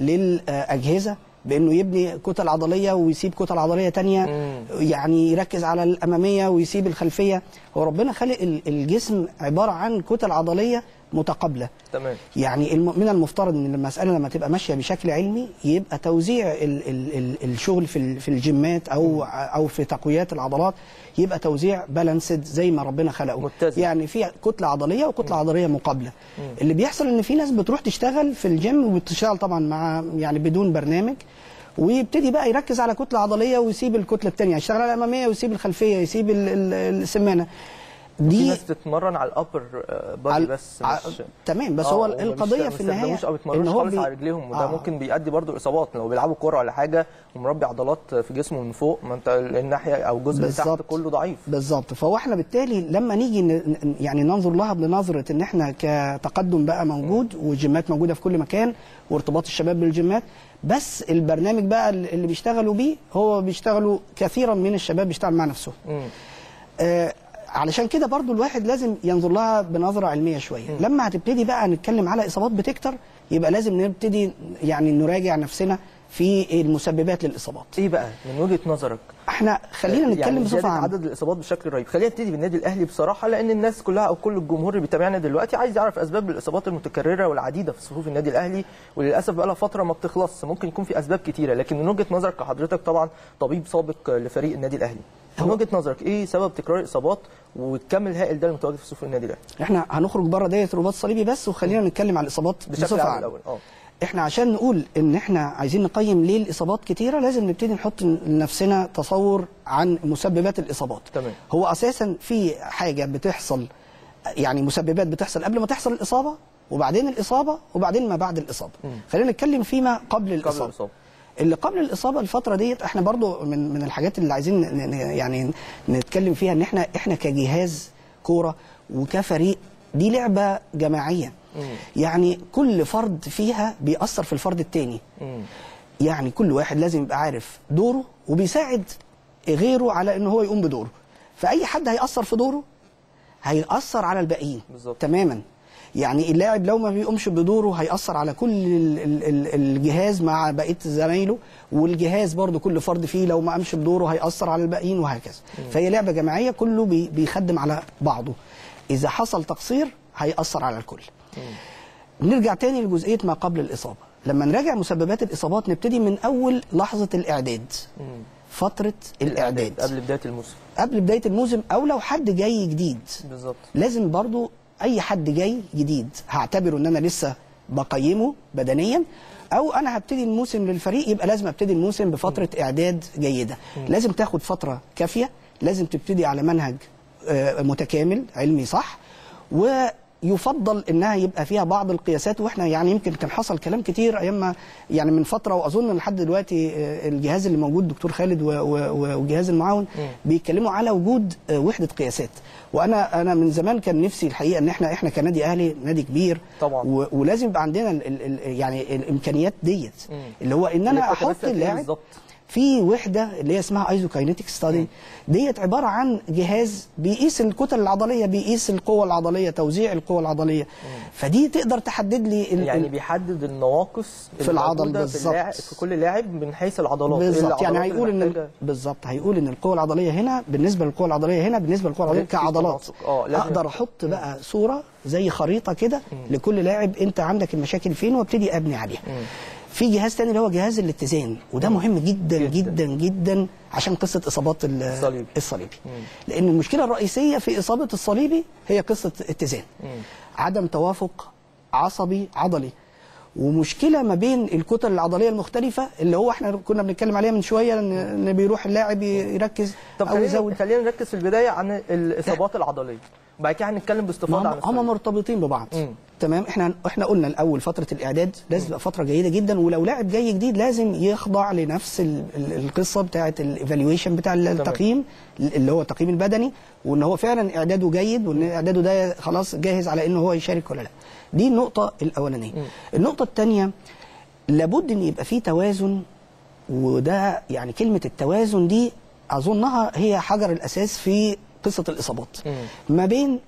للاجهزه بانه يبني كتل عضليه ويسيب كتل عضليه تانية يعني يركز على الاماميه ويسيب الخلفيه هو ربنا خلق الجسم عباره عن كتل عضليه متقابله تمام يعني من المفترض ان المساله لما تبقى ماشيه بشكل علمي يبقى توزيع ال ال ال الشغل في في الجيمات او او في تقويات العضلات يبقى توزيع بالانسد زي ما ربنا خلقه متزن. يعني في كتله عضليه وكتله عضليه مقابله اللي بيحصل ان في ناس بتروح تشتغل في الجيم وبتشتغل طبعا مع يعني بدون برنامج ويبتدي بقى يركز على كتله عضليه ويسيب الكتله الثانيه يشتغل على الاماميه ويسيب الخلفيه يسيب دي السمانه في ناس بتتمرن على الابر بادي بس مش تمام بس هو القضيه في النهايه او بيتمرنوش خالص بي... على رجليهم وده آه. ممكن بيؤدي برضو اصابات لو بيلعبوا كوره ولا حاجه ومربي عضلات في جسمه من فوق ما انت الناحيه او الجزء اللي تحت كله ضعيف بالظبط فهو احنا بالتالي لما نيجي ن... يعني ننظر لها بنظره ان احنا كتقدم بقى موجود والجيمات موجوده في كل مكان وارتباط الشباب بالجيمات بس البرنامج بقى اللي بيشتغلوا بيه هو بيشتغلوا كثيرا من الشباب بيشتغل مع نفسه آه علشان كده برضو الواحد لازم ينظر لها بنظرة علمية شوية م. لما هتبتدي بقى نتكلم على إصابات بتكتر يبقى لازم نبتدي يعني نراجع نفسنا في المسببات للإصابات إيه بقى من وجهة نظرك احنا خلينا نتكلم يعني بصفة عامة عدد الإصابات بشكل رهيب خلينا نبتدي بالنادي الأهلي بصراحة لأن الناس كلها أو كل الجمهور اللي بيتابعنا دلوقتي عايز يعرف أسباب الإصابات المتكررة والعديدة في صفوف النادي الأهلي وللأسف بقى لها فترة ما بتخلصش ممكن يكون في أسباب كتيرة لكن من وجهة نظرك كحضرتك طبعا طبيب سابق لفريق النادي الأهلي من وجهه نظرك ايه سبب تكرار الاصابات والكم الهائل ده المتواجد في صفوف النادي الاهلي؟ احنا هنخرج بره دايره الرباط الصليبي بس وخلينا نتكلم على الاصابات بصفه عامه الاول اه احنا عشان نقول ان احنا عايزين نقيم ليه الاصابات كتيره لازم نبتدي نحط لنفسنا تصور عن مسببات الاصابات تمام هو اساسا في حاجه بتحصل يعني مسببات بتحصل قبل ما تحصل الاصابه وبعدين الاصابه وبعدين ما بعد الاصابه م. خلينا نتكلم فيما قبل الاصابه, قبل الإصابة. اللي قبل الاصابه الفتره ديت احنا برضو من من الحاجات اللي عايزين يعني نتكلم فيها ان احنا احنا كجهاز كوره وكفريق دي لعبه جماعيه يعني كل فرد فيها بيأثر في الفرد التاني يعني كل واحد لازم يبقى عارف دوره وبيساعد غيره على ان هو يقوم بدوره فاي حد هيأثر في دوره هيأثر على الباقيين بالظبط تماما يعني اللاعب لو ما بيقومش بدوره هيأثر على كل الجهاز مع بقيه زمايله والجهاز برضو كل فرد فيه لو ما قامش بدوره هيأثر على الباقيين وهكذا فهي لعبه جماعيه كله بيخدم على بعضه اذا حصل تقصير هيأثر على الكل نرجع تاني لجزئيه ما قبل الاصابه لما نراجع مسببات الاصابات نبتدي من اول لحظه الاعداد فتره الاعداد قبل بدايه الموسم قبل بدايه الموسم او لو حد جاي جديد بالظبط لازم برضو اي حد جاي جديد هعتبره ان انا لسه بقيمه بدنيا او انا هبتدي الموسم للفريق يبقى لازم ابتدي الموسم بفتره اعداد جيده لازم تاخد فتره كافيه لازم تبتدي على منهج متكامل علمي صح و يفضل انها يبقى فيها بعض القياسات واحنا يعني يمكن كان حصل كلام كتير ايام ما يعني من فتره واظن لحد دلوقتي آه، الجهاز اللي موجود دكتور خالد و- و- و- والجهاز المعاون بيتكلموا على وجود آه، وحده قياسات وانا انا من زمان كان نفسي الحقيقه ان احنا احنا كنادي اهلي نادي كبير طبعا و- ولازم يبقى عندنا ال ال ال يعني الامكانيات ديت اللي هو ان اللي انا كنت احط لسه فيه اللاعب بالظبط. في وحده اللي هي اسمها ايزو كاينيتيك ستادي ديت عباره عن جهاز بيقيس الكتل العضليه بيقيس القوه العضليه توزيع القوه العضليه فدي تقدر تحدد لي ال- يعني ال- بيحدد النواقص في العضل الموجودة في, بالظبط. اللاعب في كل لاعب من حيث العضلات إيه بالظبط يعني العضلات هيقول اللي ان محتاجة؟ بالظبط هيقول ان القوه العضليه هنا بالنسبه للقوه العضليه هنا بالنسبه للقوه العضليه في كعضلات تناسق. اه لازم اقدر احط بقى صوره زي خريطه كده لكل لاعب انت عندك المشاكل فين وابتدي ابني عليها في جهاز تاني اللي هو جهاز الاتزان وده مهم جدا جدا جدا عشان قصه اصابات ال- الصليبي. الصليبي لان المشكله الرئيسيه في اصابه الصليبي هي قصه اتزان عدم توافق عصبي عضلي ومشكله ما بين الكتل العضليه المختلفه اللي هو احنا كنا بنتكلم عليها من شويه ان إن بيروح اللاعب يركز طب او خلينا يزود خلينا نركز في البدايه عن الاصابات العضليه بعد كده هنتكلم باستفاضه ما عن هم, الصليبي. هم مرتبطين ببعض تمام احنا احنا قلنا الاول فتره الاعداد لازم تبقى فتره جيده جدا ولو لاعب جاي جديد لازم يخضع لنفس ال- ال- القصه بتاعه الايفالويشن بتاع التقييم اللي هو التقييم البدني وان هو فعلا اعداده جيد وان اعداده ده خلاص جاهز على ان هو يشارك ولا لا دي النقطه الاولانيه النقطه الثانيه لابد ان يبقى في توازن وده يعني كلمه التوازن دي اظنها هي حجر الاساس في قصه الاصابات ما بين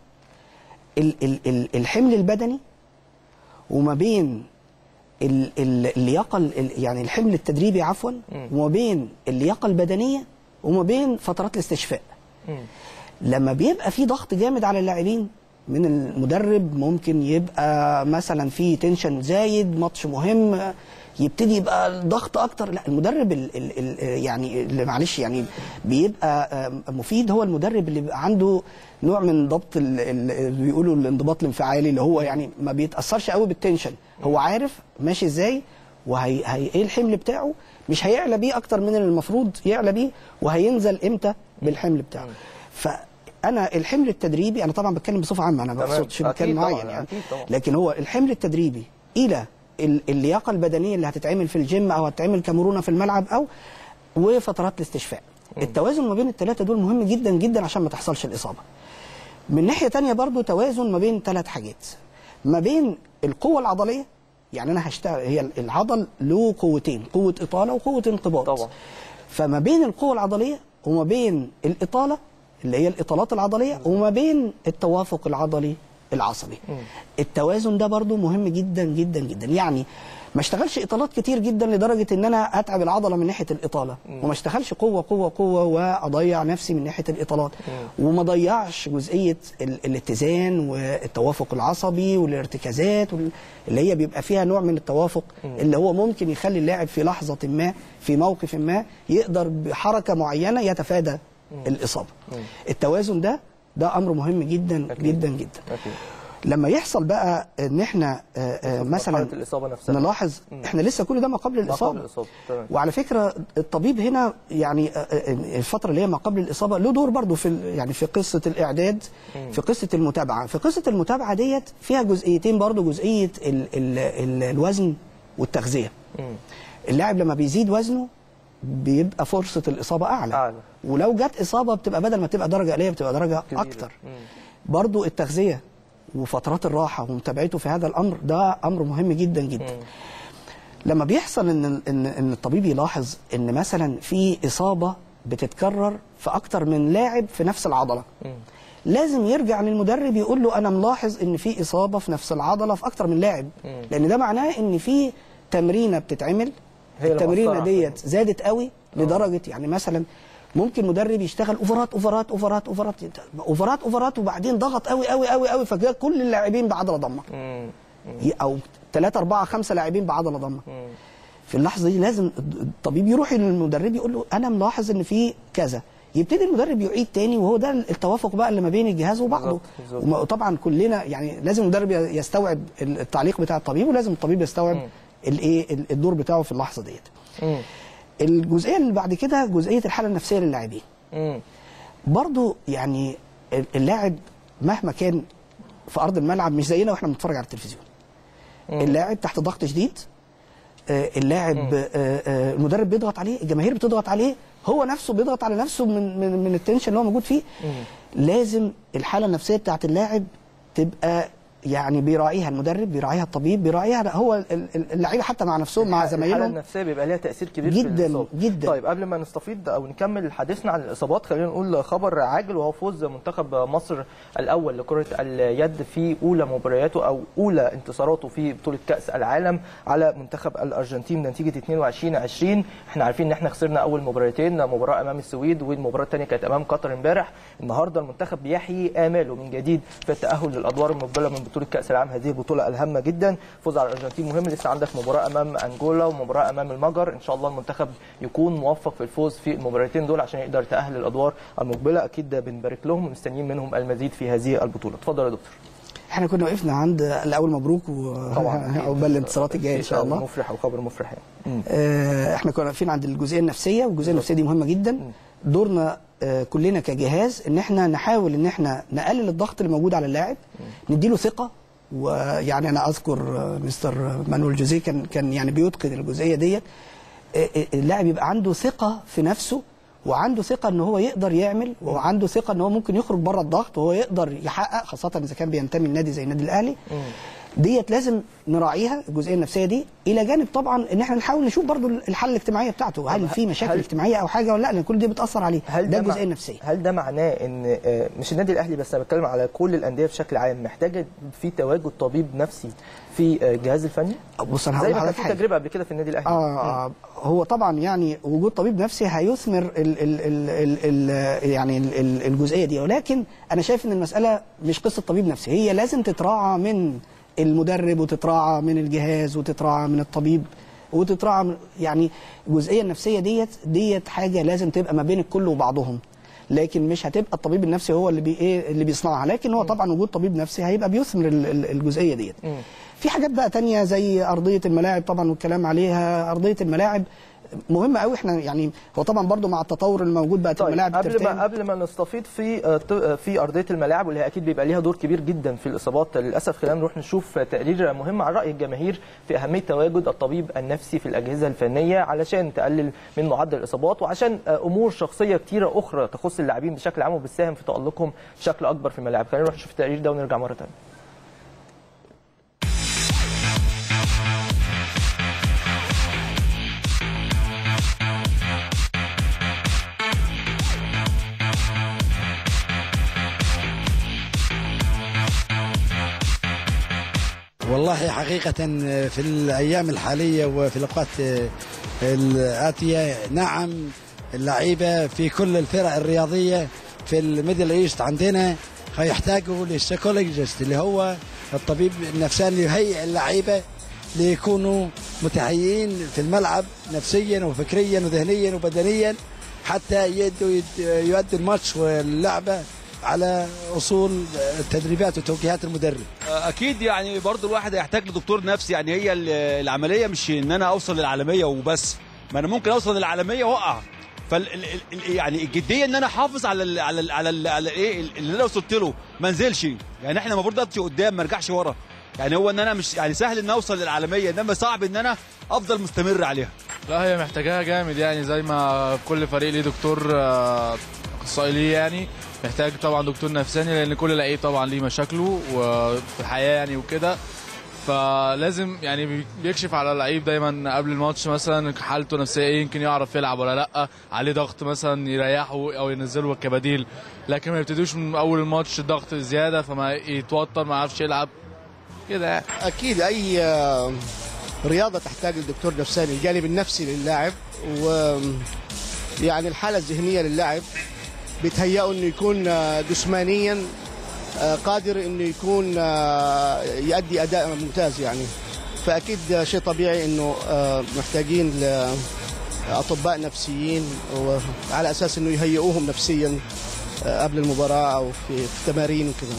ال ال ال الحمل البدني وما بين ال ال اللياقه ال- يعني الحمل التدريبي عفوا وما بين اللياقه البدنيه وما بين فترات الاستشفاء لما بيبقى في ضغط جامد على اللاعبين من المدرب ممكن يبقى مثلا في تنشن زايد ماتش مهم يبتدي يبقى الضغط اكتر لا المدرب ال ال ال يعني اللي معلش يعني بيبقى آه، مفيد هو المدرب اللي بيبقى عنده نوع من ضبط ال- ال- اللي بيقولوا الانضباط الانفعالي اللي هو يعني ما بيتاثرش قوي بالتنشن هو عارف ماشي ازاي وهي هي ايه الحمل بتاعه مش هيعلى بيه اكتر من اللي المفروض يعلى بيه وهينزل امتى بالحمل بتاعه فانا الحمل التدريبي انا طبعا بتكلم بصفه عامه انا ما تمام. بقصدش أكيد مكان طبعاً، معين يعني أكيد طبعاً. لكن هو الحمل التدريبي الى ال- اللياقه البدنيه اللي هتتعمل في الجيم او هتتعمل كمرونه في الملعب او وفترات الاستشفاء التوازن ما بين الثلاثه دول مهم جدا جدا عشان ما تحصلش الاصابه من ناحيه تانية برضو توازن ما بين ثلاث حاجات ما بين القوه العضليه يعني انا هشتغل هي العضل له قوتين قوه اطاله وقوه انقباض طبعا فما بين القوه العضليه وما بين الاطاله اللي هي الاطالات العضليه وما بين التوافق العضلي العصبي التوازن ده برضو مهم جدا جدا جدا يعني ما اشتغلش اطالات كتير جدا لدرجه ان انا اتعب العضله من ناحيه الاطاله وما اشتغلش قوه قوه قوه واضيع نفسي من ناحيه الاطالات وما ضيعش جزئيه ال- الاتزان والتوافق العصبي والارتكازات وال- اللي هي بيبقى فيها نوع من التوافق اللي هو ممكن يخلي اللاعب في لحظه ما في موقف ما يقدر بحركه معينه يتفادى الاصابه التوازن ده ده امر مهم جدا جدا جدا أكيد. لما يحصل بقى ان احنا آه، آه، مثلا مرحلة الإصابة نفسها. نلاحظ احنا لسه كل ده ما قبل ما قبل الاصابه الإصابة تمام وعلى فكره الطبيب هنا يعني آه، آه، الفتره اللي هي ما قبل الاصابه له دور برضه في ال- يعني في قصه الاعداد في قصه المتابعه في قصه المتابعه ديت فيها جزئيتين برضه جزئيه ال ال ال الوزن والتغذيه اللاعب لما بيزيد وزنه بيبقى فرصه الاصابه اعلى, أعلى. ولو جت اصابه بتبقى بدل ما تبقى درجه قليله بتبقى درجه كبيرة. اكتر برضو التغذيه وفترات الراحه ومتابعته في هذا الامر ده امر مهم جدا جدا لما بيحصل ان ان ان الطبيب يلاحظ ان مثلا في اصابه بتتكرر في اكتر من لاعب في نفس العضله لازم يرجع للمدرب يقول له انا ملاحظ ان في اصابه في نفس العضله في اكتر من لاعب لان ده معناه ان في تمرينه بتتعمل هي اللي التمرينه مؤثرة ديت زادت قوي لدرجه يعني مثلا ممكن مدرب يشتغل اوفرات اوفرات اوفرات اوفرات اوفرات اوفرات وبعدين ضغط قوي قوي قوي قوي فكده كل اللاعبين بعضله ضمه او ثلاثة أربعة خمسة لاعبين بعضله ضمه في اللحظه دي لازم الطبيب يروح للمدرب يقول له انا ملاحظ ان في كذا يبتدي المدرب يعيد تاني وهو ده التوافق بقى اللي ما بين الجهاز وبعضه بالظبط. وما- وطبعا كلنا يعني لازم المدرب يستوعب التعليق بتاع الطبيب ولازم الطبيب يستوعب الايه الدور بتاعه في اللحظه ديت الجزئيه اللي بعد كده جزئيه الحاله النفسيه للاعبين برضو يعني اللاعب مهما كان في ارض الملعب مش زينا واحنا بنتفرج على التلفزيون اللاعب تحت ضغط شديد آه، اللاعب آه، آه، المدرب بيضغط عليه الجماهير بتضغط عليه هو نفسه بيضغط على نفسه من من, من التنشن اللي هو موجود فيه لازم الحاله النفسيه بتاعت اللاعب تبقى يعني بيراعيها المدرب بيراعيها الطبيب بيراعيها هو ال- ال- اللعيبه حتى مع نفسهم مع الحاله زمايلهم النفسيه بيبقى ليها تاثير كبير جداً، في الإصابة. جداً. طيب قبل ما نستفيد او نكمل حديثنا عن الاصابات خلينا نقول خبر عاجل وهو فوز منتخب مصر الاول لكره اليد في اولى مبارياته او اولى انتصاراته في بطوله كاس العالم على منتخب الارجنتين بنتيجه 22 20 احنا عارفين ان احنا خسرنا اول مباراتين مباراه امام السويد والمباراه الثانيه كانت امام قطر امبارح النهارده المنتخب بيحيي اماله من جديد في التاهل للادوار المقبله من بطوله كاس العالم هذه البطوله الهامه جدا فوز على الارجنتين مهم لسه عندك مباراه امام انجولا ومباراه امام المجر ان شاء الله المنتخب يكون موفق في الفوز في المباراتين دول عشان يقدر يتاهل للادوار المقبله اكيد بنبارك لهم ومستنيين منهم المزيد في هذه البطوله اتفضل يا دكتور احنا كنا وقفنا عند الاول مبروك وعقبال الانتصارات الجايه ان شاء الله مفرح وخبر مفرح يعني آه، احنا كنا واقفين عند الجزئيه النفسيه والجزئيه النفسيه دي مهمه جدا دورنا آه، كلنا كجهاز ان احنا نحاول ان احنا نقلل الضغط اللي موجود على اللاعب نديله ثقه ويعني انا اذكر آه، مستر مانويل جوزيه كان كان يعني بيتقن الجزئيه ديت آه، آه، اللاعب يبقى عنده ثقه في نفسه وعنده ثقه ان هو يقدر يعمل وعنده ثقه ان هو ممكن يخرج بره الضغط وهو يقدر يحقق خاصه اذا كان بينتمي لنادي زي النادي الاهلي ديت لازم نراعيها الجزئيه النفسيه دي الى جانب طبعا ان احنا نحاول نشوف برضو الحاله الاجتماعيه بتاعته هل في مشاكل هل- اجتماعيه او حاجه ولا لا لان كل دي بتاثر عليه هل ده مع- الجزئيه النفسيه هل ده معناه ان آه، مش النادي الاهلي بس انا بتكلم على كل الانديه بشكل عام محتاجه في تواجد طبيب نفسي في آه، الجهاز الفني بص انا زي هقول ما كان لحضرتك في حاجه تجربه قبل كده في النادي الاهلي آه آه، هو طبعا يعني وجود طبيب نفسي هيثمر ال ال ال ال ال يعني ال ال الجزئيه دي ولكن انا شايف ان المساله مش قصه طبيب نفسي هي لازم تتراعى من المدرب وتتراعى من الجهاز وتتراعى من الطبيب وتتراعى من يعني الجزئيه النفسيه ديت ديت حاجه لازم تبقى ما بين الكل وبعضهم لكن مش هتبقى الطبيب النفسي هو اللي بي ايه اللي بيصنعها لكن هو طبعا وجود طبيب نفسي هيبقى بيثمر ال- ال- الجزئيه ديت في حاجات بقى تانية زي أرضية الملاعب طبعا والكلام عليها أرضية الملاعب مهمة قوي احنا يعني هو طبعا برضو مع التطور الموجود بقت طيب الملاعب قبل ترتين. ما قبل ما نستفيد في آه، ط- آه، في ارضيه الملاعب واللي هي اكيد بيبقى ليها دور كبير جدا في الاصابات للاسف خلينا نروح نشوف تقرير مهم عن راي الجماهير في اهميه تواجد الطبيب النفسي في الاجهزه الفنيه علشان تقلل من معدل الاصابات وعشان آه، امور شخصيه كتيره اخرى تخص اللاعبين بشكل عام وبتساهم في تالقهم بشكل اكبر في الملاعب خلينا نروح نشوف التقرير ده ونرجع مره ثانيه والله حقيقة في الأيام الحالية وفي الأوقات الآتية نعم اللعيبة في كل الفرق الرياضية في الميدل ايست عندنا هيحتاجوا للسيكولوجيست اللي هو الطبيب النفساني اللي يهيئ اللعيبة ليكونوا متهيئين في الملعب نفسيا وفكريا وذهنيا وبدنيا حتى يدوا يؤدوا الماتش واللعبة على أصول التدريبات وتوجيهات المدرب اكيد يعني برضو الواحد هيحتاج لدكتور نفسي يعني هي ال- العمليه مش ان انا اوصل للعالميه وبس ما انا ممكن اوصل للعالميه واقع فال ال- ال- يعني الجديه ان انا احافظ على ال على ال على ال على ايه اللي انا وصلت له ما انزلش يعني احنا المفروض امشي قدام ما ارجعش ورا يعني هو ان انا مش يعني سهل ان اوصل للعالميه انما صعب ان انا افضل مستمر عليها لا هي محتاجاها جامد يعني زي ما كل فريق ليه دكتور آه، اخصائي ليه يعني محتاج طبعا دكتور نفساني لان كل لعيب طبعا ليه مشاكله وفي الحياه يعني وكده فلازم يعني بي- بيكشف على اللعيب دايما قبل الماتش مثلا حالته نفسيه ايه يمكن يعرف يلعب ولا لا عليه ضغط مثلا يريحه او ينزله كبديل لكن ما يبتدوش من اول الماتش ضغط زياده فما يتوتر ما يعرفش يلعب كده يعني اكيد اي آه، رياضه تحتاج لدكتور نفساني الجانب النفسي للاعب و يعني الحاله الذهنيه للاعب بتهيئه انه يكون آه، جسمانيا آه، قادر انه يكون آه، يؤدي اداء ممتاز يعني فاكيد آه، شيء طبيعي انه آه، محتاجين لاطباء نفسيين وعلى اساس انه يهيئوهم نفسيا آه، قبل المباراه او في في تمارين وكذا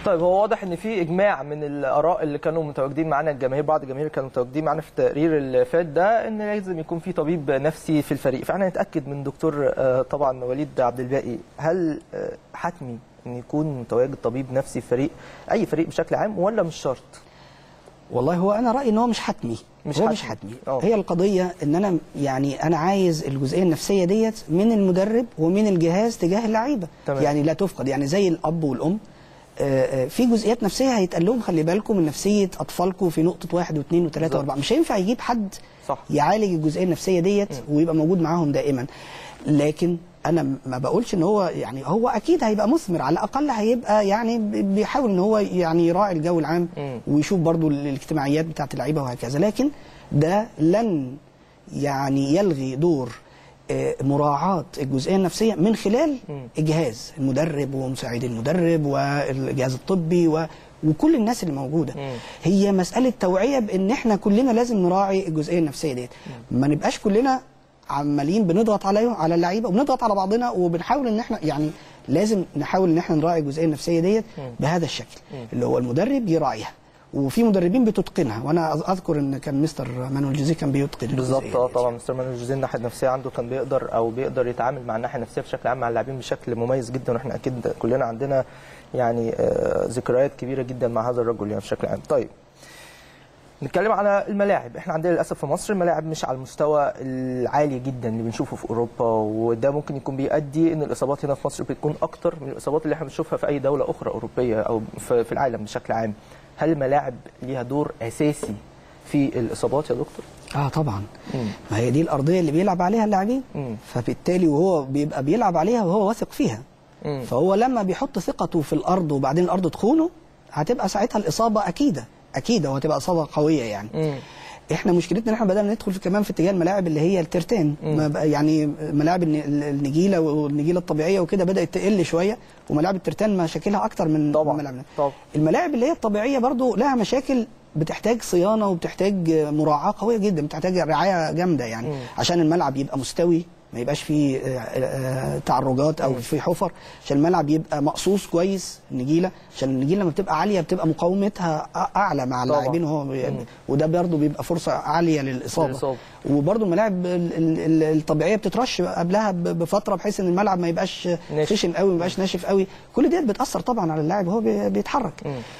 طيب هو واضح ان في اجماع من الاراء اللي كانوا متواجدين معانا الجماهير بعض الجماهير كانوا متواجدين معانا في التقرير اللي فات ده ان لازم يكون في طبيب نفسي في الفريق فاحنا نتاكد من دكتور آه، طبعا وليد عبد الباقي هل آه، حتمي ان يكون متواجد طبيب نفسي في فريق اي فريق بشكل عام ولا مش شرط والله هو انا رايي ان هو مش حتمي مش هو حتمي. مش حتمي أوه. هي القضيه ان انا يعني انا عايز الجزئيه النفسيه ديت من المدرب ومن الجهاز تجاه اللعيبه تمام. يعني لا تفقد يعني زي الاب والام آه، آه، في جزئيات نفسيه هيتقال لهم خلي بالكم من نفسيه اطفالكم في نقطه واحد واثنين وثلاثه واربعه مش هينفع يجيب حد صح. يعالج الجزئيه النفسيه ديت ويبقى موجود معاهم دائما لكن انا ما بقولش ان هو يعني هو اكيد هيبقى مثمر على الاقل هيبقى يعني ب- بيحاول ان هو يعني يراعي الجو العام مم. ويشوف برضو ال- الاجتماعيات بتاعت اللعيبه وهكذا لكن ده لن يعني يلغي دور آه، مراعاة الجزئية النفسية من خلال الجهاز المدرب ومساعد المدرب والجهاز الطبي و وكل الناس اللي موجوده هي مساله توعيه بان احنا كلنا لازم نراعي الجزئيه النفسيه ديت ما نبقاش كلنا عمالين بنضغط عليهم على اللعيبه وبنضغط على بعضنا وبنحاول ان احنا يعني لازم نحاول ان احنا نراعي الجزئيه النفسيه ديت بهذا الشكل اللي هو المدرب يراعيها وفي مدربين بتتقنها وانا أذ- اذكر ان كان مستر مانويل جوزيه كان بيتقن بالظبط الجزئية اه طبعا مستر مانويل جوزيه الناحيه النفسيه عنده كان بيقدر او بيقدر يتعامل مع الناحيه النفسيه بشكل عام مع اللاعبين بشكل مميز جدا واحنا اكيد كلنا عندنا يعني آه، ذكريات كبيره جدا مع هذا الرجل يعني بشكل عام طيب نتكلم على الملاعب احنا عندنا للاسف في مصر الملاعب مش على المستوى العالي جدا اللي بنشوفه في اوروبا وده ممكن يكون بيؤدي ان الاصابات هنا في مصر بتكون اكتر من الاصابات اللي احنا بنشوفها في اي دوله اخرى اوروبيه او في في العالم بشكل عام هل الملاعب ليها دور اساسي في الاصابات يا دكتور اه طبعا ما هي دي الارضيه اللي بيلعب عليها اللاعبين فبالتالي وهو بيبقى بيلعب عليها وهو واثق فيها مم. فهو لما بيحط ثقته في الارض وبعدين الارض تخونه هتبقى ساعتها الاصابه اكيده اكيده وهتبقى اصابه قويه يعني مم. احنا مشكلتنا ان احنا بدانا ندخل في كمان في اتجاه الملاعب اللي هي الترتان ما بقى- يعني ملاعب الن- النجيله والنجيله الطبيعيه وكده بدات تقل شويه وملاعب الترتان مشاكلها اكتر من طبعا ملاعب طبعا الملاعب اللي هي الطبيعيه برضو لها مشاكل بتحتاج صيانه وبتحتاج مراعاه قويه جدا بتحتاج رعايه جامده يعني مم. عشان الملعب يبقى مستوي ما يبقاش فيه آه، آه، تعرجات او فيه حفر عشان الملعب يبقى مقصوص كويس النجيله عشان النجيله لما بتبقى عاليه بتبقى مقاومتها أ- اعلى مع طبعا. اللاعبين وهو بي- مم. وده برضو بيبقى فرصه عاليه للاصابه للإصابة. وبرضو الملاعب ال- ال- ال- الطبيعيه بتترش قبلها ب- بفتره بحيث ان الملعب ما يبقاش ناشف. خشن قوي ما يبقاش ناشف قوي كل ديت بتاثر طبعا على اللاعب وهو بي- بيتحرك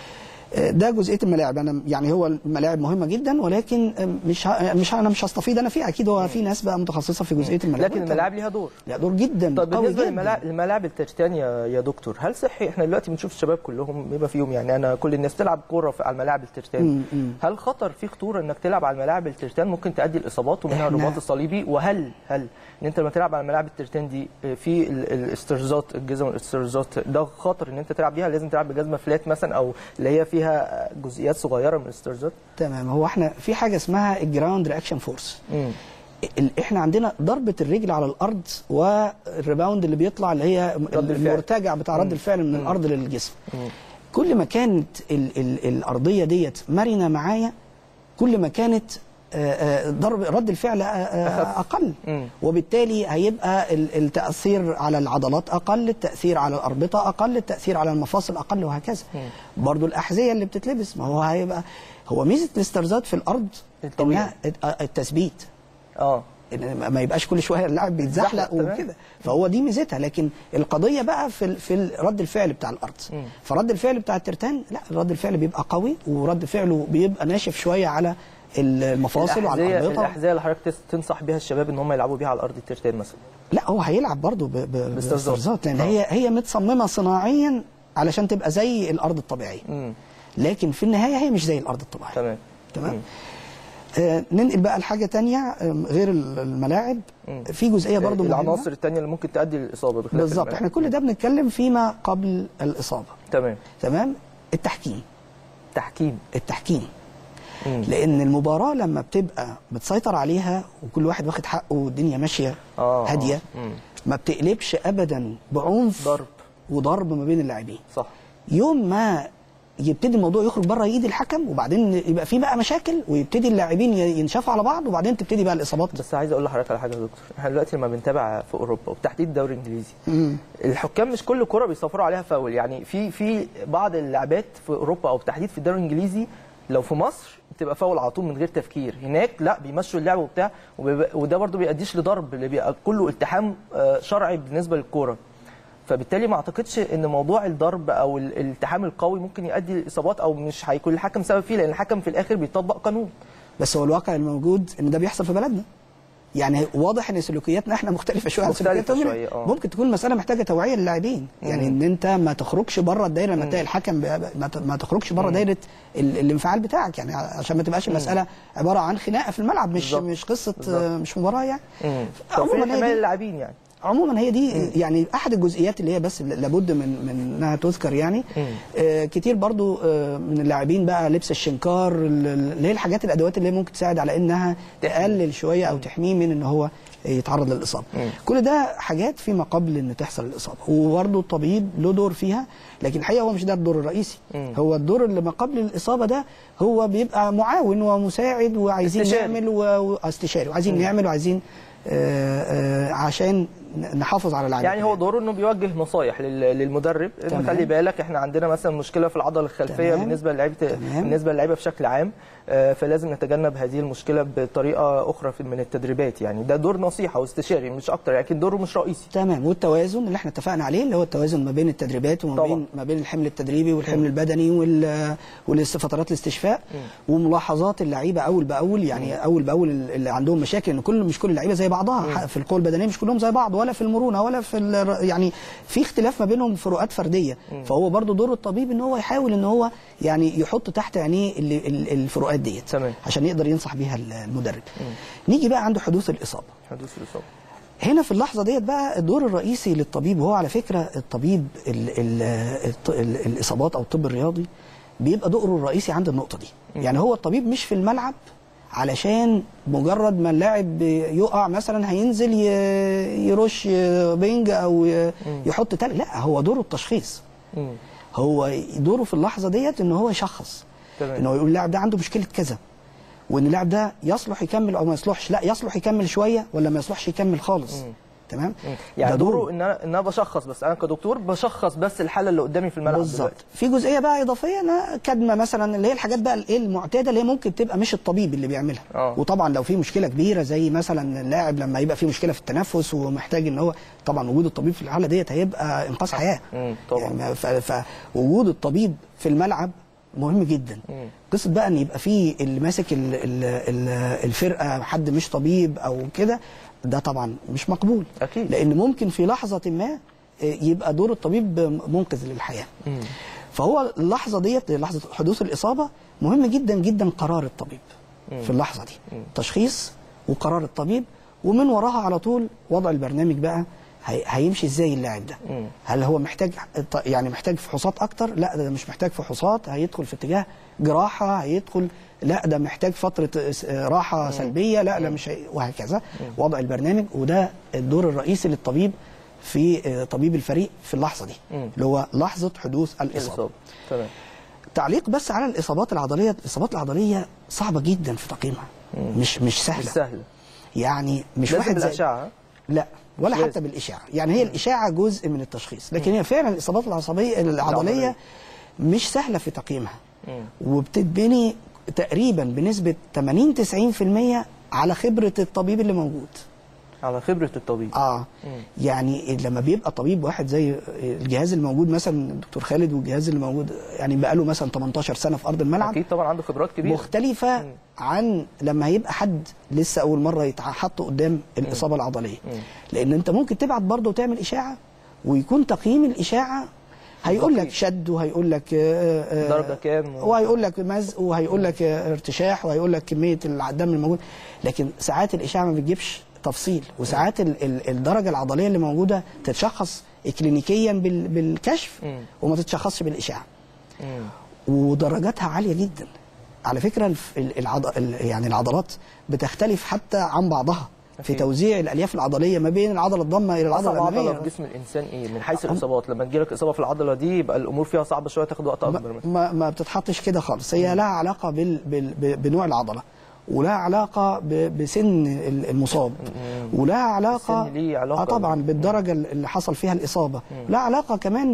آه، ده جزئيه الملاعب انا يعني هو الملاعب مهمه جدا ولكن آه، مش ه- مش ه- انا مش هستفيد انا فيها اكيد هو في ناس بقى متخصصه في جزئيه الملاعب لكن الملاعب ليها دور ليها دور جدا طب قوي بالنسبه جدا. للملاعب الملاعب الترتان يا يا دكتور هل صحي احنا دلوقتي بنشوف الشباب كلهم بيبقى فيهم يعني انا كل الناس تلعب كوره في- على الملاعب الترتان مم، مم. هل خطر في خطوره انك تلعب على الملاعب الترتان ممكن تؤدي الاصابات ومنها إحنا- الرباط الصليبي وهل هل ان انت لما تلعب على ملاعب الترتان دي آه، في ال- الاسترزات الجزم الاسترزات ده خطر ان انت تلعب بيها لازم تلعب بجزمه فلات مثلا او اللي هي فيها آه، جزئيات صغيره من الاسترزات تمام هو احنا في حاجه اسمها الجراوند رياكشن فورس مم. ال- احنا عندنا ضربه الرجل على الارض والريباوند اللي بيطلع اللي هي رد الفعل. المرتجع بتاع رد مم. الفعل من مم. الارض للجسم مم. كل ما كانت ال ال الارضيه ديت مرنه معايا كل ما كانت آه، آه، ضرب رد الفعل آه، آه، اقل مم. وبالتالي هيبقى ال- التاثير على العضلات اقل التاثير على الاربطه اقل التاثير على المفاصل اقل وهكذا برضو الاحذيه اللي بتتلبس ما هو هيبقى هو ميزه الاسترزات في الارض انها الت- التثبيت اه إن ما يبقاش كل شويه اللاعب بيتزحلق تمام. وكده فهو دي ميزتها لكن القضيه بقى في ال- في ال- رد الفعل بتاع الارض مم. فرد الفعل بتاع الترتان لا رد الفعل بيبقى قوي ورد فعله بيبقى ناشف شويه على المفاصل وعلى الأحذية- الاربطه الاحذيه اللي حضرتك تس- تنصح بيها الشباب ان هم يلعبوا بيها على ارض الترتان مثلا لا هو هيلعب برضه ب- ب- باسترزات. باسترزات لان آه. هي هي متصممه صناعيا علشان تبقى زي الارض الطبيعيه مم. لكن في النهايه هي مش زي الارض الطبيعيه تمام تمام آه ننقل بقى لحاجه تانية آه، غير ال- الملاعب في جزئيه برضه مهمة. العناصر الثانيه اللي ممكن تؤدي للاصابه بخلاف بالظبط الملاعب. احنا كل ده بنتكلم فيما قبل الاصابه تمام تمام التحكيم تحكيم التحكيم مم. لان المباراه لما بتبقى بتسيطر عليها وكل واحد واخد حقه والدنيا ماشيه آه، آه. هاديه مم. ما بتقلبش ابدا بعنف ضرب وضرب ما بين اللاعبين صح يوم ما يبتدي الموضوع يخرج بره ايد الحكم وبعدين يبقى في بقى مشاكل ويبتدي اللاعبين ي- ينشفوا على بعض وبعدين تبتدي بقى الاصابات بس عايز اقول لحضرتك على حاجه يا دكتور احنا دلوقتي لما بنتابع في اوروبا وبالتحديد الدوري الانجليزي الحكام مش كل كره بيصفروا عليها فاول يعني في في بعض اللعبات في اوروبا او بالتحديد في الدوري الانجليزي لو في مصر بتبقى فاول على طول من غير تفكير هناك لا بيمشوا اللعب وبتاع وبيبقى- وده برضو بيأديش لضرب اللي بيبقى كله التحام آه، شرعي بالنسبه للكوره فبالتالي ما اعتقدش ان موضوع الضرب او ال- الالتحام القوي ممكن يؤدي لاصابات او مش هيكون الحكم سبب فيه لان الحكم في الاخر بيطبق قانون بس هو الواقع الموجود ان ده بيحصل في بلدنا يعني واضح ان سلوكياتنا احنا مختلفه شويه عن مختلفة سلوكياتهم هنا. شوية، آه. ممكن تكون المساله محتاجه توعيه للاعبين يعني ان انت ما تخرجش بره الدايره لما تلاقي الحكم بي- ما ت- ما تخرجش بره دايره ال- الانفعال بتاعك يعني عشان ما تبقاش المساله عباره عن خناقه في الملعب مش بالظبط. مش قصه بالظبط. آه، مش مباراه يعني عموما عموما هي حمايه دي- اللاعبين يعني عموما هي دي يعني احد الجزئيات اللي هي بس لابد من من انها تذكر يعني آه كتير برضو آه من اللاعبين بقى لبس الشنكار ال- ال- اللي هي الحاجات الادوات اللي هي ممكن تساعد على انها تقلل شويه او تحميه من ان هو يتعرض للاصابه كل ده حاجات فيما قبل ان تحصل الاصابه وبرضو الطبيب له دور فيها لكن الحقيقه هو مش ده الدور الرئيسي هو الدور اللي ما قبل الاصابه ده هو بيبقى معاون ومساعد وعايزين استشاري. نعمل و- و- استشاري وعايزين مم. نعمل وعايزين آه، آه، عشان نحافظ على اللاعبين يعني هو دوره انه بيوجه نصايح لل- للمدرب ان تمام. خلي بالك احنا عندنا مثلا مشكله في العضله الخلفيه تمام. بالنسبه للعيبه بالنسبه للعيبه بشكل عام آه، فلازم نتجنب هذه المشكله بطريقه اخرى في- من التدريبات يعني ده دور نصيحه واستشاري مش اكتر لكن دوره مش رئيسي تمام والتوازن اللي احنا اتفقنا عليه اللي هو التوازن ما بين التدريبات وما طبعا. بين ما بين الحمل التدريبي والحمل مم. البدني وال والفترات الاستشفاء وملاحظات اللعيبه اول باول يعني اول باول اللي عندهم مشاكل ان كل مش كل اللعيبه زي بعضها في القوه البدنيه مش كلهم زي بعض ولا في المرونه ولا في ال- يعني في اختلاف ما بينهم فروقات فرديه فهو برضو دور الطبيب ان هو يحاول ان هو يعني يحط تحت عينيه ال- ال- الفروقات ديت تمام عشان يقدر ينصح بيها المدرب نيجي بقى عند حدوث الاصابه حدوث الاصابه هنا في اللحظه ديت بقى الدور الرئيسي للطبيب وهو على فكره الطبيب ال ال الط- ال الاصابات او الطب الرياضي بيبقى دوره الرئيسي عند النقطه دي يعني هو الطبيب مش في الملعب علشان مجرد ما اللاعب يقع مثلا هينزل ي- يرش بينج او ي- يحط تل لا هو دوره التشخيص هو دوره في اللحظه ديت ان هو يشخص تمام. ان هو يقول اللاعب ده عنده مشكله كذا وان اللاعب ده يصلح يكمل او ما يصلحش لا يصلح يكمل شويه ولا ما يصلحش يكمل خالص تمام يعني ده دوره ان انا ان انا بشخص بس انا كدكتور بشخص بس الحاله اللي قدامي في الملعب بالظبط دلوقتي. في جزئيه بقى اضافيه انا كدمه مثلا اللي هي الحاجات بقى الايه المعتاده اللي هي ممكن تبقى مش الطبيب اللي بيعملها آه. وطبعا لو في مشكله كبيره زي مثلا اللاعب لما يبقى في مشكله في التنفس ومحتاج ان هو طبعا وجود الطبيب في الحاله ديت هيبقى انقاذ حياه مم. طبعا يعني ف- فوجود الطبيب في الملعب مهم جدا قصه بقى ان يبقى في اللي ماسك ال- ال- ال- الفرقه حد مش طبيب او كده ده طبعا مش مقبول اكيد لان ممكن في لحظه ما يبقى دور الطبيب منقذ للحياه فهو اللحظه ديت لحظه حدوث الاصابه مهم جدا جدا قرار الطبيب مم. في اللحظه دي تشخيص وقرار الطبيب ومن وراها على طول وضع البرنامج بقى هي- هيمشي ازاي اللاعب ده مم. هل هو محتاج يعني محتاج فحوصات اكتر لا ده مش محتاج فحوصات هيدخل في اتجاه جراحه هيدخل لا ده محتاج فتره س- راحه سلبيه لا لا مش هي وهكذا وضع البرنامج وده الدور الرئيسي للطبيب في آه، طبيب الفريق في اللحظه دي مم. اللي هو لحظه حدوث الاصابه تمام تعليق بس على الاصابات العضليه الاصابات العضليه صعبه جدا في تقييمها مش مش سهله مش سهله يعني مش لازم واحد زي بالاشعه لا ولا مش حتى لازم. بالاشاعه يعني هي الاشاعه جزء من التشخيص لكن هي فعلا الاصابات العصبيه العضليه العضلية. مش سهله في تقييمها مم. وبتتبني تقريبا بنسبه 80 90% على خبره الطبيب اللي موجود على خبره الطبيب اه مم. يعني لما بيبقى طبيب واحد زي الجهاز الموجود مثلا الدكتور خالد والجهاز اللي موجود يعني بقى له مثلا 18 سنه في ارض الملعب اكيد طبعا عنده خبرات كبيره مختلفه عن لما يبقى حد لسه اول مره يتحط قدام الاصابه العضليه مم. لان انت ممكن تبعت برضه وتعمل اشاعه ويكون تقييم الاشاعه هيقول لك شد وهيقول لك آه، آه، درجه كام و... وهيقول لك مزق وهيقول لك آه، ارتشاح وهيقول لك كميه الدم الموجود لكن ساعات الاشاعه ما بتجيبش تفصيل وساعات ال- ال- الدرجه العضليه اللي موجوده تتشخص كلينيكيا بال- بالكشف مم. وما تتشخصش بالاشاعه مم. ودرجاتها عاليه جدا على فكره الف- ال- العض... ال- يعني العضلات بتختلف حتى عن بعضها في توزيع الالياف العضليه ما بين العضله الضمه الى العضله اصعب عضله الاماميه في جسم الانسان ايه من حيث الاصابات لما تجيلك اصابه في العضله دي يبقى الامور فيها صعبه شويه تاخد وقت اكبر مثلا ما, ما بتتحطش كده خالص هي لها علاقه بال بال ب- بنوع العضله ولها علاقه ب- بسن ال- المصاب ولها علاقه السن ليه علاقة اه طبعا بالدرجه اللي حصل فيها الاصابه لها علاقه كمان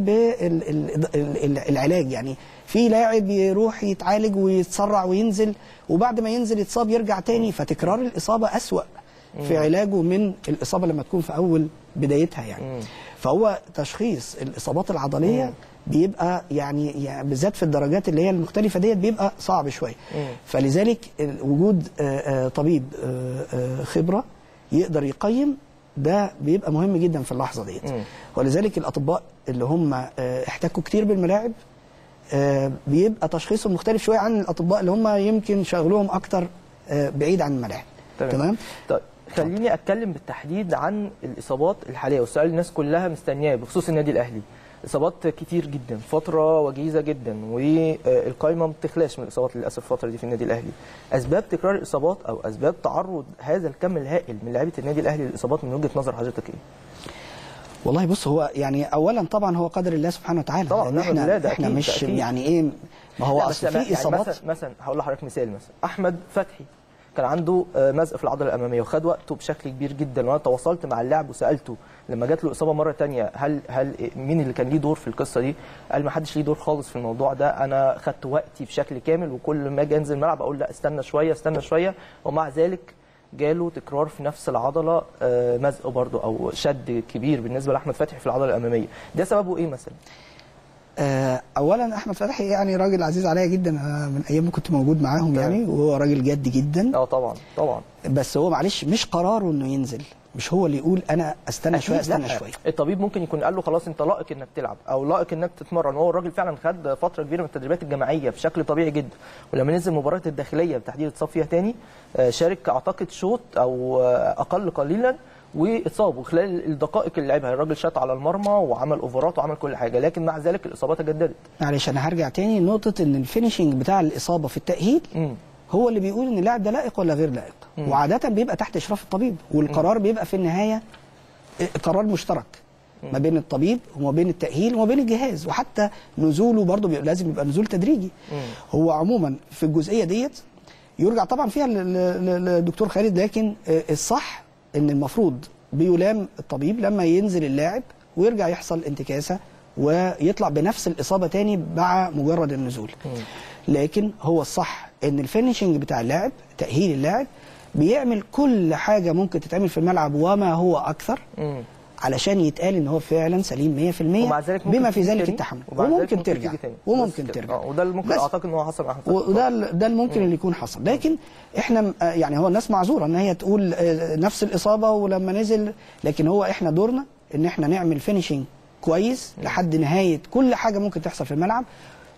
بالعلاج يعني في لاعب يروح يتعالج ويتسرع وينزل وبعد ما ينزل يتصاب يرجع تاني فتكرار الاصابه اسوا في مم. علاجه من الاصابه لما تكون في اول بدايتها يعني فهو تشخيص الاصابات العضليه بيبقى يعني, يعني بالذات في الدرجات اللي هي المختلفه ديت بيبقى صعب شويه فلذلك ال- وجود آه، آه، طبيب آه، آه، خبره يقدر يقيم ده بيبقى مهم جدا في اللحظه ديت ولذلك الاطباء اللي هم آه، احتكوا كتير بالملاعب آه، بيبقى تشخيصهم مختلف شويه عن الاطباء اللي هم يمكن شغلهم اكتر آه، بعيد عن الملاعب تمام طيب خليني اتكلم بالتحديد عن الاصابات الحاليه والسؤال الناس كلها مستنياه بخصوص النادي الاهلي اصابات كتير جدا فتره وجيزه جدا والقايمه ما بتخلاش من الاصابات للاسف الفتره دي في النادي الاهلي اسباب تكرار الاصابات او اسباب تعرض هذا الكم الهائل من لعيبه النادي الاهلي للاصابات من وجهه نظر حضرتك ايه والله بص هو يعني اولا طبعا هو قدر الله سبحانه وتعالى طبعا لان نعم بالله احنا ده احنا أكيد، مش ده أكيد. يعني ايه ما هو لا، اصل بس يعني في اصابات مثلا مثلا هقول لحضرتك مثال مثلا احمد فتحي كان عنده آه، مزق في العضله الاماميه وخد وقته بشكل كبير جدا وانا تواصلت مع اللاعب وسالته لما جات له اصابه مره تانية هل هل مين اللي كان ليه دور في القصه دي؟ قال ما حدش ليه دور خالص في الموضوع ده انا خدت وقتي بشكل كامل وكل ما اجي انزل الملعب اقول لا استنى شويه استنى شويه ومع ذلك جاله تكرار في نفس العضله آه، مزق برضه او شد كبير بالنسبه لاحمد فتحي في العضله الاماميه ده سببه ايه مثلا؟ آه، اولا احمد فتحي يعني راجل عزيز عليا جدا أنا من ايام ما كنت موجود معاهم يعني وهو راجل جد جدا اه طبعا طبعا بس هو معلش مش قراره انه ينزل مش هو اللي يقول انا استنى شويه أكيد لا. استنى شويه الطبيب ممكن يكون قال له خلاص انت لائق انك تلعب او لائق انك تتمرن هو الراجل فعلا خد فتره كبيره من التدريبات الجماعيه بشكل طبيعي جدا ولما نزل مباراه الداخليه بالتحديد اتصاب فيها تاني آه، شارك اعتقد شوط او آه، اقل قليلا واتصاب وخلال الدقائق اللي لعبها الراجل شاط على المرمى وعمل اوفرات وعمل كل حاجه لكن مع ذلك الاصابات تجددت معلش انا هرجع تاني لنقطه ان الفينشنج بتاع الاصابه في التاهيل هو اللي بيقول ان اللاعب ده لائق ولا غير لائق مم. وعاده بيبقى تحت اشراف الطبيب والقرار بيبقى في النهايه قرار مشترك ما بين الطبيب وما بين التاهيل وما بين الجهاز وحتى نزوله برضه بيبقى لازم يبقى نزول تدريجي هو عموما في الجزئيه ديت يرجع طبعا فيها لل- لل- للدكتور خالد لكن آه، الصح ان المفروض بيلام الطبيب لما ينزل اللاعب ويرجع يحصل انتكاسه ويطلع بنفس الاصابه تاني مع مجرد النزول لكن هو الصح ان الفينشنج بتاع اللاعب تاهيل اللاعب بيعمل كل حاجه ممكن تتعمل في الملعب وما هو اكثر علشان يتقال ان هو فعلا سليم 100% ومع ذلك ممكن بما في تيجي ذلك تاني، التحمل ومع ذلك وممكن ممكن ترجع تيجي تاني. وممكن بس كده. ترجع آه، وده اللي ممكن بس. اعتقد ان هو حصل مع احمد فتحي. وده ال- ده اللي ممكن اللي يكون حصل لكن احنا م- آه يعني هو الناس معذوره ان هي تقول آه، نفس الاصابه ولما نزل لكن هو احنا دورنا ان احنا نعمل فينيشنج كويس لحد نهايه كل حاجه ممكن تحصل في الملعب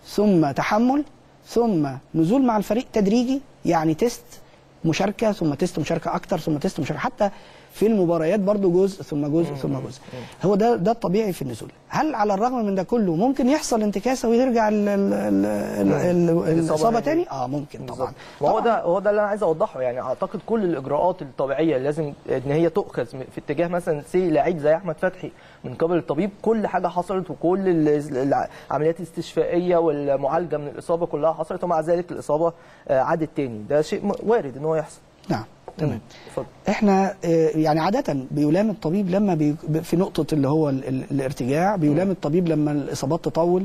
ثم تحمل ثم نزول مع الفريق تدريجي يعني تيست مشاركه ثم تيست مشاركه اكتر ثم تيست مشاركه حتى في المباريات برضو جزء ثم جزء ثم جزء هو ده ده الطبيعي في النزول هل على الرغم من ده كله ممكن يحصل انتكاسه ويرجع ال- ال- ال- ال- ال- الاصابه تاني اه ممكن طبعا وهو ده هو ده اللي انا عايز اوضحه يعني اعتقد كل الاجراءات الطبيعيه اللي لازم ان هي تؤخذ في اتجاه مثلا سي لعيب زي احمد فتحي من قبل الطبيب كل حاجه حصلت وكل ال- العمليات الاستشفائيه والمعالجه من الاصابه كلها حصلت ومع ذلك الاصابه آه، عادت تاني ده شيء م- وارد ان هو يحصل نعم تمام احنا آه، يعني عاده بيلام الطبيب لما بي في نقطه اللي هو ال- ال- الارتجاع بيلام الطبيب لما الاصابات تطول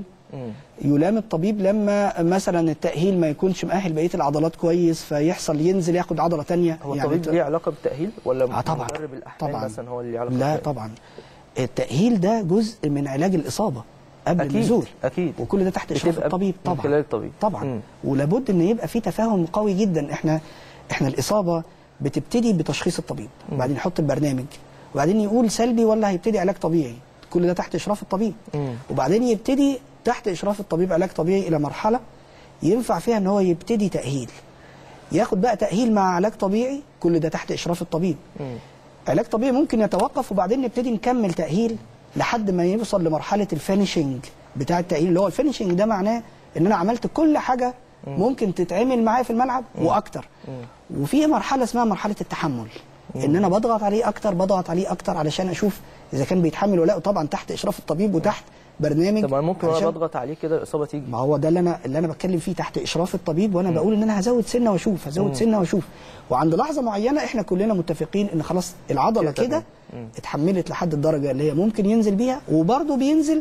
يلام الطبيب لما مثلا التاهيل ما يكونش مؤهل بقيه العضلات كويس فيحصل ينزل ياخد عضله تانية هو الطبيب ليه علاقه بالتاهيل ولا آه طبعا مدرب الاحمال طبعا مثلا هو اللي ليه علاقه لا بالتأهيل؟ طبعا التاهيل ده جزء من علاج الاصابه قبل أكيد، النزول اكيد وكل ده تحت اشراف بتبقى الطبيب من طبعا خلال الطبيب طبعا مم. ولابد ان يبقى في تفاهم قوي جدا احنا احنا الاصابه بتبتدي بتشخيص الطبيب وبعدين يحط البرنامج وبعدين يقول سلبي ولا هيبتدي علاج طبيعي كل ده تحت اشراف الطبيب وبعدين يبتدي تحت اشراف الطبيب علاج طبيعي الى مرحله ينفع فيها ان هو يبتدي تاهيل ياخد بقى تاهيل مع علاج طبيعي كل ده تحت اشراف الطبيب علاج طبيعي ممكن يتوقف وبعدين نبتدي نكمل تاهيل لحد ما يوصل لمرحله الفينشنج بتاع التاهيل اللي هو الفينشنج ده معناه ان انا عملت كل حاجه ممكن تتعمل معايا في الملعب واكتر وفي مرحله اسمها مرحله التحمل ان انا بضغط عليه اكتر بضغط عليه اكتر علشان اشوف اذا كان بيتحمل ولا لا وطبعا تحت اشراف الطبيب وتحت برنامج طب ما ممكن علشان- وانا بضغط عليه كده الاصابه تيجي ما هو ده اللي انا اللي انا بتكلم فيه تحت اشراف الطبيب وانا مم. بقول ان انا هزود سنه واشوف هزود مم. سنه واشوف وعند لحظه معينه احنا كلنا متفقين ان خلاص العضله كده كده مم. اتحملت لحد الدرجه اللي هي ممكن ينزل بيها وبرضه بينزل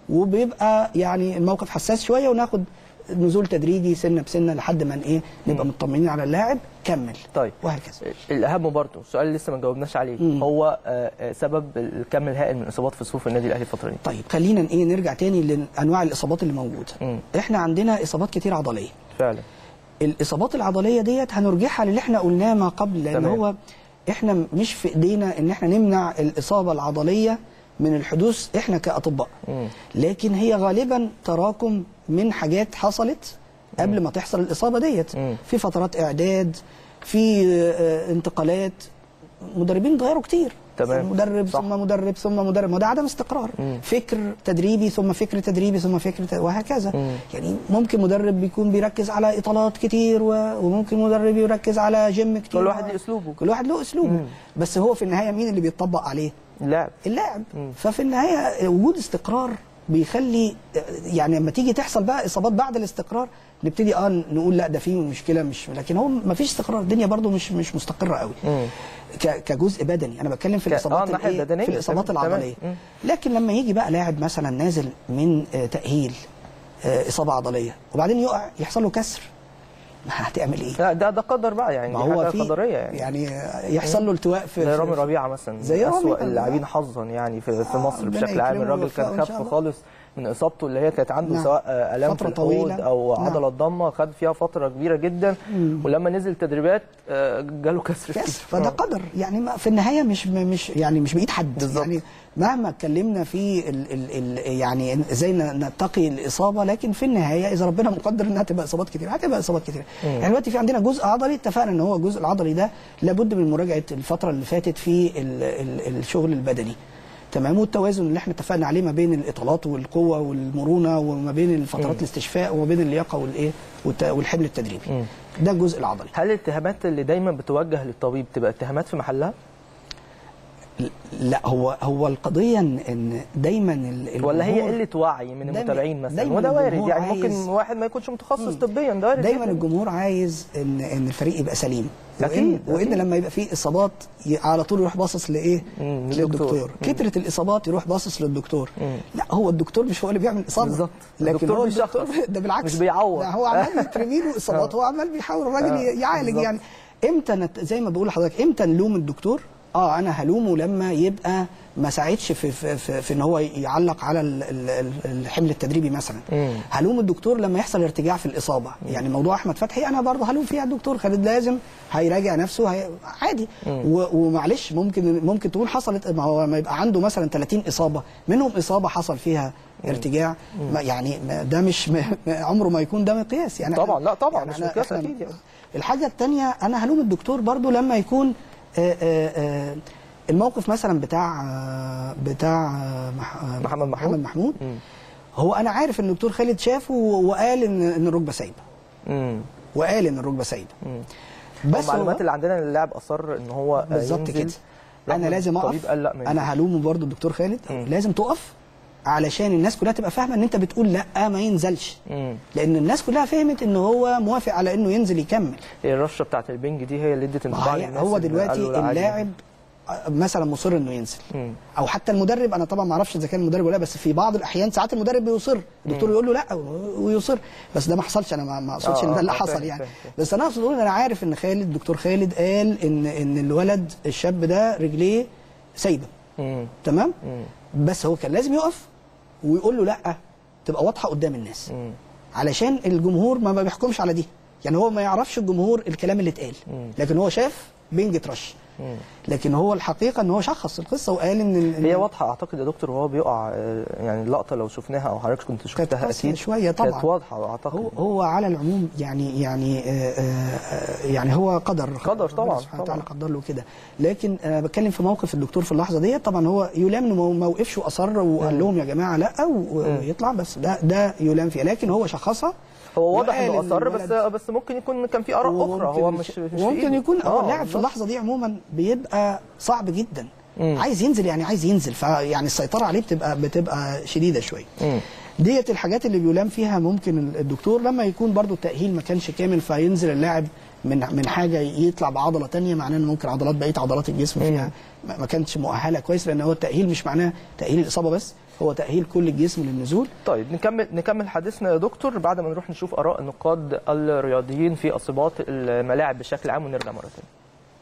وبيبقى يعني الموقف حساس شويه وناخد نزول تدريجي سنه بسنه لحد ما ايه نبقى مطمنين على اللاعب كمل طيب وهكذا الاهم برضه السؤال اللي لسه ما جاوبناش عليه مم. هو آه، آه، سبب الكم الهائل من الاصابات في صفوف النادي الاهلي الفتره دي طيب خلينا ايه نرجع تاني لانواع الاصابات اللي موجوده احنا عندنا اصابات كتير عضليه فعلا الاصابات العضليه ديت هنرجعها للي احنا قلناه ما قبل لان تمام. هو احنا مش في ايدينا ان احنا نمنع الاصابه العضليه من الحدوث احنا كاطباء لكن هي غالبا تراكم من حاجات حصلت قبل ما تحصل الاصابه ديت في فترات اعداد في آه، انتقالات مدربين اتغيروا كتير تمام. مدرب ثم مدرب ثم مدرب ما ده عدم استقرار فكر تدريبي ثم فكر تدريبي ثم فكر ت- وهكذا يعني ممكن مدرب بيكون بيركز على اطالات كتير و- وممكن مدرب يركز على جيم كتير كل واحد له اسلوبه كل واحد له اسلوبه بس هو في النهايه مين اللي بيطبق عليه اللاعب اللاعب ففي النهايه وجود استقرار بيخلي يعني لما تيجي تحصل بقى اصابات بعد الاستقرار نبتدي اه نقول لا ده في مشكله مش لكن هو ما فيش استقرار الدنيا برضو مش مش مستقره قوي ك- كجزء بدني انا بتكلم في ك- آه، الاصابات الناحية الإيه؟ البدنية، في الاصابات تمام، تمام. العضليه مم. لكن لما يجي بقى لاعب مثلا نازل من آه، تاهيل آه، اصابه عضليه وبعدين يقع يحصل له كسر ما هتعمل ايه لا ده ده قدر بقى يعني ما دي هو حاجه في قدريه يعني يعني يحصل له التواء في زي في- رامي ربيعه مثلا زي زي رامي اسوء ربيعة. اللاعبين حظا يعني في, في مصر ربنا بشكل عام يكرمه الراجل ويوفقه كان إن شاء خف الله. خالص من اصابته اللي هي كانت عنده نعم. سواء آه، الام في فترة الحوض طويلة. او نعم. عضله ضمه خد فيها فتره كبيره جدا مم. ولما نزل تدريبات آه، جاله كسر كسر فده قدر يعني ما في النهايه مش مش يعني مش بايد حد بالزبط. يعني مهما اتكلمنا في ال ال ال يعني ازاي ن- نتقي الاصابه لكن في النهايه اذا ربنا مقدر انها تبقى اصابات كتير هتبقى اصابات كتير مم. يعني دلوقتي في عندنا جزء عضلي اتفقنا ان هو الجزء العضلي ده لابد من مراجعه الفتره اللي فاتت في ال ال الشغل البدني تمام والتوازن اللي احنا اتفقنا عليه ما بين الاطالات والقوه والمرونه وما بين فترات مم. الاستشفاء وما بين اللياقه والايه والت- والحمل التدريبي ده الجزء العضلي هل الاتهامات اللي دايما بتوجه للطبيب تبقى اتهامات في محلها لا هو هو القضيه ان إن دايما ال- ولا هي الجمهور- قله وعي من دايما- المتابعين مثلا دايما وده وارد الجمهور يعني ممكن عايز- واحد ما يكونش متخصص طبيا ده وارد دايما جداً. الجمهور عايز ان ان الفريق يبقى سليم أكيد، وان, وإن أكيد. لما يبقى فيه اصابات ي- على طول يروح باصص لايه للدكتور. للدكتور كتره الاصابات يروح باصص للدكتور لا هو الدكتور مش هو اللي بيعمل اصابه بالظبط. لكن الدكتور هو بيشخص. الدكتور ده بالعكس مش بيعوض. لا هو عمال يترمي له اصابات هو عمال بيحاول الراجل آه، يعالج بالظبط. يعني امتى نت... زي ما بقول لحضرتك امتى نلوم الدكتور اه انا هلومه لما يبقى ما ساعدش في في, في, في ان هو يعلق على ال- ال- ال- الحمل التدريبي مثلا هلوم الدكتور لما يحصل ارتجاع في الاصابه يعني موضوع احمد فتحي انا برضه هلوم فيها الدكتور خالد لازم هيراجع نفسه هي... عادي و... ومعلش ممكن ممكن تكون حصلت ما هو ما يبقى عنده مثلا 30 اصابه منهم اصابه حصل فيها ارتجاع ما يعني ما ده مش ما عمره ما يكون ده مقياس يعني طبعا لا طبعا يعني مش أنا- مقياس إحنا- اكيد يعني الحاجه الثانيه انا هلوم الدكتور برضو لما يكون آه، آه، آه، الموقف مثلا بتاع آه، بتاع آه، مح- آه، محمد محمود. محمد محمود هو انا عارف ان الدكتور خالد شافه وقال ان ان الركبه سايبه امم وقال ان الركبه سايبه بس بس المعلومات هو- اللي عندنا ان اللاعب اصر ان هو آه، بالظبط ينزل كده رغم انا إن لازم الطبيب اقف قال لا ما ينزلش. انا هلومه برضو الدكتور خالد لازم تقف علشان الناس كلها تبقى فاهمه ان انت بتقول لا ما ينزلش مم. لان الناس كلها فهمت ان هو موافق على انه ينزل يكمل هي الرشه بتاعت البنج دي هي اللي ادت ما انطباع هي- للناس هو إن دلوقتي قالوا لا عادي. اللاعب مثلا مصر انه ينزل مم. او حتى المدرب انا طبعا ما اعرفش اذا كان المدرب ولا لا بس في بعض الاحيان ساعات المدرب بيصر الدكتور مم. يقول له لا ويصر بس ده ما حصلش انا ما- ما اقصدش آه، ان ده اللي آه، حصل فاهم، يعني فاهم، فاهم. بس انا اقصد اقول ان انا عارف ان خالد الدكتور خالد قال ان ان الولد الشاب ده رجليه سايبه مم. تمام مم. بس هو كان لازم يقف ويقول له لا تبقى واضحه قدام الناس مم. علشان الجمهور ما ما بيحكمش على دي يعني هو ما يعرفش الجمهور الكلام اللي اتقال مم. لكن هو شاف بنج ترش مم. لكن هو الحقيقه ان هو شخص القصه وقال ان إن- هي واضحه اعتقد يا دكتور وهو بيقع آه، يعني اللقطه لو شفناها او حضرتك كنت شفتها قاسية اكيد شوية طبعا. كانت واضحه اعتقد هو هو على العموم يعني يعني آه آه يعني هو قدر قدر طبعا، سبحانه وتعالى قدر له كده لكن انا بتكلم في موقف الدكتور في اللحظه ديت طبعا هو يلام انه ما- ما وقفش واصر وقال لهم يا جماعه لا و- ويطلع بس ده ده يلام فيه لكن هو شخصها هو واضح وقال انه إن اصر بس الولد- بس ممكن يكون كان في اراء اخرى هو مش مش في ممكن إيده. يكون آه، اه اللاعب في بالظبط. اللحظه دي عموما بيبقى صعب جدا عايز ينزل يعني عايز ينزل فيعني السيطره عليه بتبقى بتبقى شديده شويه ديت الحاجات اللي بيلام فيها ممكن الدكتور لما يكون برضو التاهيل ما كانش كامل فينزل اللاعب من من حاجه يطلع بعضله تانية معناه ان ممكن عضلات بقيه عضلات الجسم فيها ما ما كانتش مؤهله كويس لان هو التاهيل مش معناه تاهيل الاصابه بس هو تاهيل كل الجسم للنزول طيب نكمل نكمل حديثنا يا دكتور بعد ما نروح نشوف اراء النقاد الرياضيين في اصابات الملاعب بشكل عام ونرجع مره ثانيه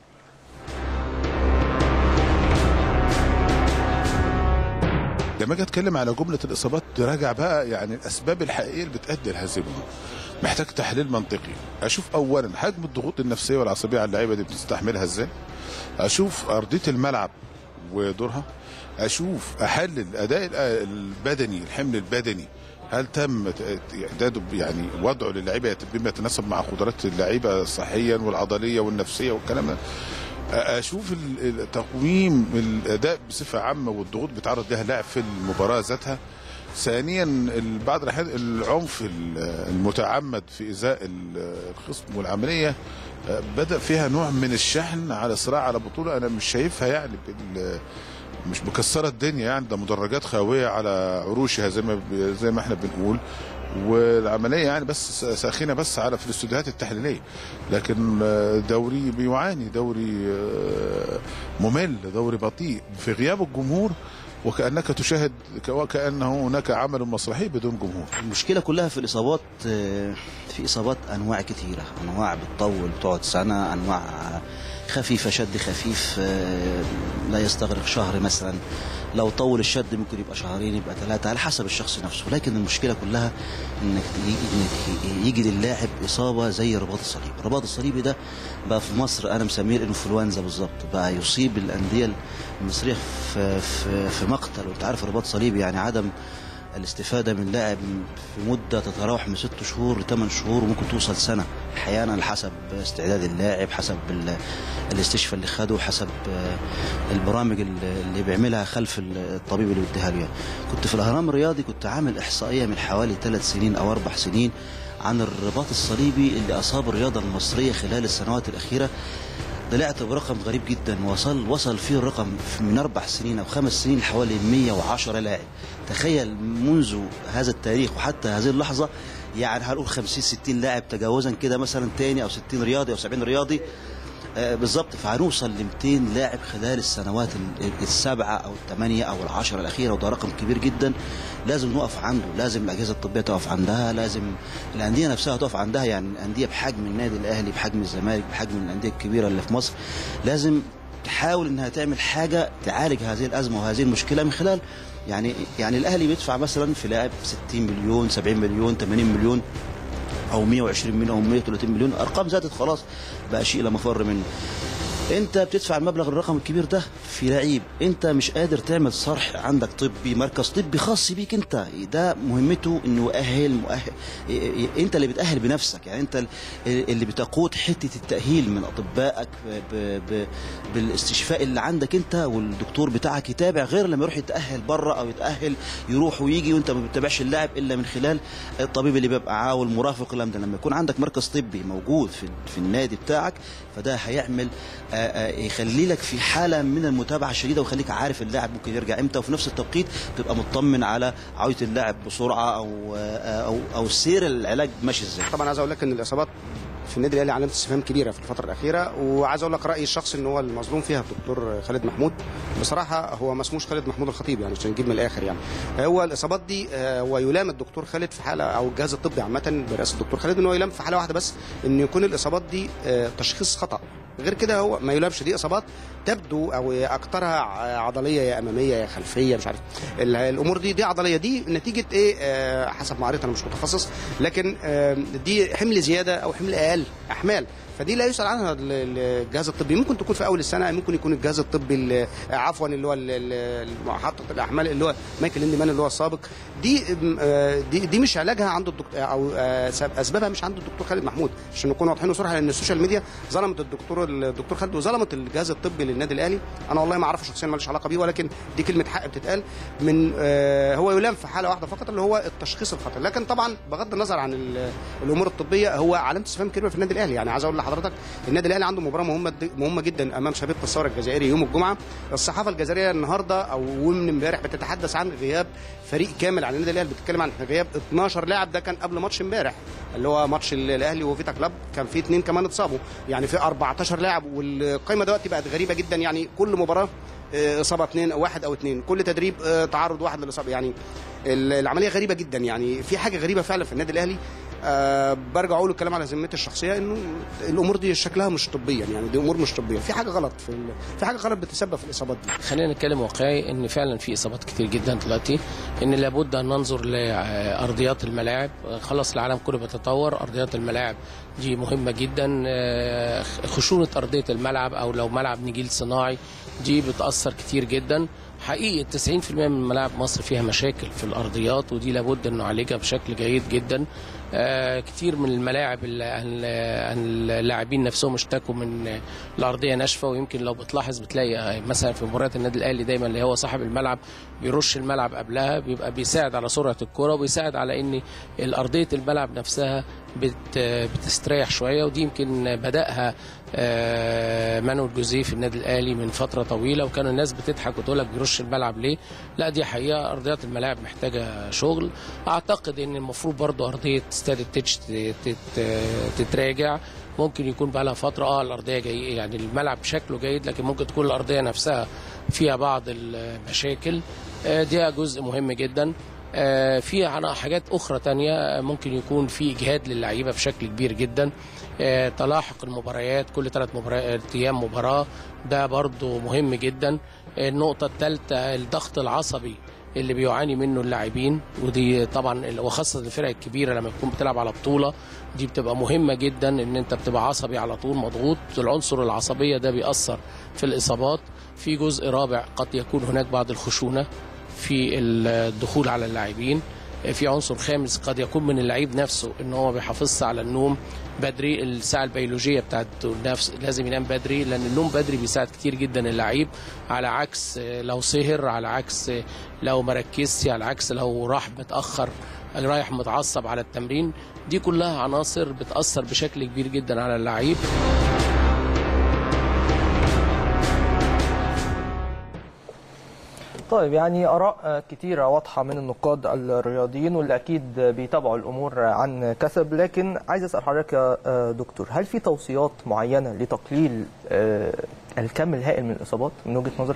لما اجي اتكلم على جمله الاصابات راجع بقى يعني الاسباب الحقيقيه اللي بتؤدي لهذه الامور محتاج تحليل منطقي اشوف اولا حجم الضغوط النفسيه والعصبيه على اللعيبه دي بتستحملها ازاي اشوف ارضيه الملعب ودورها اشوف احلل الاداء البدني الحمل البدني هل تم ت- اعداده ب- يعني وضعه للعيبه بما يتناسب مع قدرات اللعيبه صحيا والعضليه والنفسيه والكلام ده اشوف ال- ال- تقويم الاداء بصفه عامه والضغوط بيتعرض لها اللاعب في المباراه ذاتها ثانيا ال- بعض الاحيان العنف ال- المتعمد في ازاء ال- الخصم والعمليه آه، بدا فيها نوع من الشحن على صراع على بطوله انا مش شايفها يعني بال- مش مكسره الدنيا يعني ده مدرجات خاويه على عروشها زي ما ب- زي ما احنا بنقول والعمليه يعني بس ساخنه بس على في الاستوديوهات التحليليه لكن آه، دوري بيعاني دوري آه، ممل دوري بطيء في غياب الجمهور وكانك تشاهد وكانه هناك عمل مسرحي بدون جمهور المشكله كلها في الاصابات آه، في اصابات انواع كثيره انواع بتطول بتقعد سنه انواع خفيفه شد خفيف آه، لا يستغرق شهر مثلا لو طول الشد ممكن يبقى شهرين يبقى ثلاثه على حسب الشخص نفسه لكن المشكله كلها انك تيجي- انك يجي للاعب اصابه زي الرباط الصليبي الرباط الصليبي ده بقى في مصر انا مسميه الانفلونزا بالظبط بقى يصيب الانديه المصريه في في في مقتل وانت عارف الرباط الصليبي يعني عدم الاستفاده من لاعب في مده تتراوح من ست شهور لثمان شهور وممكن توصل سنه احيانا حسب استعداد اللاعب حسب ال- الاستشفاء اللي خده حسب آه، البرامج اللي اللي بيعملها خلف الطبيب اللي بيديها له إياها. كنت في الاهرام الرياضي كنت عامل احصائيه من حوالي ثلاث سنين او اربع سنين عن الرباط الصليبي اللي اصاب الرياضه المصريه خلال السنوات الاخيره طلعت برقم غريب جدا وصل وصل فيه الرقم من اربع سنين او خمس سنين حوالي 110 لاعب تخيل منذ هذا التاريخ وحتى هذه اللحظه يعني هنقول 50 60 لاعب تجاوزا كده مثلا تاني او 60 رياضي او 70 رياضي آه، بالظبط فهنوصل ل 200 لاعب خلال السنوات ال- السبعه او الثمانيه او العشره الاخيره وده رقم كبير جدا لازم نقف عنده لازم الاجهزه الطبيه تقف عندها لازم الانديه نفسها تقف عندها يعني الانديه بحجم النادي الاهلي بحجم الزمالك بحجم الانديه الكبيره اللي في مصر لازم تحاول انها تعمل حاجه تعالج هذه الازمه وهذه المشكله من خلال يعني يعني الاهلي بيدفع مثلا في لاعب 60 مليون 70 مليون 80 مليون او 120 مليون او 130 مليون ارقام زادت خلاص بقى شيء لا مفر منه انت بتدفع المبلغ الرقم الكبير ده في لعيب انت مش قادر تعمل صرح عندك طبي مركز طبي خاص بيك انت ده مهمته انه يؤهل مؤهل انت اللي بتأهل بنفسك يعني انت اللي بتقود حته التأهيل من اطبائك ب... ب... بالاستشفاء اللي عندك انت والدكتور بتاعك يتابع غير لما يروح يتأهل بره او يتأهل يروح ويجي وانت ما بتتابعش اللاعب الا من خلال الطبيب اللي بيبقى عاول مرافق الكلام ده لما يكون عندك مركز طبي موجود في في النادي بتاعك فده هيعمل آه، آه، يخلي لك في حاله من المتابعه الشديده ويخليك عارف اللاعب ممكن يرجع امتى وفي نفس التوقيت تبقى مطمن على عوده اللاعب بسرعه او آه، او او سير العلاج ماشي ازاي طبعا عايز اقول لك ان الاصابات في النادي الاهلي علامه استفهام كبيره في الفتره الاخيره وعايز اقول لك رايي الشخصي ان هو المظلوم فيها الدكتور خالد محمود بصراحه هو ما اسموش خالد محمود الخطيب يعني عشان نجيب من الاخر يعني هو الاصابات دي آه، هو يلام الدكتور خالد في حاله او الجهاز الطبي عامه برئاسه الدكتور خالد ان هو يلام في حاله واحده بس ان يكون الاصابات دي آه، تشخيص خطا غير كده هو ما يلامش دي اصابات تبدو او اكثرها عضليه يا اماميه يا خلفيه مش عارف ال- الامور دي دي عضليه دي نتيجه ايه آه، حسب ما قريت انا مش متخصص لكن آه، دي حمل زياده او حمل اقل احمال فدي لا يسأل عنها ال- ال- الجهاز الطبي ممكن تكون في اول السنه ممكن يكون الجهاز الطبي ال- عفوا اللي هو ال- ال- محطه الاحمال اللي هو مايكل ليندمان اللي هو السابق دي آه، دي, دي مش علاجها عند الدكتور او آه، سب- اسبابها مش عند الدكتور خالد محمود عشان نكون واضحين وصراحه لان السوشيال ميديا ظلمت الدكتور الدكتور خالد وظلمت الجهاز الطبي للنادي الاهلي انا والله ما اعرفه شخصيا ماليش علاقه بيه ولكن دي كلمه حق بتتقال من آه، هو يلام في حاله واحده فقط اللي هو التشخيص الخطا لكن طبعا بغض النظر عن ال- الامور الطبيه هو علامه استفهام كبيره في النادي الاهلي يعني عايز اقول لحضرتك النادي الاهلي عنده مباراه مهمه مهمه جدا امام شبيبه الثوره الجزائري يوم الجمعه الصحافه الجزائريه النهارده او من امبارح بتتحدث عن غياب فريق كامل عن النادي الاهلي بتتكلم عن غياب 12 لاعب ده كان قبل ماتش امبارح اللي هو ماتش الاهلي وفيتا كلاب كان في اثنين كمان اتصابوا يعني في 14 لاعب والقائمه دلوقتي بقت غريبه جدا يعني كل مباراه آه، اصابه اثنين او واحد او اثنين كل تدريب آه، تعرض واحد للاصابه يعني ال- العمليه غريبه جدا يعني في حاجه غريبه فعلا في النادي الاهلي أه برجع اقول الكلام على ذمتي الشخصيه انه الامور دي شكلها مش طبيا يعني دي امور مش طبيه في حاجه غلط في ال- في حاجه غلط بتسبب في الاصابات دي خلينا نتكلم واقعي ان فعلا في اصابات كتير جدا دلوقتي ان لابد ان ننظر لارضيات الملاعب خلاص العالم كله بيتطور ارضيات الملاعب دي مهمه جدا آه، خشونه ارضيه الملعب او لو ملعب نجيل صناعي دي بتاثر كتير جدا حقيقي 90% من ملاعب مصر فيها مشاكل في الارضيات ودي لابد ان نعالجها بشكل جيد جدا آه، كتير من الملاعب ال- ال- اللاعبين نفسهم اشتكوا من الارضيه ناشفه ويمكن لو بتلاحظ بتلاقي مثلا في مباريات النادي الاهلي دايما اللي هو صاحب الملعب بيرش الملعب قبلها بيبقى بيساعد على سرعه الكره وبيساعد على ان الارضيه الملعب نفسها بت بتستريح شويه ودي يمكن بداها آه، مانويل جوزيه في النادي الاهلي من فتره طويله وكانوا الناس بتضحك وتقول لك بيرش الملعب ليه لا دي حقيقه ارضيات الملاعب محتاجه شغل اعتقد ان المفروض برضو ارضيه استاد التتش ت- تت- تتراجع ممكن يكون بقى لها فتره اه الارضيه جاي يعني الملعب شكله جيد لكن ممكن تكون الارضيه نفسها فيها بعض المشاكل آه، دي جزء مهم جدا آه، في عنا- حاجات اخرى تانية ممكن يكون في اجهاد للعيبه بشكل كبير جدا آه، تلاحق المباريات كل ثلاث مباريات ايام مباراه ده برضو مهم جدا النقطه الثالثه الضغط العصبي اللي بيعاني منه اللاعبين ودي طبعا وخاصه الفرق الكبيره لما تكون بتلعب على بطوله دي بتبقى مهمه جدا ان انت بتبقى عصبي على طول مضغوط العنصر العصبيه ده بيأثر في الاصابات في جزء رابع قد يكون هناك بعض الخشونه في الدخول على اللاعبين في عنصر خامس قد يكون من اللعيب نفسه ان هو بيحافظش على النوم بدري الساعه البيولوجيه بتاعت النفس لازم ينام بدري لان النوم بدري بيساعد كتير جدا اللعيب على عكس لو سهر على عكس لو مركزش على عكس لو راح متاخر رايح متعصب على التمرين دي كلها عناصر بتاثر بشكل كبير جدا على اللعيب طيب يعني آراء آه، كتيرة واضحة من النقاد الرياضيين واللي أكيد بيتابعوا الأمور عن كسب لكن عايز أسأل حضرتك يا آه، دكتور هل في توصيات معينة لتقليل آه، الكم الهائل من الإصابات من وجهة نظرك؟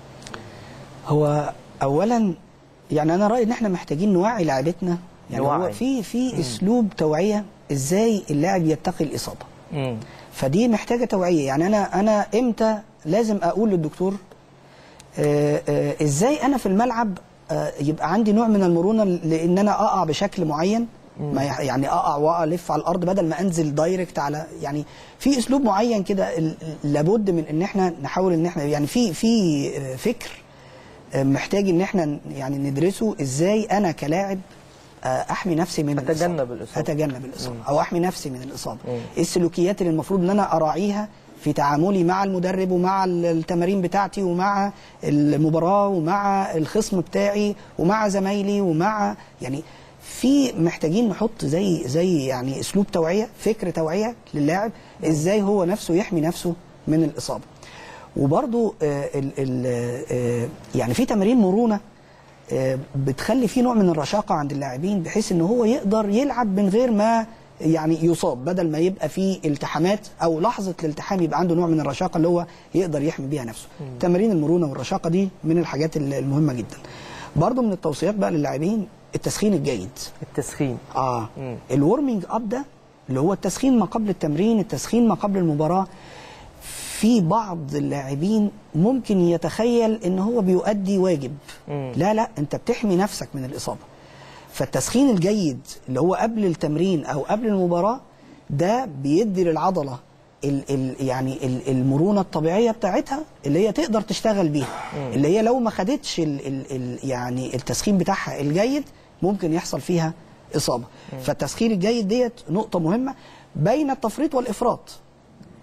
هو اولا يعني انا رايي ان احنا محتاجين نوعي لاعبتنا يعني هو نوعي. في في اسلوب توعيه ازاي اللاعب يتقي الاصابه مم. فدي محتاجه توعيه يعني انا انا امتى لازم اقول للدكتور آه، آه، ازاي انا في الملعب آه، يبقى عندي نوع من المرونه لان انا اقع بشكل معين ما يح- يعني اقع والف على الارض بدل ما انزل دايركت على يعني في اسلوب معين كده ال- لابد من ان احنا نحاول ان احنا يعني في في آه، فكر آه، محتاج ان احنا يعني ندرسه ازاي انا كلاعب آه، احمي نفسي من أتجنب الإصابة. اتجنب الاصابه او احمي نفسي من الاصابه ايه السلوكيات اللي المفروض ان انا اراعيها في تعاملي مع المدرب ومع ال- التمارين بتاعتي ومع المباراه ومع الخصم بتاعي ومع زمايلي ومع يعني في محتاجين نحط زي زي يعني اسلوب توعيه فكر توعيه للاعب ازاي هو نفسه يحمي نفسه من الاصابه وبرضو آه، ال ال آه، يعني في تمارين مرونه آه، بتخلي فيه نوع من الرشاقه عند اللاعبين بحيث ان هو يقدر يلعب من غير ما يعني يصاب بدل ما يبقى فيه التحامات او لحظه الالتحام يبقى عنده نوع من الرشاقه اللي هو يقدر يحمي بيها نفسه تمارين المرونه والرشاقه دي من الحاجات ال- المهمه جدا برضو من التوصيات بقى للاعبين التسخين الجيد التسخين اه الورمينج اب ده اللي هو التسخين ما قبل التمرين التسخين ما قبل المباراه في بعض اللاعبين ممكن يتخيل ان هو بيؤدي واجب لا لا انت بتحمي نفسك من الاصابه فالتسخين الجيد اللي هو قبل التمرين او قبل المباراه ده بيدي للعضله ال ال يعني ال المرونه الطبيعيه بتاعتها اللي هي تقدر تشتغل بيها اللي هي لو ما خدتش ال ال ال يعني التسخين بتاعها الجيد ممكن يحصل فيها اصابه فالتسخين الجيد ديت نقطه مهمه بين التفريط والافراط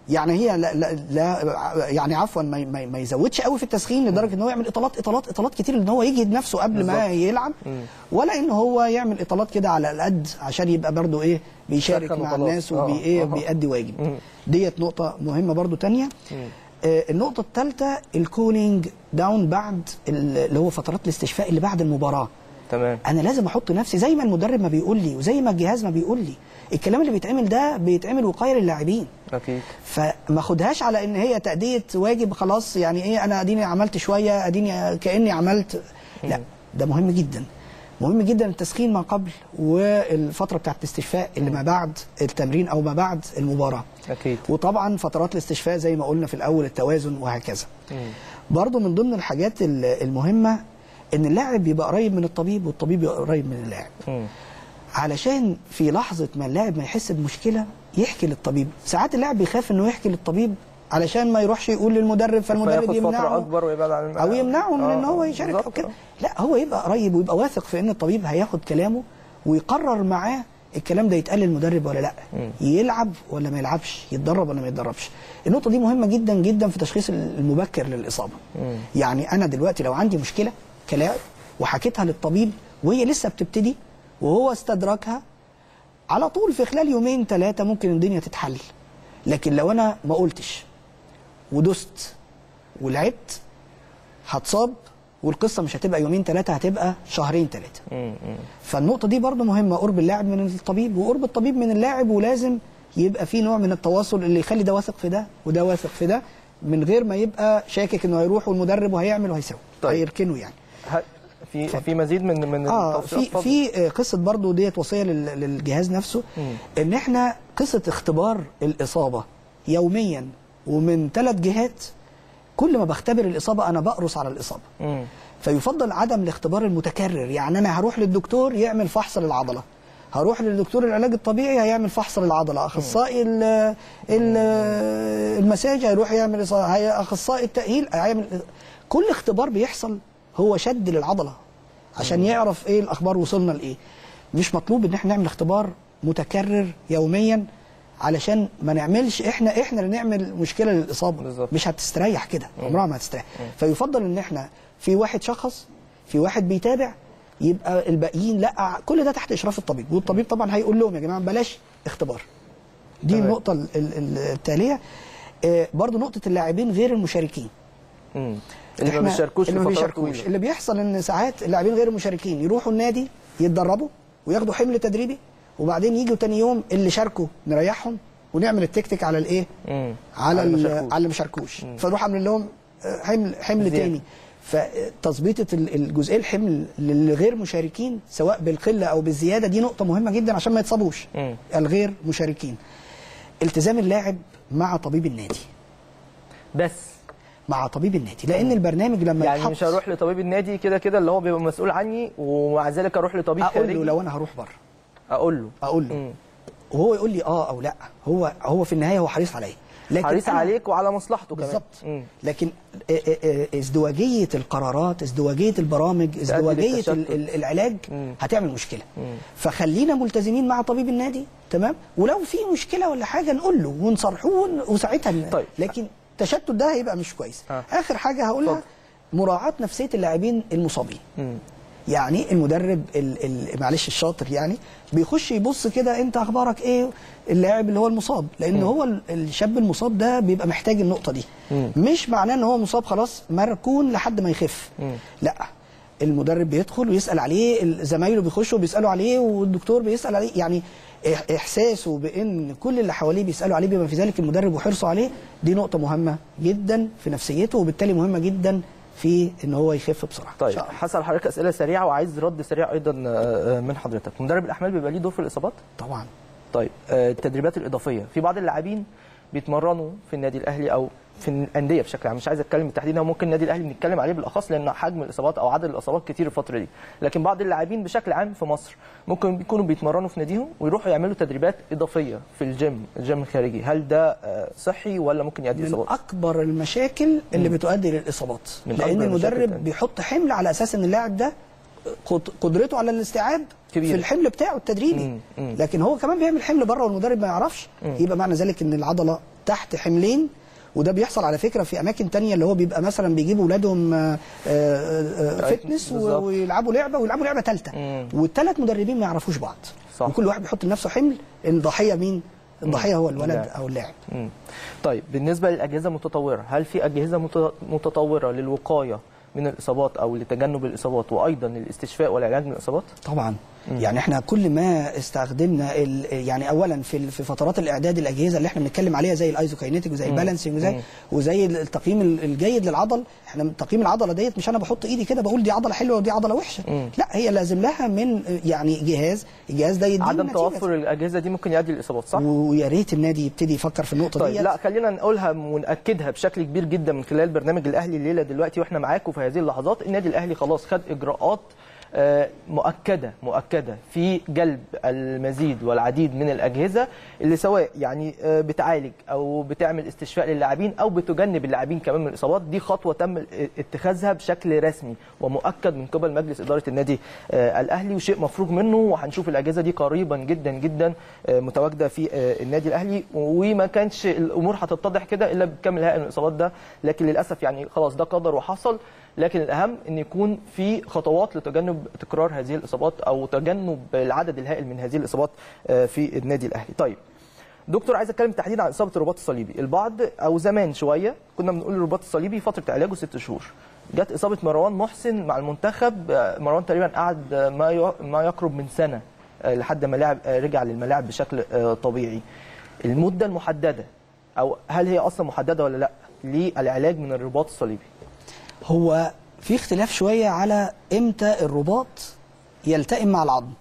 يعني هي لا, لا, لا يعني عفوا ما, ما, ما يزودش قوي في التسخين لدرجه ان هو يعمل اطالات اطالات اطالات كتير ان هو يجهد نفسه قبل ما بالظبط. يلعب مم. ولا ان هو يعمل اطالات كده على القد عشان يبقى برضه ايه بيشارك سخن مع وخلاص. الناس آه، وبي ايه آه. بيأدي واجب مم. ديت نقطه مهمه برضه تانية مم. آه، النقطة الثالثة الكولينج داون بعد ال- اللي هو فترات الاستشفاء اللي بعد المباراة تمام انا لازم احط نفسي زي ما المدرب ما بيقول لي وزي ما الجهاز ما بيقول لي الكلام اللي بيتعمل ده بيتعمل وقايه للاعبين اكيد فما خدهاش على ان هي تاديه واجب خلاص يعني ايه انا اديني عملت شويه اديني كاني عملت لا ده مهم جدا مهم جدا التسخين ما قبل والفتره بتاعت الاستشفاء اللي ما بعد التمرين او ما بعد المباراه اكيد وطبعا فترات الاستشفاء زي ما قلنا في الاول التوازن وهكذا مم. برضو من ضمن الحاجات ال- المهمه ان اللاعب يبقى قريب من الطبيب والطبيب يبقى قريب من اللاعب مم. علشان في لحظه ما اللاعب ما يحس بمشكله يحكي للطبيب ساعات اللاعب بيخاف انه يحكي للطبيب علشان ما يروحش يقول للمدرب فالمدرب فياخد فتره يمنعه اكبر ويبعد عن او يمنعه من آه، ان هو آه، يشارك بالظبط. او كده لا هو يبقى قريب ويبقى واثق في ان الطبيب هياخد كلامه ويقرر معاه الكلام ده يتقال للمدرب ولا لا مم. يلعب ولا ما يلعبش يتدرب ولا ما يتدربش النقطه دي مهمه جدا جدا في تشخيص المبكر للاصابه مم. يعني انا دلوقتي لو عندي مشكله كلاعب وحكيتها للطبيب وهي لسه بتبتدي وهو استدركها على طول في خلال يومين ثلاثه ممكن الدنيا تتحل لكن لو انا ما قلتش ودست ولعبت هتصاب والقصه مش هتبقى يومين ثلاثه هتبقى شهرين ثلاثه مم. مم. فالنقطه دي برضو مهمه قرب اللاعب من الطبيب وقرب الطبيب من اللاعب ولازم يبقى في نوع من التواصل اللي يخلي ده واثق في ده وده واثق في ده من غير ما يبقى شاكك انه هيروح والمدرب وهيعمل وهيسوي طيب. هيركنه يعني ه- في في مزيد من من اه التوصيات؟ في اتفضل. في آه، قصه برضو ديت وصيه لل- للجهاز نفسه مم. ان احنا قصه اختبار الاصابه يوميا ومن ثلاث جهات كل ما بختبر الاصابه انا بقرص على الاصابه مم. فيفضل عدم الاختبار المتكرر يعني انا هروح للدكتور يعمل فحص للعضله هروح للدكتور العلاج الطبيعي هيعمل فحص للعضله اخصائي ال ال المساج هيروح يعمل إصا- هي- اخصائي التاهيل هيعمل كل اختبار بيحصل هو شد للعضله عشان يعرف ايه الاخبار وصلنا لايه مش مطلوب ان احنا نعمل اختبار متكرر يوميا علشان ما نعملش احنا احنا اللي نعمل مشكله للاصابه بالزبط. مش هتستريح كده عمرها ما هتستريح فيفضل ان احنا في واحد شخص في واحد بيتابع يبقى الباقيين لا كل ده تحت اشراف الطبيب والطبيب طبعا هيقول لهم يا جماعه بلاش اختبار دي تمام. النقطه ال- ال- التاليه آه، برضو نقطه اللاعبين غير المشاركين مم. اللي ما إحنا- بيشاركوش اللي ما لفترات بيشاركوش طويلة. اللي بيحصل ان ساعات اللاعبين غير المشاركين يروحوا النادي يتدربوا وياخدوا حمل تدريبي وبعدين يجوا تاني يوم اللي شاركوا نريحهم ونعمل التكتيك على الايه مم. على على اللي ما ال- شاركوش. على اللي ما شاركوش فنروح عاملين لهم آه، حمل حمل زيادة. تاني فتظبيطه ال- الجزئيه الحمل للغير مشاركين سواء بالقله او بالزياده دي نقطه مهمه جدا عشان ما يتصابوش مم. الغير مشاركين التزام اللاعب مع طبيب النادي بس مع طبيب النادي لان البرنامج لما يعني يتحط مش هروح لطبيب النادي كده كده اللي هو بيبقى مسؤول عني ومع ذلك اروح لطبيب اقول خارجي له لو انا هروح بره اقول له اقول له وهو يقول لي اه او لا هو هو في النهايه هو حريص عليا لكن حريص أنا- عليك وعلى مصلحته كمان بالظبط مم. لكن آه، آه، آه، ازدواجيه القرارات ازدواجيه البرامج ازدواجيه للتشتت. ال- ال- العلاج مم. هتعمل مشكله مم. فخلينا ملتزمين مع طبيب النادي تمام ولو في مشكله ولا حاجه نقول له ونصرحوه ون- وساعتها ن- طيب. لكن التشتت ده هيبقى مش كويس آه. اخر حاجه هقولها مراعاه نفسيه اللاعبين المصابين مم. يعني المدرب ال ال معلش الشاطر يعني بيخش يبص كده انت اخبارك ايه اللاعب اللي هو المصاب لان مم. هو ال- الشاب المصاب ده بيبقى محتاج النقطه دي مم. مش معناه ان هو مصاب خلاص مركون لحد ما يخف مم. لا المدرب بيدخل ويسال عليه ال- زمايله بيخشوا بيسالوا عليه والدكتور بيسال عليه يعني إح- احساسه بان كل اللي حواليه بيسالوا عليه بما في ذلك المدرب وحرصه عليه دي نقطه مهمه جدا في نفسيته وبالتالي مهمه جدا في ان هو يخف بسرعه طيب هسال حضرتك اسئله سريعه وعايز رد سريع ايضا آه، آه، من حضرتك مدرب الاحمال بيبقى ليه دور في الاصابات طبعا طيب آه، التدريبات الاضافيه في بعض اللاعبين بيتمرنوا في النادي الاهلي او في الانديه بشكل عام مش عايز اتكلم بالتحديد هو ممكن النادي الاهلي بنتكلم عليه بالاخص لان حجم الاصابات او عدد الاصابات كتير الفتره دي لكن بعض اللاعبين بشكل عام في مصر ممكن بيكونوا بيتمرنوا في ناديهم ويروحوا يعملوا تدريبات اضافيه في الجيم الجيم الخارجي هل ده آه، صحي ولا ممكن يؤدي من اصابات اكبر المشاكل اللي بتؤدي للاصابات من لان أكبر المشاكل المدرب فعلا. بيحط حمل على اساس ان اللاعب ده قد- قدرته على الاستيعاب كبيرة. في الحمل بتاعه التدريبي مم. مم. لكن هو كمان بيعمل حمل بره والمدرب ما يعرفش مم. يبقى معنى ذلك ان العضله تحت حملين وده بيحصل على فكره في اماكن تانية اللي هو بيبقى مثلا بيجيبوا اولادهم آه، آه، آه، فتنس و- بالظبط. ويلعبوا لعبه ويلعبوا لعبه ثالثه والثلاث مدربين ما يعرفوش بعض صح. وكل واحد بيحط لنفسه حمل الضحيه مين الضحيه هو الولد اللاعب. او اللاعب مم. طيب بالنسبه للاجهزه المتطوره هل في اجهزه مت- متطوره للوقايه من الاصابات او لتجنب الاصابات وايضا للاستشفاء والعلاج من الاصابات طبعا يعني احنا كل ما استخدمنا ال- يعني اولا في ال- في فترات الاعداد الاجهزه اللي احنا بنتكلم عليها زي الايزوكاينيتيك وزي مم. البالانسنج وزي مم. وزي التقييم ال- الجيد للعضل احنا تقييم العضله ديت مش انا بحط ايدي كده بقول دي عضله حلوه ودي عضله وحشه مم. لا هي لازم لها من يعني جهاز الجهاز ده يديني عدم نتيجة. توفر الاجهزه دي ممكن يؤدي للاصابات صح ويا ريت النادي يبتدي يفكر في النقطه طيب ديت لا خلينا نقولها ونأكدها بشكل كبير جدا من خلال برنامج الاهلي الليله دلوقتي واحنا معاكم في هذه اللحظات النادي الاهلي خلاص خد اجراءات آه، مؤكده مؤكده في جلب المزيد والعديد من الاجهزه اللي سواء يعني آه، بتعالج او بتعمل استشفاء للاعبين او بتجنب اللاعبين كمان من الاصابات دي خطوه تم اتخاذها بشكل رسمي ومؤكد من قبل مجلس اداره النادي آه، الاهلي وشيء مفروغ منه وهنشوف الاجهزه دي قريبا جدا جدا آه، متواجده في آه، النادي الاهلي وما كانش الامور هتتضح كده الا بكامل هائل من الاصابات ده لكن للاسف يعني خلاص ده قدر وحصل لكن الاهم ان يكون في خطوات لتجنب تكرار هذه الاصابات او تجنب العدد الهائل من هذه الاصابات آه، في النادي الاهلي طيب دكتور عايز اتكلم تحديدا عن اصابه الرباط الصليبي البعض او زمان شويه كنا بنقول الرباط الصليبي فتره علاجه ست شهور جت اصابه مروان محسن مع المنتخب آه، مروان تقريبا قعد آه، ما ي- ما يقرب من سنه آه، لحد ما لعب آه، رجع للملاعب بشكل آه، طبيعي المده المحدده او هل هي اصلا محدده ولا لا للعلاج من الرباط الصليبي هو في اختلاف شويه على امتى الرباط يلتئم مع العظم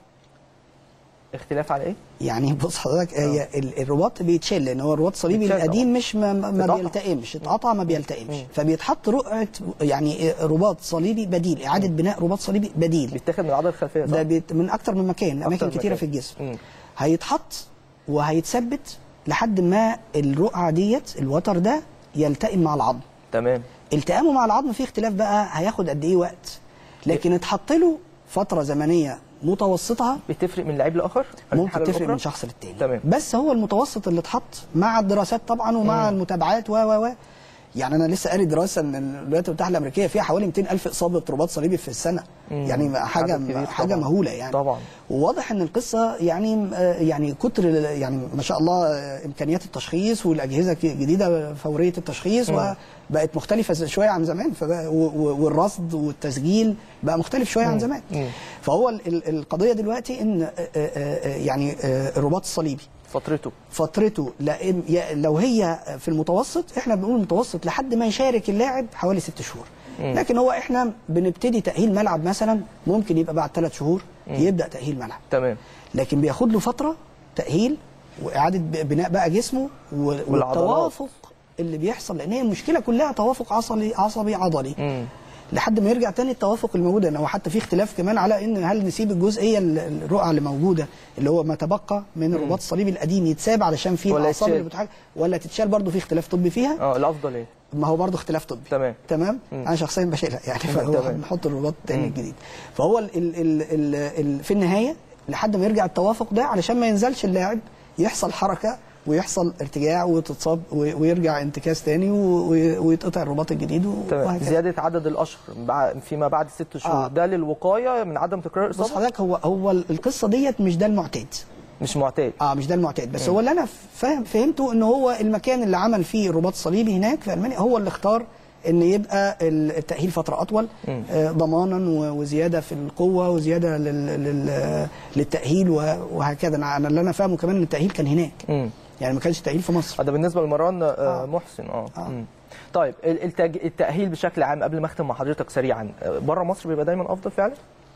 اختلاف على ايه يعني بص حضرتك هي ال- الرباط بيتشال لان هو الرباط الصليبي بيتشال القديم مش ما, ما اتقطع. بيلتئمش اتقطع ما بيلتئمش فبيتحط رقعه يعني رباط صليبي بديل اعاده بناء رباط صليبي بديل بيتاخد من العضله الخلفيه صح؟ ده بيت من اكتر من مكان اماكن من كتيره مكان. في الجسم مم. هيتحط وهيتثبت لحد ما الرقعه ديت الوتر ده يلتئم مع العظم تمام التئامه مع العظم فيه اختلاف بقى هياخد قد ايه وقت لكن اتحط له فتره زمنيه متوسطه بتفرق من لعيب لاخر ممكن الحالة تفرق الأخرى؟ من شخص للتاني تمام بس هو المتوسط اللي اتحط مع الدراسات طبعا ومع مم. المتابعات و و و يعني انا لسه قاري دراسه ان الولايات المتحده الامريكيه فيها حوالي 200 الف اصابه رباط صليبي في السنه مم. يعني حاجه عدد كبير حاجه طبعاً. مهوله يعني طبعا وواضح ان القصه يعني آه، يعني كتر ال- يعني ما شاء الله آه، امكانيات التشخيص والاجهزه ك- جديده فوريه التشخيص مم. وبقت مختلفه شويه عن زمان فبقى- و- و- والرصد والتسجيل بقى مختلف شويه عن مم. زمان مم. فهو ال- ال- القضيه دلوقتي ان آه، آه، آه، يعني آه، الرباط الصليبي فترته فترته لأن ي- لو هي في المتوسط احنا بنقول المتوسط لحد ما يشارك اللاعب حوالي ست شهور مم. لكن هو احنا بنبتدي تاهيل ملعب مثلا ممكن يبقى بعد ثلاث شهور مم. يبدا تاهيل ملعب تمام لكن بياخد له فتره تاهيل واعاده ب- بناء بقى جسمه و- والعضلات. والتوافق اللي بيحصل لان هي المشكله كلها توافق عصبي عصبي عضلي مم. لحد ما يرجع تاني التوافق الموجود ان هو حتى في اختلاف كمان على ان هل نسيب الجزئيه ال- الرقعه اللي موجوده اللي هو ما تبقى من الرباط الصليبي القديم يتساب علشان فيه ولا الاعصاب اللي يتشال. بتحاجة ولا تتشال برضه في اختلاف طبي فيها اه الافضل ايه ما هو برضه اختلاف طبي تمام تمام مم. انا شخصيا بشيلها يعني مم. فهو تمام. بنحط الرباط التاني مم. الجديد فهو ال ال ال ال ال في النهايه لحد ما يرجع التوافق ده علشان ما ينزلش اللاعب يحصل حركه ويحصل ارتجاع وتتصاب و- ويرجع انتكاس تاني و- و- ويتقطع الرباط الجديد و- تمام وهكذا زياده عدد الاشهر بع- فيما بعد ست شهور آه. ده للوقايه من عدم تكرار بص الاصابه حضرتك هو هو القصه ديت مش ده المعتاد مش معتاد اه مش ده المعتاد بس مم. هو اللي انا فاهم فهمته ان هو المكان اللي عمل فيه الرباط الصليبي هناك في المانيا هو اللي اختار ان يبقى التاهيل فتره اطول مم. آه ضمانا و- وزياده في القوه وزياده لل لل للتاهيل و- وهكذا انا أنا اللي انا فاهمه كمان ان التاهيل كان هناك مم. يعني ما كانش تاهيل في مصر ده بالنسبه لمروان آه. محسن اه, آه. طيب ال- التج... التاهيل بشكل عام قبل ما اختم مع حضرتك سريعا آه، بره مصر بيبقى دايما افضل فعلا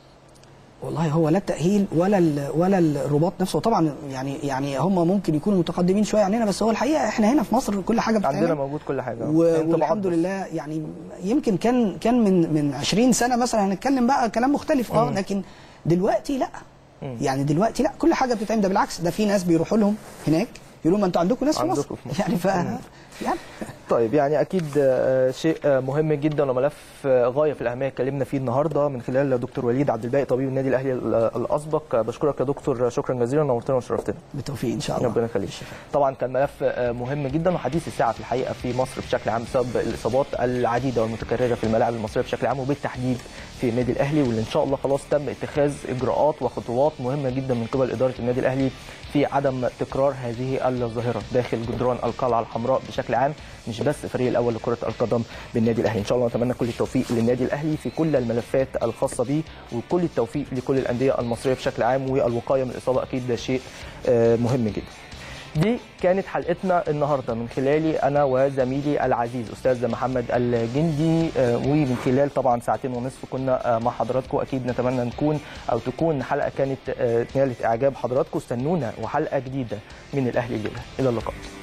والله هو لا التاهيل ولا ال- ولا الرباط نفسه طبعا يعني يعني هم ممكن يكونوا متقدمين شويه عننا بس هو الحقيقه احنا هنا في مصر كل حاجه بتتعمل عندنا موجود كل حاجه و- انطباعات والحمد بس. لله يعني يمكن كان كان من من 20 سنه مثلا هنتكلم بقى كلام مختلف اه مم. لكن دلوقتي لا مم. يعني دلوقتي لا كل حاجه بتتعمل ده بالعكس ده في ناس بيروحوا لهم هناك يقولوا ما انتوا عندكم ناس في عندكم مصر في مصر. يعني ف مم. يعني طيب يعني اكيد آه، شيء آه، مهم جدا وملف آه، غايه في الاهميه اتكلمنا فيه النهارده من خلال دكتور وليد عبد الباقي طبيب النادي الاهلي ال- الاسبق آه، بشكرك يا دكتور شكرا جزيلا نورتنا وشرفتنا بالتوفيق ان شاء الله ربنا يخليك طبعا كان ملف آه، مهم جدا وحديث الساعه في الحقيقه في مصر بشكل عام بسبب الاصابات العديده والمتكرره في الملاعب المصريه بشكل عام وبالتحديد في النادي الاهلي واللي ان شاء الله خلاص تم اتخاذ اجراءات وخطوات مهمه جدا من قبل اداره النادي الاهلي في عدم تكرار هذه الظاهره داخل جدران القلعه الحمراء بشكل عام مش بس الفريق الاول لكره القدم بالنادي الاهلي ان شاء الله نتمنى كل التوفيق للنادي الاهلي في كل الملفات الخاصه به وكل التوفيق لكل الانديه المصريه بشكل عام والوقايه من الاصابه اكيد ده شيء آه، مهم جدا دي كانت حلقتنا النهارده من خلالي انا وزميلي العزيز استاذ محمد الجندي آه، ومن خلال طبعا ساعتين ونصف كنا آه، مع حضراتكم اكيد نتمنى نكون او تكون حلقه كانت آه، نالت اعجاب حضراتكم استنونا وحلقه جديده من الاهلي الليله الى اللقاء